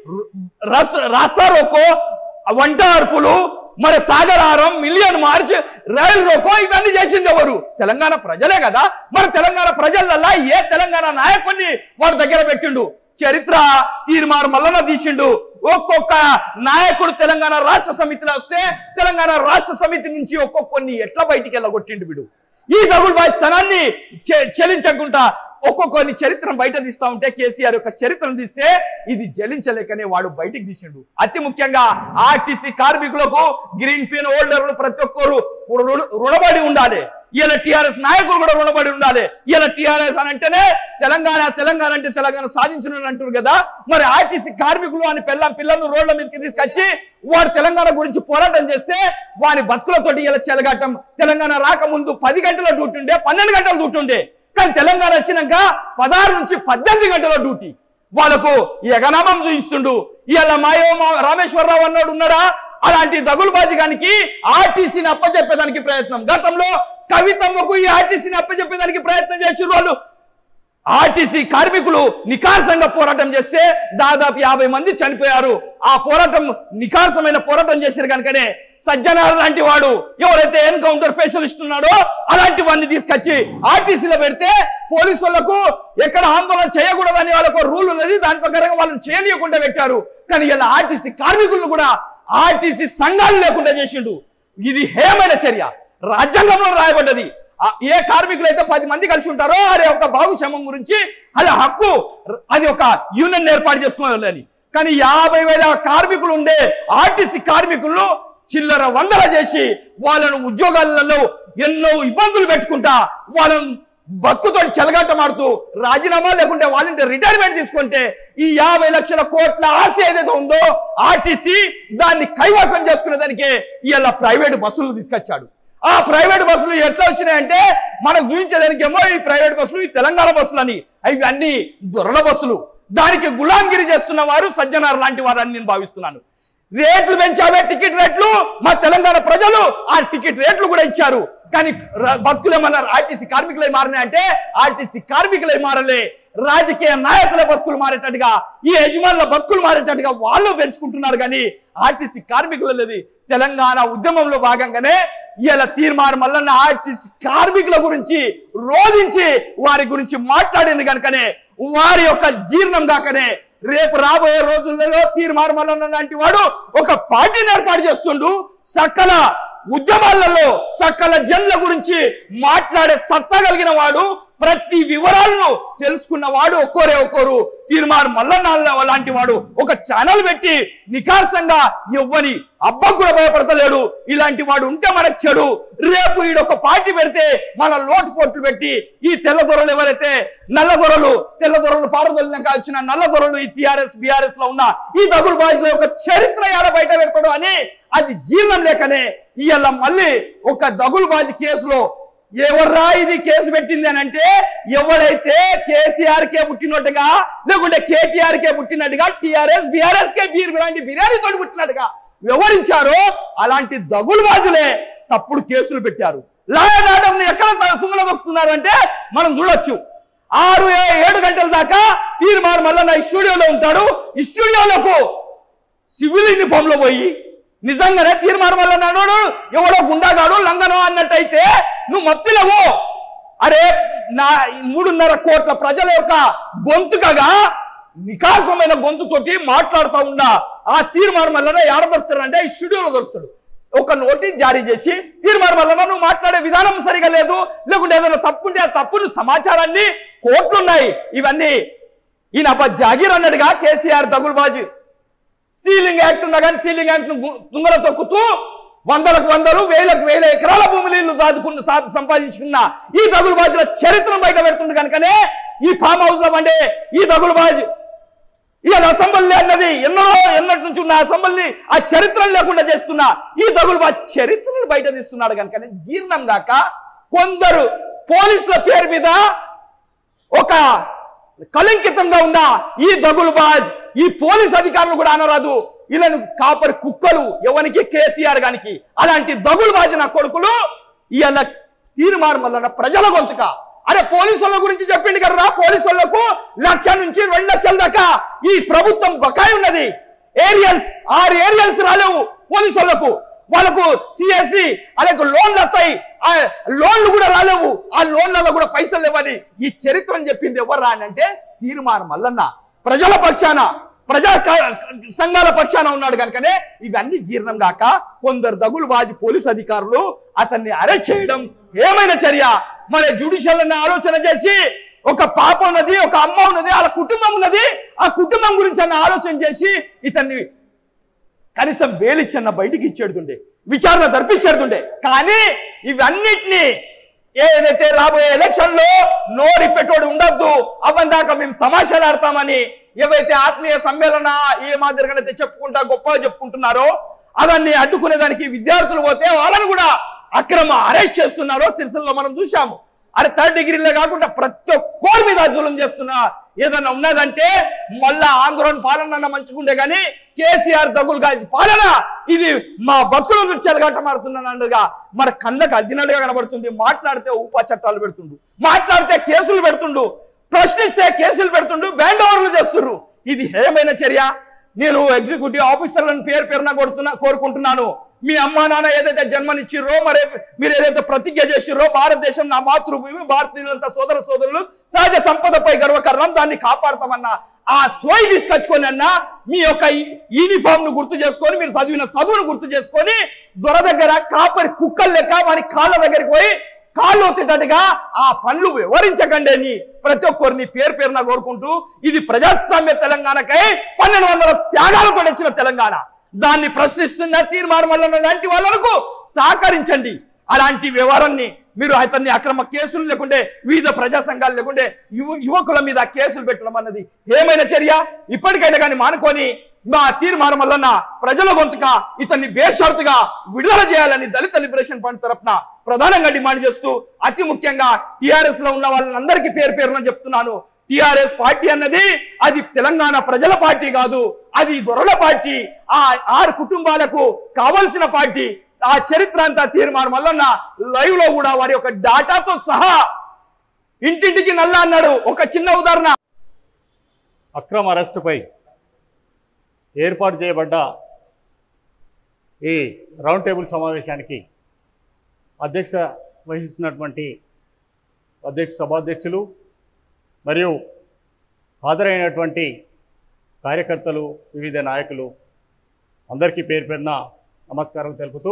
రాస్త- రాస్తా రోకో వంట అర్పులు మరి సాగరారం మిలియన్ మార్చ్ రైలు రోకో ఇవన్నీ చేసింది ఎవరు తెలంగాణ ప్రజలే కదా మరి తెలంగాణ ప్రజలల్లా ఏ తెలంగాణ నాయకుడిని వాడి దగ్గర పెట్టిండు చరిత్ర తీర్మానం మల్లన తీసిండు ఒక్కొక్క నాయకుడు తెలంగాణ రాష్ట్ర సమితిలో వస్తే తెలంగాణ రాష్ట్ర సమితి నుంచి ఒక్కొక్కరిని ఎట్లా బయటికి వెళ్ళగొట్టిండు వీడు ఈ దగులు బాధిస్తనాన్ని చెలించకుండా ఒక్కొక్కరిని చరిత్రను బయట తీస్తా ఉంటే కేసీఆర్ యొక్క చరిత్రను తీస్తే ఇది జలించలేకనే వాడు బయటికి తీసిండు అతి ముఖ్యంగా ఆర్టీసీ కార్మికులకు గ్రీన్ పిన్ హోల్డర్లు ప్రతి ఒక్కరు రుణ- రుణపడి ఉండాలి ఇలా టిఆర్ఎస్ నాయకులు కూడా రుణపడి ఉండాలి ఇలా టిఆర్ఎస్ అని అంటేనే తెలంగాణ తెలంగాణ అంటే తెలంగాణ సాధించిన అంటారు కదా మరి ఆర్టీసీ కార్మికులు అని పిల్ల పిల్లలను రోడ్ల మీదకి తీసుకొచ్చి వాడు తెలంగాణ గురించి పోరాటం చేస్తే వాని బతుకులతోటి ఇలా చెలగట్టం తెలంగాణ రాకముందు పది గంటల డ్యూటీ ఉండే పన్నెండు గంటల డ్యూటీ ఉండే కానీ తెలంగాణ వచ్చినాక పదహారు నుంచి పద్దెనిమిది గంటల డ్యూటీ వాళ్ళకు ఈ ఎగనామం చూయిస్తుండు ఇలా మాయో మా- రామేశ్వరరావు అన్నాడు ఉన్నాడా అలాంటి దగులుబాజిగానికి ఆర్టీసీని అప్పచెప్పేదానికి ప్రయత్నం గతంలో కవితమ్మకు ఈ ఆర్టీసీని అప్పచెప్పేదానికి ప్రయత్నం చేసిన వాళ్ళు ఆర్టీసీ కార్మికులు నికార్సంగా పోరాటం చేస్తే దాదాపు యాభై మంది చనిపోయారు ఆ పోరాటం నికార్సమైన పోరాటం చేశారు కనుకనే సజ్జనార్ లాంటి వాడు ఎవరైతే ఎన్కౌంటర్ స్పెషలిస్ట్ ఉన్నాడో అలాంటి వాడిని తీసుకొచ్చి ఆర్టీసీలో పెడితే పోలీసులకు ఎక్కడ ఆందోళన చేయకూడదని వాళ్ళకు రూల్ ఉన్నది దాని ప్రకారంగా వాళ్ళని చేయనీయకుండా పెట్టారు కానీ ఇలా ఆర్టీసీ కార్మికులను కూడా ఆర్టీసీ సంఘాలు లేకుండా చేసిండు ఇది హేమైన చర్య రాజ్యాంగంలో రాయబడ్డది ఆ ఏ కార్మికులు అయితే పది మంది కలిసి ఉంటారో వారి యొక్క బాగుక్షేమం గురించి అది హక్కు అది ఒక యూనియన్ ఏర్పాటు చేసుకోవాలని కానీ యాభై వేల కార్మికులు ఉండే ఆర్టీసీ కార్మికులను చిల్లర వందల చేసి వాళ్ళను ఉద్యోగాలలో ఎన్నో ఇబ్బందులు పెట్టుకుంటా వాళ్ళను బతుకుతో చెలగాటమాడుతూ రాజీనామా లేకుంటే వాళ్ళంటే రిటైర్మెంట్ తీసుకుంటే ఈ యాభై లక్షల కోట్ల ఆస్తి ఏదైతే ఉందో ఆర్టీసీ దాన్ని కైవసం చేసుకునే దానికే ఇలా ప్రైవేట్ బస్సులు తీసుకొచ్చాడు ఆ ప్రైవేట్ బస్సులు ఎట్లా వచ్చినాయంటే మనకు చూపించేదానికేమో ఈ ప్రైవేట్ బస్సులు ఈ తెలంగాణ బస్సులు అని అవి అన్ని దొరల బస్సులు దానికి గులాంగిరి చేస్తున్న వారు సజ్జనార్ లాంటి వారు అని నేను భావిస్తున్నాను రేట్లు పెంచావే టికెట్ రేట్లు మా తెలంగాణ ప్రజలు ఆ టికెట్ రేట్లు కూడా ఇచ్చారు కానీ ర- బతుకులు ఏమన్నారు ఆర్టీసీ కార్మికులై మారినాయంటే ఆర్టీసీ కార్మికులై మారలే రాజకీయ నాయకుల బతుకులు మారేటట్టుగా ఈ యజమానుల బతుకులు మారేటట్టుగా వాళ్ళు పెంచుకుంటున్నారు కానీ ఆర్టీసీ కార్మికులు లేదు తెలంగాణ ఉద్యమంలో భాగంగానే ఇలా తీర్మానం మల్లన్న ఆర్టీసీ కార్మికుల గురించి రోధించి వారి గురించి మాట్లాడింది కనుకనే వారి యొక్క జీర్ణం కాకనే రేపు రాబోయే రోజులలో తీర్మానం మల్లన్న లాంటి వాడు ఒక పార్టీని ఏర్పాటు చేస్తుండు సకల ఉద్యమాలలో సకల జన్ల గురించి మాట్లాడే సత్తా కలిగిన వాడు ప్రతి వివరాలను తెలుసుకున్న వాడు ఒక్కోరే ఒక్కోరు తీర్మానం మల్లన్న లాంటి వాడు ఒక ఛానల్ పెట్టి నికార్సంగా ఇవ్వని అబ్బకు కూడా భయపడతలేడు ఇలాంటి వాడు ఉంటే మనకు చెడు రేపు ఈడు ఒక పార్టీ పెడితే మన లోటు పోట్లు పెట్టి ఈ తెల్ల దొరలు ఎవరైతే నల్ల దొరలు తెల్ల దొరలు పారదొలినాక వచ్చిన నల్ల దొరలు ఈ టిఆర్ఎస్ బిఆర్ఎస్ లో ఉన్న ఈ దగులు బాజీలో ఒక చరిత్ర యాడ బయట పెడతాడు అని అది జీర్ణం లేకనే ఇవాళ మళ్ళీ ఒక దగులు బాజీ కేసులో ఎవర్రా ఇది కేసు పెట్టింది అని అంటే ఎవడైతే కేసీఆర్ కే పుట్టినట్టుగా లేకుంటే కేటీఆర్ కే పుట్టినట్టుగా టిఆర్ఎస్ బిఆర్ఎస్ కే బీర్ ఇలాంటి బిర్యానీ తోటి పుట్టినట్టుగా వివరించారో అలాంటి దగులు బాజులే తప్పుడు కేసులు పెట్టారు లాయనాటం ఎక్కడ తుంగల దొక్కుతున్నారు అంటే మనం చూడొచ్చు ఆరు ఏ- ఏడు గంటల దాకా తీర్మానం మళ్ళీ ఈ స్టూడియోలో ఉంటాడు ఈ స్టూడియోలకు సివిల్ యూనిఫామ్ లో పోయి నిజంగానే తీర్మానం వల్ల నడవడు ఎవడో గుండాగాడు లంగనో అన్నట్టయితే నువ్వు మత్తిలవు అరే నా ఈ మూడున్నర కోట్ల ప్రజల యొక్క గొంతుకగా నికాసమైన గొంతుతోటి మాట్లాడుతూ ఉండా ఆ తీర్మానం వల్ల ఎడ దొరుకుతాడంటే ఈ స్టూడియోలో దొరుకుతాడు ఒక నోటీస్ జారీ చేసి తీర్మానం వల్ల నువ్వు మాట్లాడే విధానం సరిగా లేదు లేకుంటే ఏదైనా తప్పుంటే ఆ తప్పును సమాచారాన్ని కోర్టులు ఉన్నాయి ఇవన్నీ ఈయన అబ్బా జాగీర్ అన్నట్టుగా కేసీఆర్ దగులుబాజీ సీలింగ్ యాక్ట్ ఉన్నా కానీ సీలింగ్ యాక్ట్ ను గు- తుంగల తొక్కుతూ వందలకు వందలు వేలకు వేల ఎకరాల భూములు ఇల్లు సాదుకున్న సా- సంపాదించుకున్న ఈ దగులు బాజుల చరిత్రను బయట పెడుతుంది కనుకనే ఈ ఫామ్ హౌస్ లో పండే ఈ దగులు బాజు ఇవాళ అసెంబ్లీ అన్నది ఎన్నో ఎన్నటి నుంచి ఉన్న అసెంబ్లీ ఆ చరిత్రను లేకుండా చేస్తున్న ఈ దగులు బాజు చరిత్రను బయట తీస్తున్నాడు కనుకనే జీర్ణం గాక కొందరు పోలీసుల పేరు మీద ఒక కలంకితంగా ఉన్న ఈ దగులుబాజ్ ఈ పోలీస్ అధికారులు కూడా అనరాదు వీళ్ళను కాపరి కుక్కలు ఎవరికి కేసీఆర్ గానికి అలాంటి దగులుబాజ్ నా కొడుకులు ఇవాళ తీర్మానం వల్ల ప్రజల గొంతుక అరే పోలీసు వాళ్ళ గురించి చెప్పిండు కదా పోలీసు వాళ్ళకు లక్ష నుంచి రెండు లక్షల దాకా ఈ ప్రభుత్వం బకాయి ఉన్నది ఏరియల్స్ ఆరు ఏరియల్స్ రాలేవు పోలీసు వాళ్ళకు వాళ్ళకు సిఎస్సి అలాగే లోన్లు వస్తాయి ఆ లోన్లు కూడా రాలేవు ఆ లోన్లలో కూడా పైసలు లేవని ఈ చరిత్రను చెప్పింది ఎవరు అని అంటే తీర్మానం మల్లన్న ప్రజల పక్షాన ప్రజా క- సంఘాల పక్షాన ఉన్నాడు కనుకనే ఇవన్నీ జీర్ణం కాక కొందరు దగులు బాజి పోలీసు అధికారులు అతన్ని అరెస్ట్ చేయడం ఏమైనా చర్య మన జుడిషియల్ అన్న ఆలోచన చేసి ఒక పాప ఉన్నది ఒక అమ్మ ఉన్నది వాళ్ళ కుటుంబం ఉన్నది ఆ కుటుంబం గురించి అన్న ఆలోచన చేసి ఇతన్ని కనీసం వేలిచ్చన్న బయటికి ఇచ్చేడుతుండే విచారణ జరిపించేడుతుండే కానీ ఇవన్నిటినీ ఏదైతే రాబోయే ఎలక్షన్ లో నోరి పెట్టోడు ఉండొద్దు అవన్ దాకా మేము తమాషాలు ఆడతామని ఏవైతే ఆత్మీయ సమ్మేళన ఏ మాదిరిగానైతే చెప్పుకుంటా గొప్పగా చెప్పుకుంటున్నారో అవన్నీ అడ్డుకునేదానికి విద్యార్థులు పోతే వాళ్ళని కూడా అక్రమ అరెస్ట్ చేస్తున్నారో సిరిసిల్లో మనం చూశాము అరే థర్డ్ డిగ్రీలే కాకుండా ప్రతి ఒక్కరి మీద జూలం చేస్తున్నా ఏదన్నా ఉన్నదంటే మళ్ళా ఆంధ్రోన్ పాలన మంచుకుంటే గానీ కేసీఆర్ దగ్గులు కాల్చి పాలన ఇది మా బతుకుల నుంచి చెలగట్టమాడుతున్నానుగా మన కళ్ళకు అద్దినట్టుగా కనబడుతుంది మాట్లాడితే ఉపా చట్టాలు పెడుతుండు మాట్లాడితే కేసులు పెడుతుండు ప్రశ్నిస్తే కేసులు పెడుతుండు బ్యాండ్ ఓవర్లు చేస్తుండ్రు ఇది హేమైన చర్య నేను ఎగ్జిక్యూటివ్ ఆఫీసర్లను పేరు పేరున కొడుతున్నా కోరుకుంటున్నాను మీ అమ్మా నాన్న ఏదైతే జన్మనిచ్చిర్రో మరి మీరు ఏదైతే ప్రతిజ్ఞ చేసిర్రో భారతదేశం నా మాతృభూమి భారతీయులంతా సోదర సోదరులు సహజ సంపదపై గర్వకరణం దాన్ని కాపాడతామన్న ఆ సోయి తీసుకొచ్చుకొని అన్న మీ యొక్క యూనిఫామ్ ను గుర్తు చేసుకొని మీరు చదివిన చదువును గుర్తు చేసుకొని దొర దగ్గర కాపరి కుక్కలు లెక్క వారి కాళ్ళ దగ్గరికి పోయి కాళ్ళు ఒత్తేటట్టుగా ఆ పనులు వివరించకండి అని ప్రతి ఒక్కరిని పేరు పేరున కోరుకుంటూ ఇది ప్రజాస్వామ్య తెలంగాణకై పన్నెండు వందల త్యాగాలతో వచ్చిన తెలంగాణ దాన్ని ప్రశ్నిస్తున్న తీర్మానం వల్ల లాంటి వాళ్ళకు సహకరించండి అలాంటి వ్యవహారాన్ని మీరు అతన్ని అక్రమ కేసులు లేకుంటే వివిధ ప్రజా సంఘాలు లేకుంటే యువ యువకుల మీద కేసులు పెట్టడం అన్నది ఏమైనా చర్య ఇప్పటికైనా కానీ మానుకొని మా తీర్మానం వలన ప్రజల గొంతుక ఇతన్ని బేషరతుగా విడుదల చేయాలని దళిత లిబరేషన్ ఫండ్ తరఫున ప్రధానంగా డిమాండ్ చేస్తూ అతి ముఖ్యంగా టిఆర్ఎస్ లో ఉన్న వాళ్ళందరికీ పేరు పేరున చెప్తున్నాను టిఆర్ఎస్ పార్టీ అన్నది అది తెలంగాణ ప్రజల పార్టీ కాదు అది దొరల పార్టీ ఆ ఆరు కుటుంబాలకు కావలసిన పార్టీ ఆ చరిత్ర అంతా తీర్మానం మల్లన్న లైవ్ లో కూడా వారి యొక్క డాటాతో సహా ఇంటింటికి నల్ల అన్నాడు ఒక చిన్న ఉదాహరణ అక్రమ అరెస్టుపై ఏర్పాటు చేయబడ్డ ఈ రౌండ్ టేబుల్ సమావేశానికి అధ్యక్ష వహిస్తున్నటువంటి అధ్యక్ష సభాధ్యక్షులు మరియు హాజరైనటువంటి కార్యకర్తలు వివిధ నాయకులు అందరికీ పేరు పేరున నమస్కారం తెలుపుతూ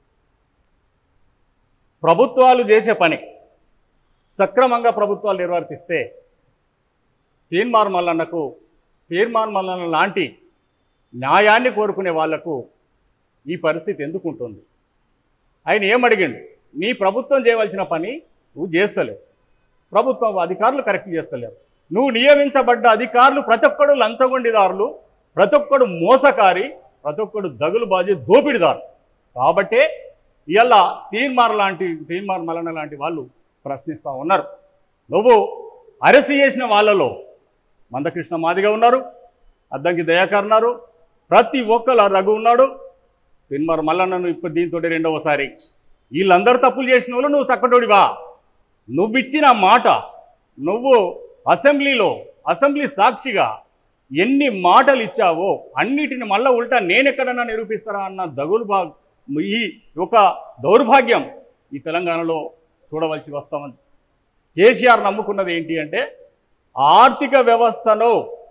ప్రభుత్వాలు చేసే పని సక్రమంగా ప్రభుత్వాలు నిర్వర్తిస్తే తీన్మార్ మల్లన్నకు తీర్మాన్ మల్లన్న లాంటి న్యాయాన్ని కోరుకునే వాళ్లకు ఈ పరిస్థితి ఎందుకు ఉంటుంది ఆయన ఏమడిగిండు నీ ప్రభుత్వం చేయవలసిన పని నువ్వు చేస్తలేవు ప్రభుత్వం అధికారులు కరెక్ట్ చేస్తలేరు నువ్వు నియమించబడ్డ అధికారులు ప్రతి ఒక్కడు లంచగొండిదారులు ప్రతి ఒక్కడు మోసకారి ప్రతి ఒక్కడు దగులు బాజీ దోపిడిదారు కాబట్టే ఇలా తీన్మార్ లాంటి తీన్మార్ మల్లన్న లాంటి వాళ్ళు ప్రశ్నిస్తూ ఉన్నారు నువ్వు అరెస్ట్ చేసిన వాళ్ళలో మందకృష్ణ మాదిగా ఉన్నారు అద్దంకి దయాకర్ ఉన్నారు ప్రతి ఒక్కరు రఘు ఉన్నాడు తిన్మార్ మల్లన్నను ఇప్పుడు దీంతో రెండవసారి వీళ్ళందరూ తప్పులు చేసిన వాళ్ళు నువ్వు చక్కటోడివా నువ్విచ్చిన మాట నువ్వు అసెంబ్లీలో అసెంబ్లీ సాక్షిగా ఎన్ని మాటలు ఇచ్చావో అన్నిటిని మళ్ళా ఉల్టా నేనెక్కడన్నా నిరూపిస్తారా అన్న దగులు బా ఈ ఒక దౌర్భాగ్యం ఈ తెలంగాణలో చూడవలసి వస్తామంది కేసీఆర్ నమ్ముకున్నది ఏంటి అంటే ఆర్థిక వ్యవస్థను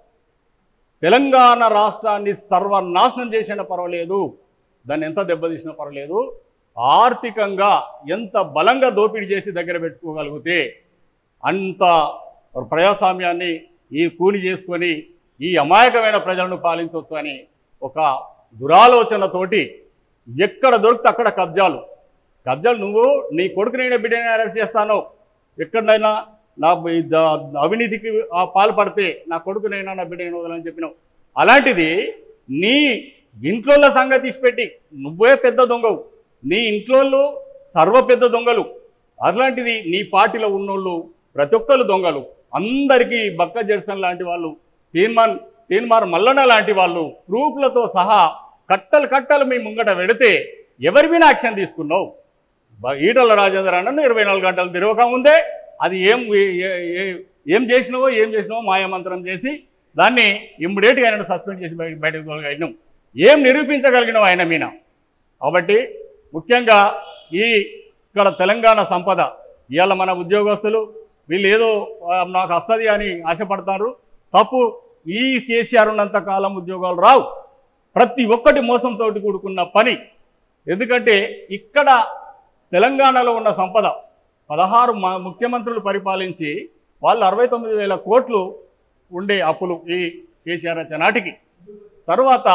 తెలంగాణ రాష్ట్రాన్ని సర్వనాశనం చేసినా పర్వాలేదు దాన్ని ఎంత దెబ్బతీసినా పర్వాలేదు ఆర్థికంగా ఎంత బలంగా దోపిడీ చేసి దగ్గర పెట్టుకోగలిగితే అంత ప్రజాస్వామ్యాన్ని ఈ కూని చేసుకొని ఈ అమాయకమైన ప్రజలను పాలించవచ్చు అని ఒక దురాలోచనతోటి ఎక్కడ దొరికితే అక్కడ కబ్జాలు కబ్జాలు నువ్వు నీ కొడుకునైనా బిడ్డనైనా అరెస్ట్ చేస్తాను ఎక్కడైనా నా ఈ ద- అవినీతికి ఆ పాల్పడితే నా కొడుకునైనా నా బిడ్డనైనా వదలని చెప్పినావు అలాంటిది నీ ఇంట్లో సంగతి తీసిపెట్టి నువ్వే పెద్ద దొంగవు నీ ఇంట్లో సర్వ పెద్ద దొంగలు అట్లాంటిది నీ పార్టీలో ఉన్నోళ్ళు ప్రతి ఒక్కరు దొంగలు అందరికీ బక్క జెర్సన్ లాంటి వాళ్ళు తీన్మాన్ తీన్మార్ మల్లన్న లాంటి వాళ్ళు ప్రూఫ్లతో సహా కట్టలు కట్టలు మీ ముంగట పెడితే ఎవరి మీద యాక్షన్ తీసుకున్నావు బ- ఈటల రాజేంద్ర అన్నను ఇరవై నాలుగు గంటలు తిరగక ముందే అది ఏం ఏ- ఏ- ఏ- ఏం చేసినావో ఏం చేసినావో మాయమంత్రం చేసి దాన్ని ఇమ్మీడియట్గా ఆయన సస్పెండ్ చేసి బయట బయటకు తోలగలిగినాం ఏం నిరూపించగలిగినావు ఆయన మీన కాబట్టి ముఖ్యంగా ఈ ఇక్కడ తెలంగాణ సంపద ఇవాళ మన ఉద్యోగస్తులు వీళ్ళు ఏదో ఆ, నాకు వస్తుంది అని ఆశపడతారు తప్పు ఈ కేసీఆర్ ఉన్నంత కాలం ఉద్యోగాలు రావు ప్రతి ఒక్కటి మోసంతో కూడుకున్న పని ఎందుకంటే ఇక్కడ తెలంగాణలో ఉన్న సంపద పదహారు మ- ముఖ్యమంత్రులు పరిపాలించి వాళ్ళు అరవై తొమ్మిది వేల కోట్లు ఉండే అప్పులు ఈ కేసీఆర్ వచ్చే నాటికి తరువాత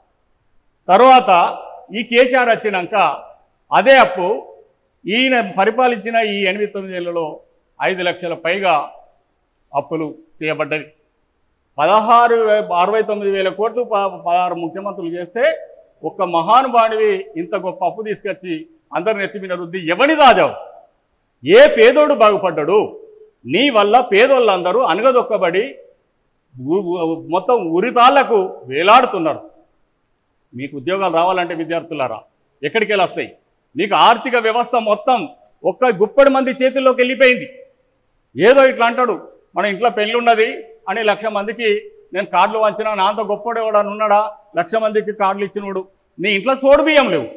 తరువాత ఈ కేసీఆర్ వచ్చినాక అదే అప్పు ఈయన పరిపాలించిన ఈ ఎనిమిది తొమ్మిది ఏళ్లలో ఐదు లక్షల పైగా అప్పులు చేయబడ్డవి పదహారు వే- అరవై తొమ్మిది వేల కోట్లు ప- పదహారు ముఖ్యమంత్రులు చేస్తే ఒక్క మహానుభావుడివి ఇంత గొప్ప అప్పు తీసుకొచ్చి అందరిని ఎత్తిమిన రుద్ది ఎవని దాజావు ఏ పేదోడు బాగుపడ్డాడు నీ వల్ల పేదోళ్ళందరూ అనగదొక్కబడి ఊ- ఊ- మొత్తం ఉరితాళ్లకు వేలాడుతున్నారు మీకు ఉద్యోగాలు రావాలంటే విద్యార్థులారా ఎక్కడికి వెళ్ళి వస్తాయి నీకు ఆర్థిక వ్యవస్థ మొత్తం ఒక్క గుప్పడి మంది చేతుల్లోకి వెళ్ళిపోయింది ఏదో ఇట్లా అంటాడు మన ఇంట్లో పెళ్ళి ఉన్నది అని లక్ష మందికి నేను కార్డులు వంచినా నా అంత గొప్పడు ఎవడని ఉన్నాడా లక్ష మందికి కార్డులు ఇచ్చినోడు నీ ఇంట్లో సోడు బియ్యం లేవు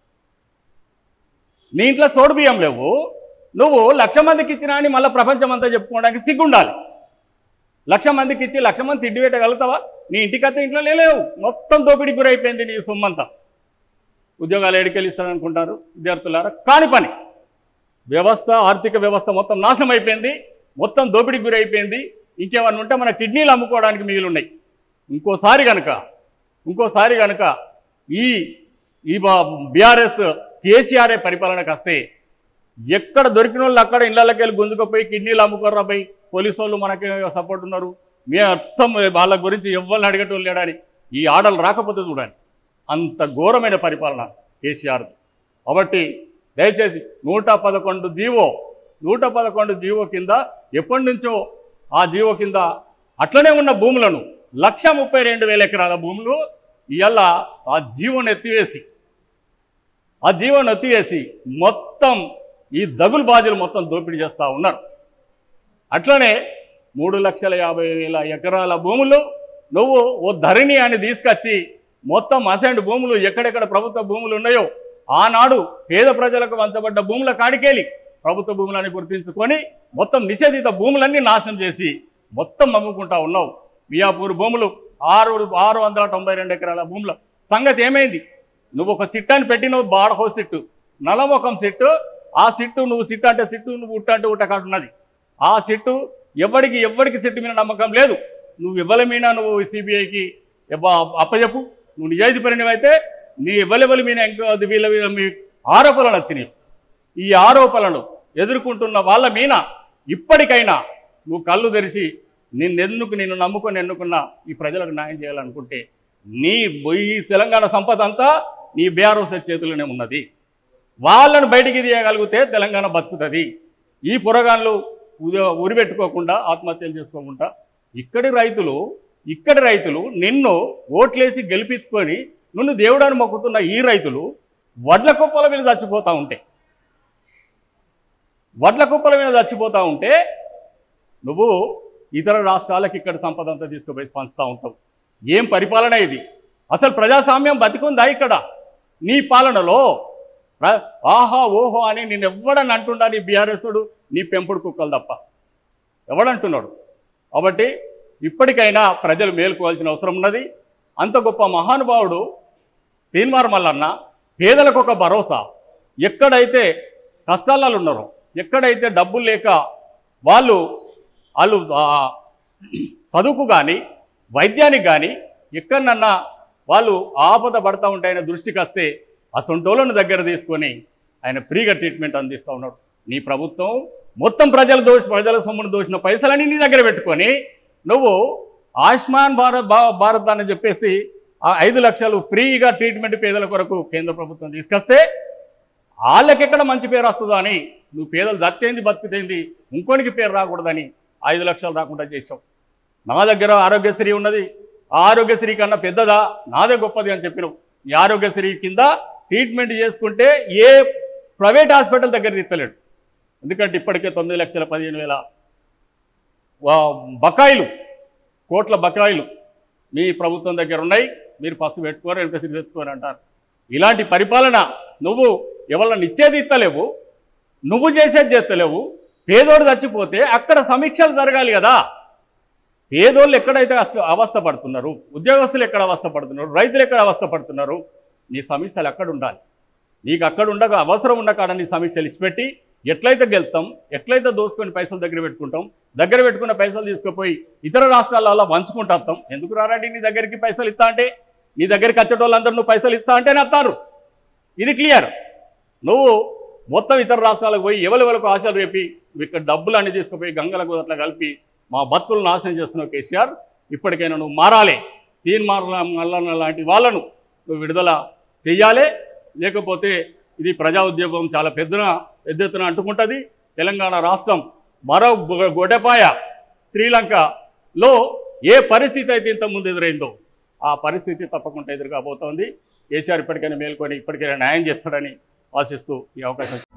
నీ ఇంట్లో సోడు బియ్యం లేవు నువ్వు లక్ష మందికి ఇచ్చినా అని మళ్ళీ ప్రపంచం అంతా చెప్పుకోవడానికి సిగ్గుండాలి లక్ష మందికి ఇచ్చి లక్ష మంది తిండి పెట్టగలుగుతావా నీ ఇంటికైతే ఇంట్లో లేవు మొత్తం దోపిడీకి గురైపోయింది నీ సొమ్మంతా ఉద్యోగాలు ఎడికెళ్ళి ఇస్తారనుకుంటారు విద్యార్థులారా కాని పని వ్యవస్థ ఆర్థిక వ్యవస్థ మొత్తం నాశనం అయిపోయింది మొత్తం దోపిడీకి గురి అయిపోయింది ఇంకేమన్నా ఉంటే మన కిడ్నీలు అమ్ముకోవడానికి మిగిలి ఉన్నాయి ఇంకోసారి కనుక ఇంకోసారి కనుక ఈ ఈ బీఆర్ఎస్ కేసీఆర్ఏ పరిపాలనకు వస్తే ఎక్కడ దొరికిన వాళ్ళు అక్కడ ఇళ్ళకి వెళ్ళి గుంజుకపోయి కిడ్నీలు అమ్ముకోర్రా పోయి పోలీసు వాళ్ళు మనకి సపోర్ట్ ఉన్నారు మీ అర్థం వాళ్ళ గురించి ఎవరిని అడిగేటోళ్ళు లేడని ఈ ఆటలు రాకపోతే చూడండి అంత ఘోరమైన పరిపాలన కేసీఆర్ కాబట్టి దయచేసి నూట పదకొండు జీవో నూట పదకొండు జీవో కింద ఎప్పటి నుంచో ఆ జీవో కింద అట్లనే ఉన్న భూములను లక్ష ముప్పై రెండు వేల ఎకరాల భూములు ఇవాళ ఆ జీవోని ఎత్తివేసి ఆ జీవోను ఎత్తివేసి మొత్తం ఈ దగులు బాజులు మొత్తం దోపిడీ చేస్తూ ఉన్నారు అట్లనే మూడు లక్షల యాభై వేల ఎకరాల భూములు నువ్వు ఓ ధరణి అని తీసుకొచ్చి మొత్తం అసెంట్ భూములు ఎక్కడెక్కడ ప్రభుత్వ భూములు ఉన్నాయో ఆనాడు పేద ప్రజలకు వంచబడ్డ భూముల కాడికేలి ప్రభుత్వ భూములని గుర్తించుకొని మొత్తం నిషేధిత భూములన్నీ నాశనం చేసి మొత్తం అమ్ముకుంటా ఉన్నావు మియాపూర్ భూములు ఆరు ఆరు వందల తొంభై రెండు ఎకరాల భూముల సంగతి ఏమైంది నువ్వు ఒక సిట్టాన్ని పెట్టినవు బాడహో సిట్టు నలమొఖం సిట్టు ఆ సిట్టు నువ్వు సిట్టు అంటే సిట్టు నువ్వు ఉట్ట అంటే ఉట్టకాడు ఉన్నది ఆ సిట్టు ఎవరికి ఎవరికి సిట్టు మీద నమ్మకం లేదు నువ్వు ఇవ్వల మీద నువ్వు సిబిఐకి అప్పచెప్పు నువ్వు నిజాయితీ పరిణమైతే నీ ఇవ్వలెవల మీద ఇంకా వీళ్ళ మీద మీ ఆరోపణలు వచ్చినాయి ఈ ఆరోపణలు ఎదుర్కొంటున్న వాళ్ళ మీద ఇప్పటికైనా నువ్వు కళ్ళు తెరిచి నిన్నెందుకు నిన్ను నమ్ముకొని ఎన్నుకున్న ఈ ప్రజలకు న్యాయం చేయాలనుకుంటే నీ ఈ తెలంగాణ సంపద అంతా నీ బీఆర్ఓస్ చేతుల్లోనే ఉన్నది వాళ్ళను బయటికి తీయగలిగితే తెలంగాణ బతుకుతుంది ఈ పురగాన్లు ఉద- ఉరిపెట్టుకోకుండా ఆత్మహత్యలు చేసుకోకుండా ఇక్కడి రైతులు ఇక్కడి రైతులు నిన్ను ఓట్లేసి గెలిపించుకొని నిన్ను దేవుడాన్ని మొక్కుతున్న ఈ రైతులు వడ్ల కుప్పల మీద చచ్చిపోతూ ఉంటాయి వడ్ల కుప్పల మీద చచ్చిపోతూ ఉంటే నువ్వు ఇతర రాష్ట్రాలకు ఇక్కడ సంపద అంతా తీసుకుపోయి పంచుతూ ఉంటావు ఏం పరిపాలన ఇది అసలు ప్రజాస్వామ్యం బతికుందా ఇక్కడ నీ పాలనలో ర- ఆహా ఓహో అని నేను ఎవడని అంటుండా నీ బీఆర్ఎస్డు నీ పెంపుడు కుక్కలు తప్ప ఎవడంటున్నాడు కాబట్టి ఇప్పటికైనా ప్రజలు మేలుకోవాల్సిన అవసరం ఉన్నది అంత గొప్ప మహానుభావుడు తీన్మార్ మల్లన్న పేదలకు ఒక భరోసా ఎక్కడైతే కష్టాలలో ఉన్నారో ఎక్కడైతే డబ్బులు లేక వాళ్ళు వాళ్ళు ఆ, చదువుకు కానీ వైద్యానికి కానీ ఎక్కడనన్నా వాళ్ళు ఆపద పడతా ఉంటే ఆయన దృష్టికి వస్తే ఆ సొంటోళ్ళను దగ్గర తీసుకొని ఆయన ఫ్రీగా ట్రీట్మెంట్ అందిస్తూ ఉన్నాడు నీ ప్రభుత్వం మొత్తం ప్రజలు దోషి ప్రజల సొమ్మును దోషిన పైసలన్నీ నీ దగ్గర పెట్టుకొని నువ్వు ఆయుష్మాన్ భారత్ భా- భారత్ అని చెప్పేసి ఆ ఐదు లక్షలు ఫ్రీగా ట్రీట్మెంట్ పేదల కొరకు కేంద్ర ప్రభుత్వం తీసుకొస్తే వాళ్ళకెక్కడ మంచి పేరు వస్తుందో అని నువ్వు పేదలు దత్తేంది బతుకుతేంది ఇంకోనికి పేరు రాకూడదని ఐదు లక్షలు రాకుండా చేసావు నా దగ్గర ఆరోగ్యశ్రీ ఉన్నది ఆ ఆరోగ్యశ్రీ కన్నా పెద్దదా నాదే గొప్పది అని చెప్పినావు ఈ ఆరోగ్యశ్రీ కింద ట్రీట్మెంట్ చేసుకుంటే ఏ ప్రైవేట్ హాస్పిటల్ దగ్గర తీస్తలేడు ఎందుకంటే ఇప్పటికే తొమ్మిది లక్షల పదిహేను వేల వా- బకాయిలు కోట్ల బకాయిలు మీ ప్రభుత్వం దగ్గర ఉన్నాయి మీరు ఫస్ట్ పెట్టుకోరు వెనకసిరి తెచ్చుకోరు అంటారు ఇలాంటి పరిపాలన నువ్వు ఎవరిని ఇచ్చేది ఇస్తలేవు నువ్వు చేసేది చేస్తలేవు పేదోడు చచ్చిపోతే అక్కడ సమీక్షలు జరగాలి కదా పేదోళ్ళు ఎక్కడైతే అస్త- అవస్థ పడుతున్నారు ఉద్యోగస్తులు ఎక్కడ అవస్థ పడుతున్నారు రైతులు ఎక్కడ అవస్థ పడుతున్నారు నీ సమీక్షలు ఎక్కడ ఉండాలి నీకు అక్కడ ఉండక అవసరం ఉన్న కాడ నీ సమీక్షలు ఇచ్చిపెట్టి ఎట్లయితే గెలుతాం ఎట్లయితే దోసుకొని పైసలు దగ్గర పెట్టుకుంటాం దగ్గర పెట్టుకున్న పైసలు తీసుకుపోయి ఇతర రాష్ట్రాలలో వంచుకుంటూ వస్తాం ఎందుకు రారండి నీ దగ్గరికి పైసలు ఇస్తా అంటే నీ దగ్గరికి వచ్చేటోళ్ళందరూ నువ్వు పైసలు ఇస్తా అంటేనే వస్తారు ఇది క్లియర్ నువ్వు మొత్తం ఇతర రాష్ట్రాలకు పోయి ఎవరెవరికి ఆశలు రేపి ఇక్కడ డబ్బులు అన్ని తీసుకుపోయి గంగలకు అట్లా కలిపి మా బతుకులు నాశనం చేస్తున్నావు కేసీఆర్ ఇప్పటికైనా నువ్వు మారాలి తీన్ మారల మల్లన్న లాంటి వాళ్ళను నువ్వు విడుదల చెయ్యాలి లేకపోతే ఇది ప్రజా ఉద్యమం చాలా పెద్దన పెద్ద ఎత్తున అంటుకుంటుంది తెలంగాణ రాష్ట్రం మరో గొ- గొడెపాయ శ్రీలంకలో ఏ పరిస్థితి అయితే ఇంతకుముందు ఎదురైందో ఆ పరిస్థితి తప్పకుండా ఎదురుగాబోతోంది కేసీఆర్ ఇప్పటికైనా మేల్కొని ఇప్పటికైనా న్యాయం చేస్తాడని ఆశిస్తూ ఈ అవకాశం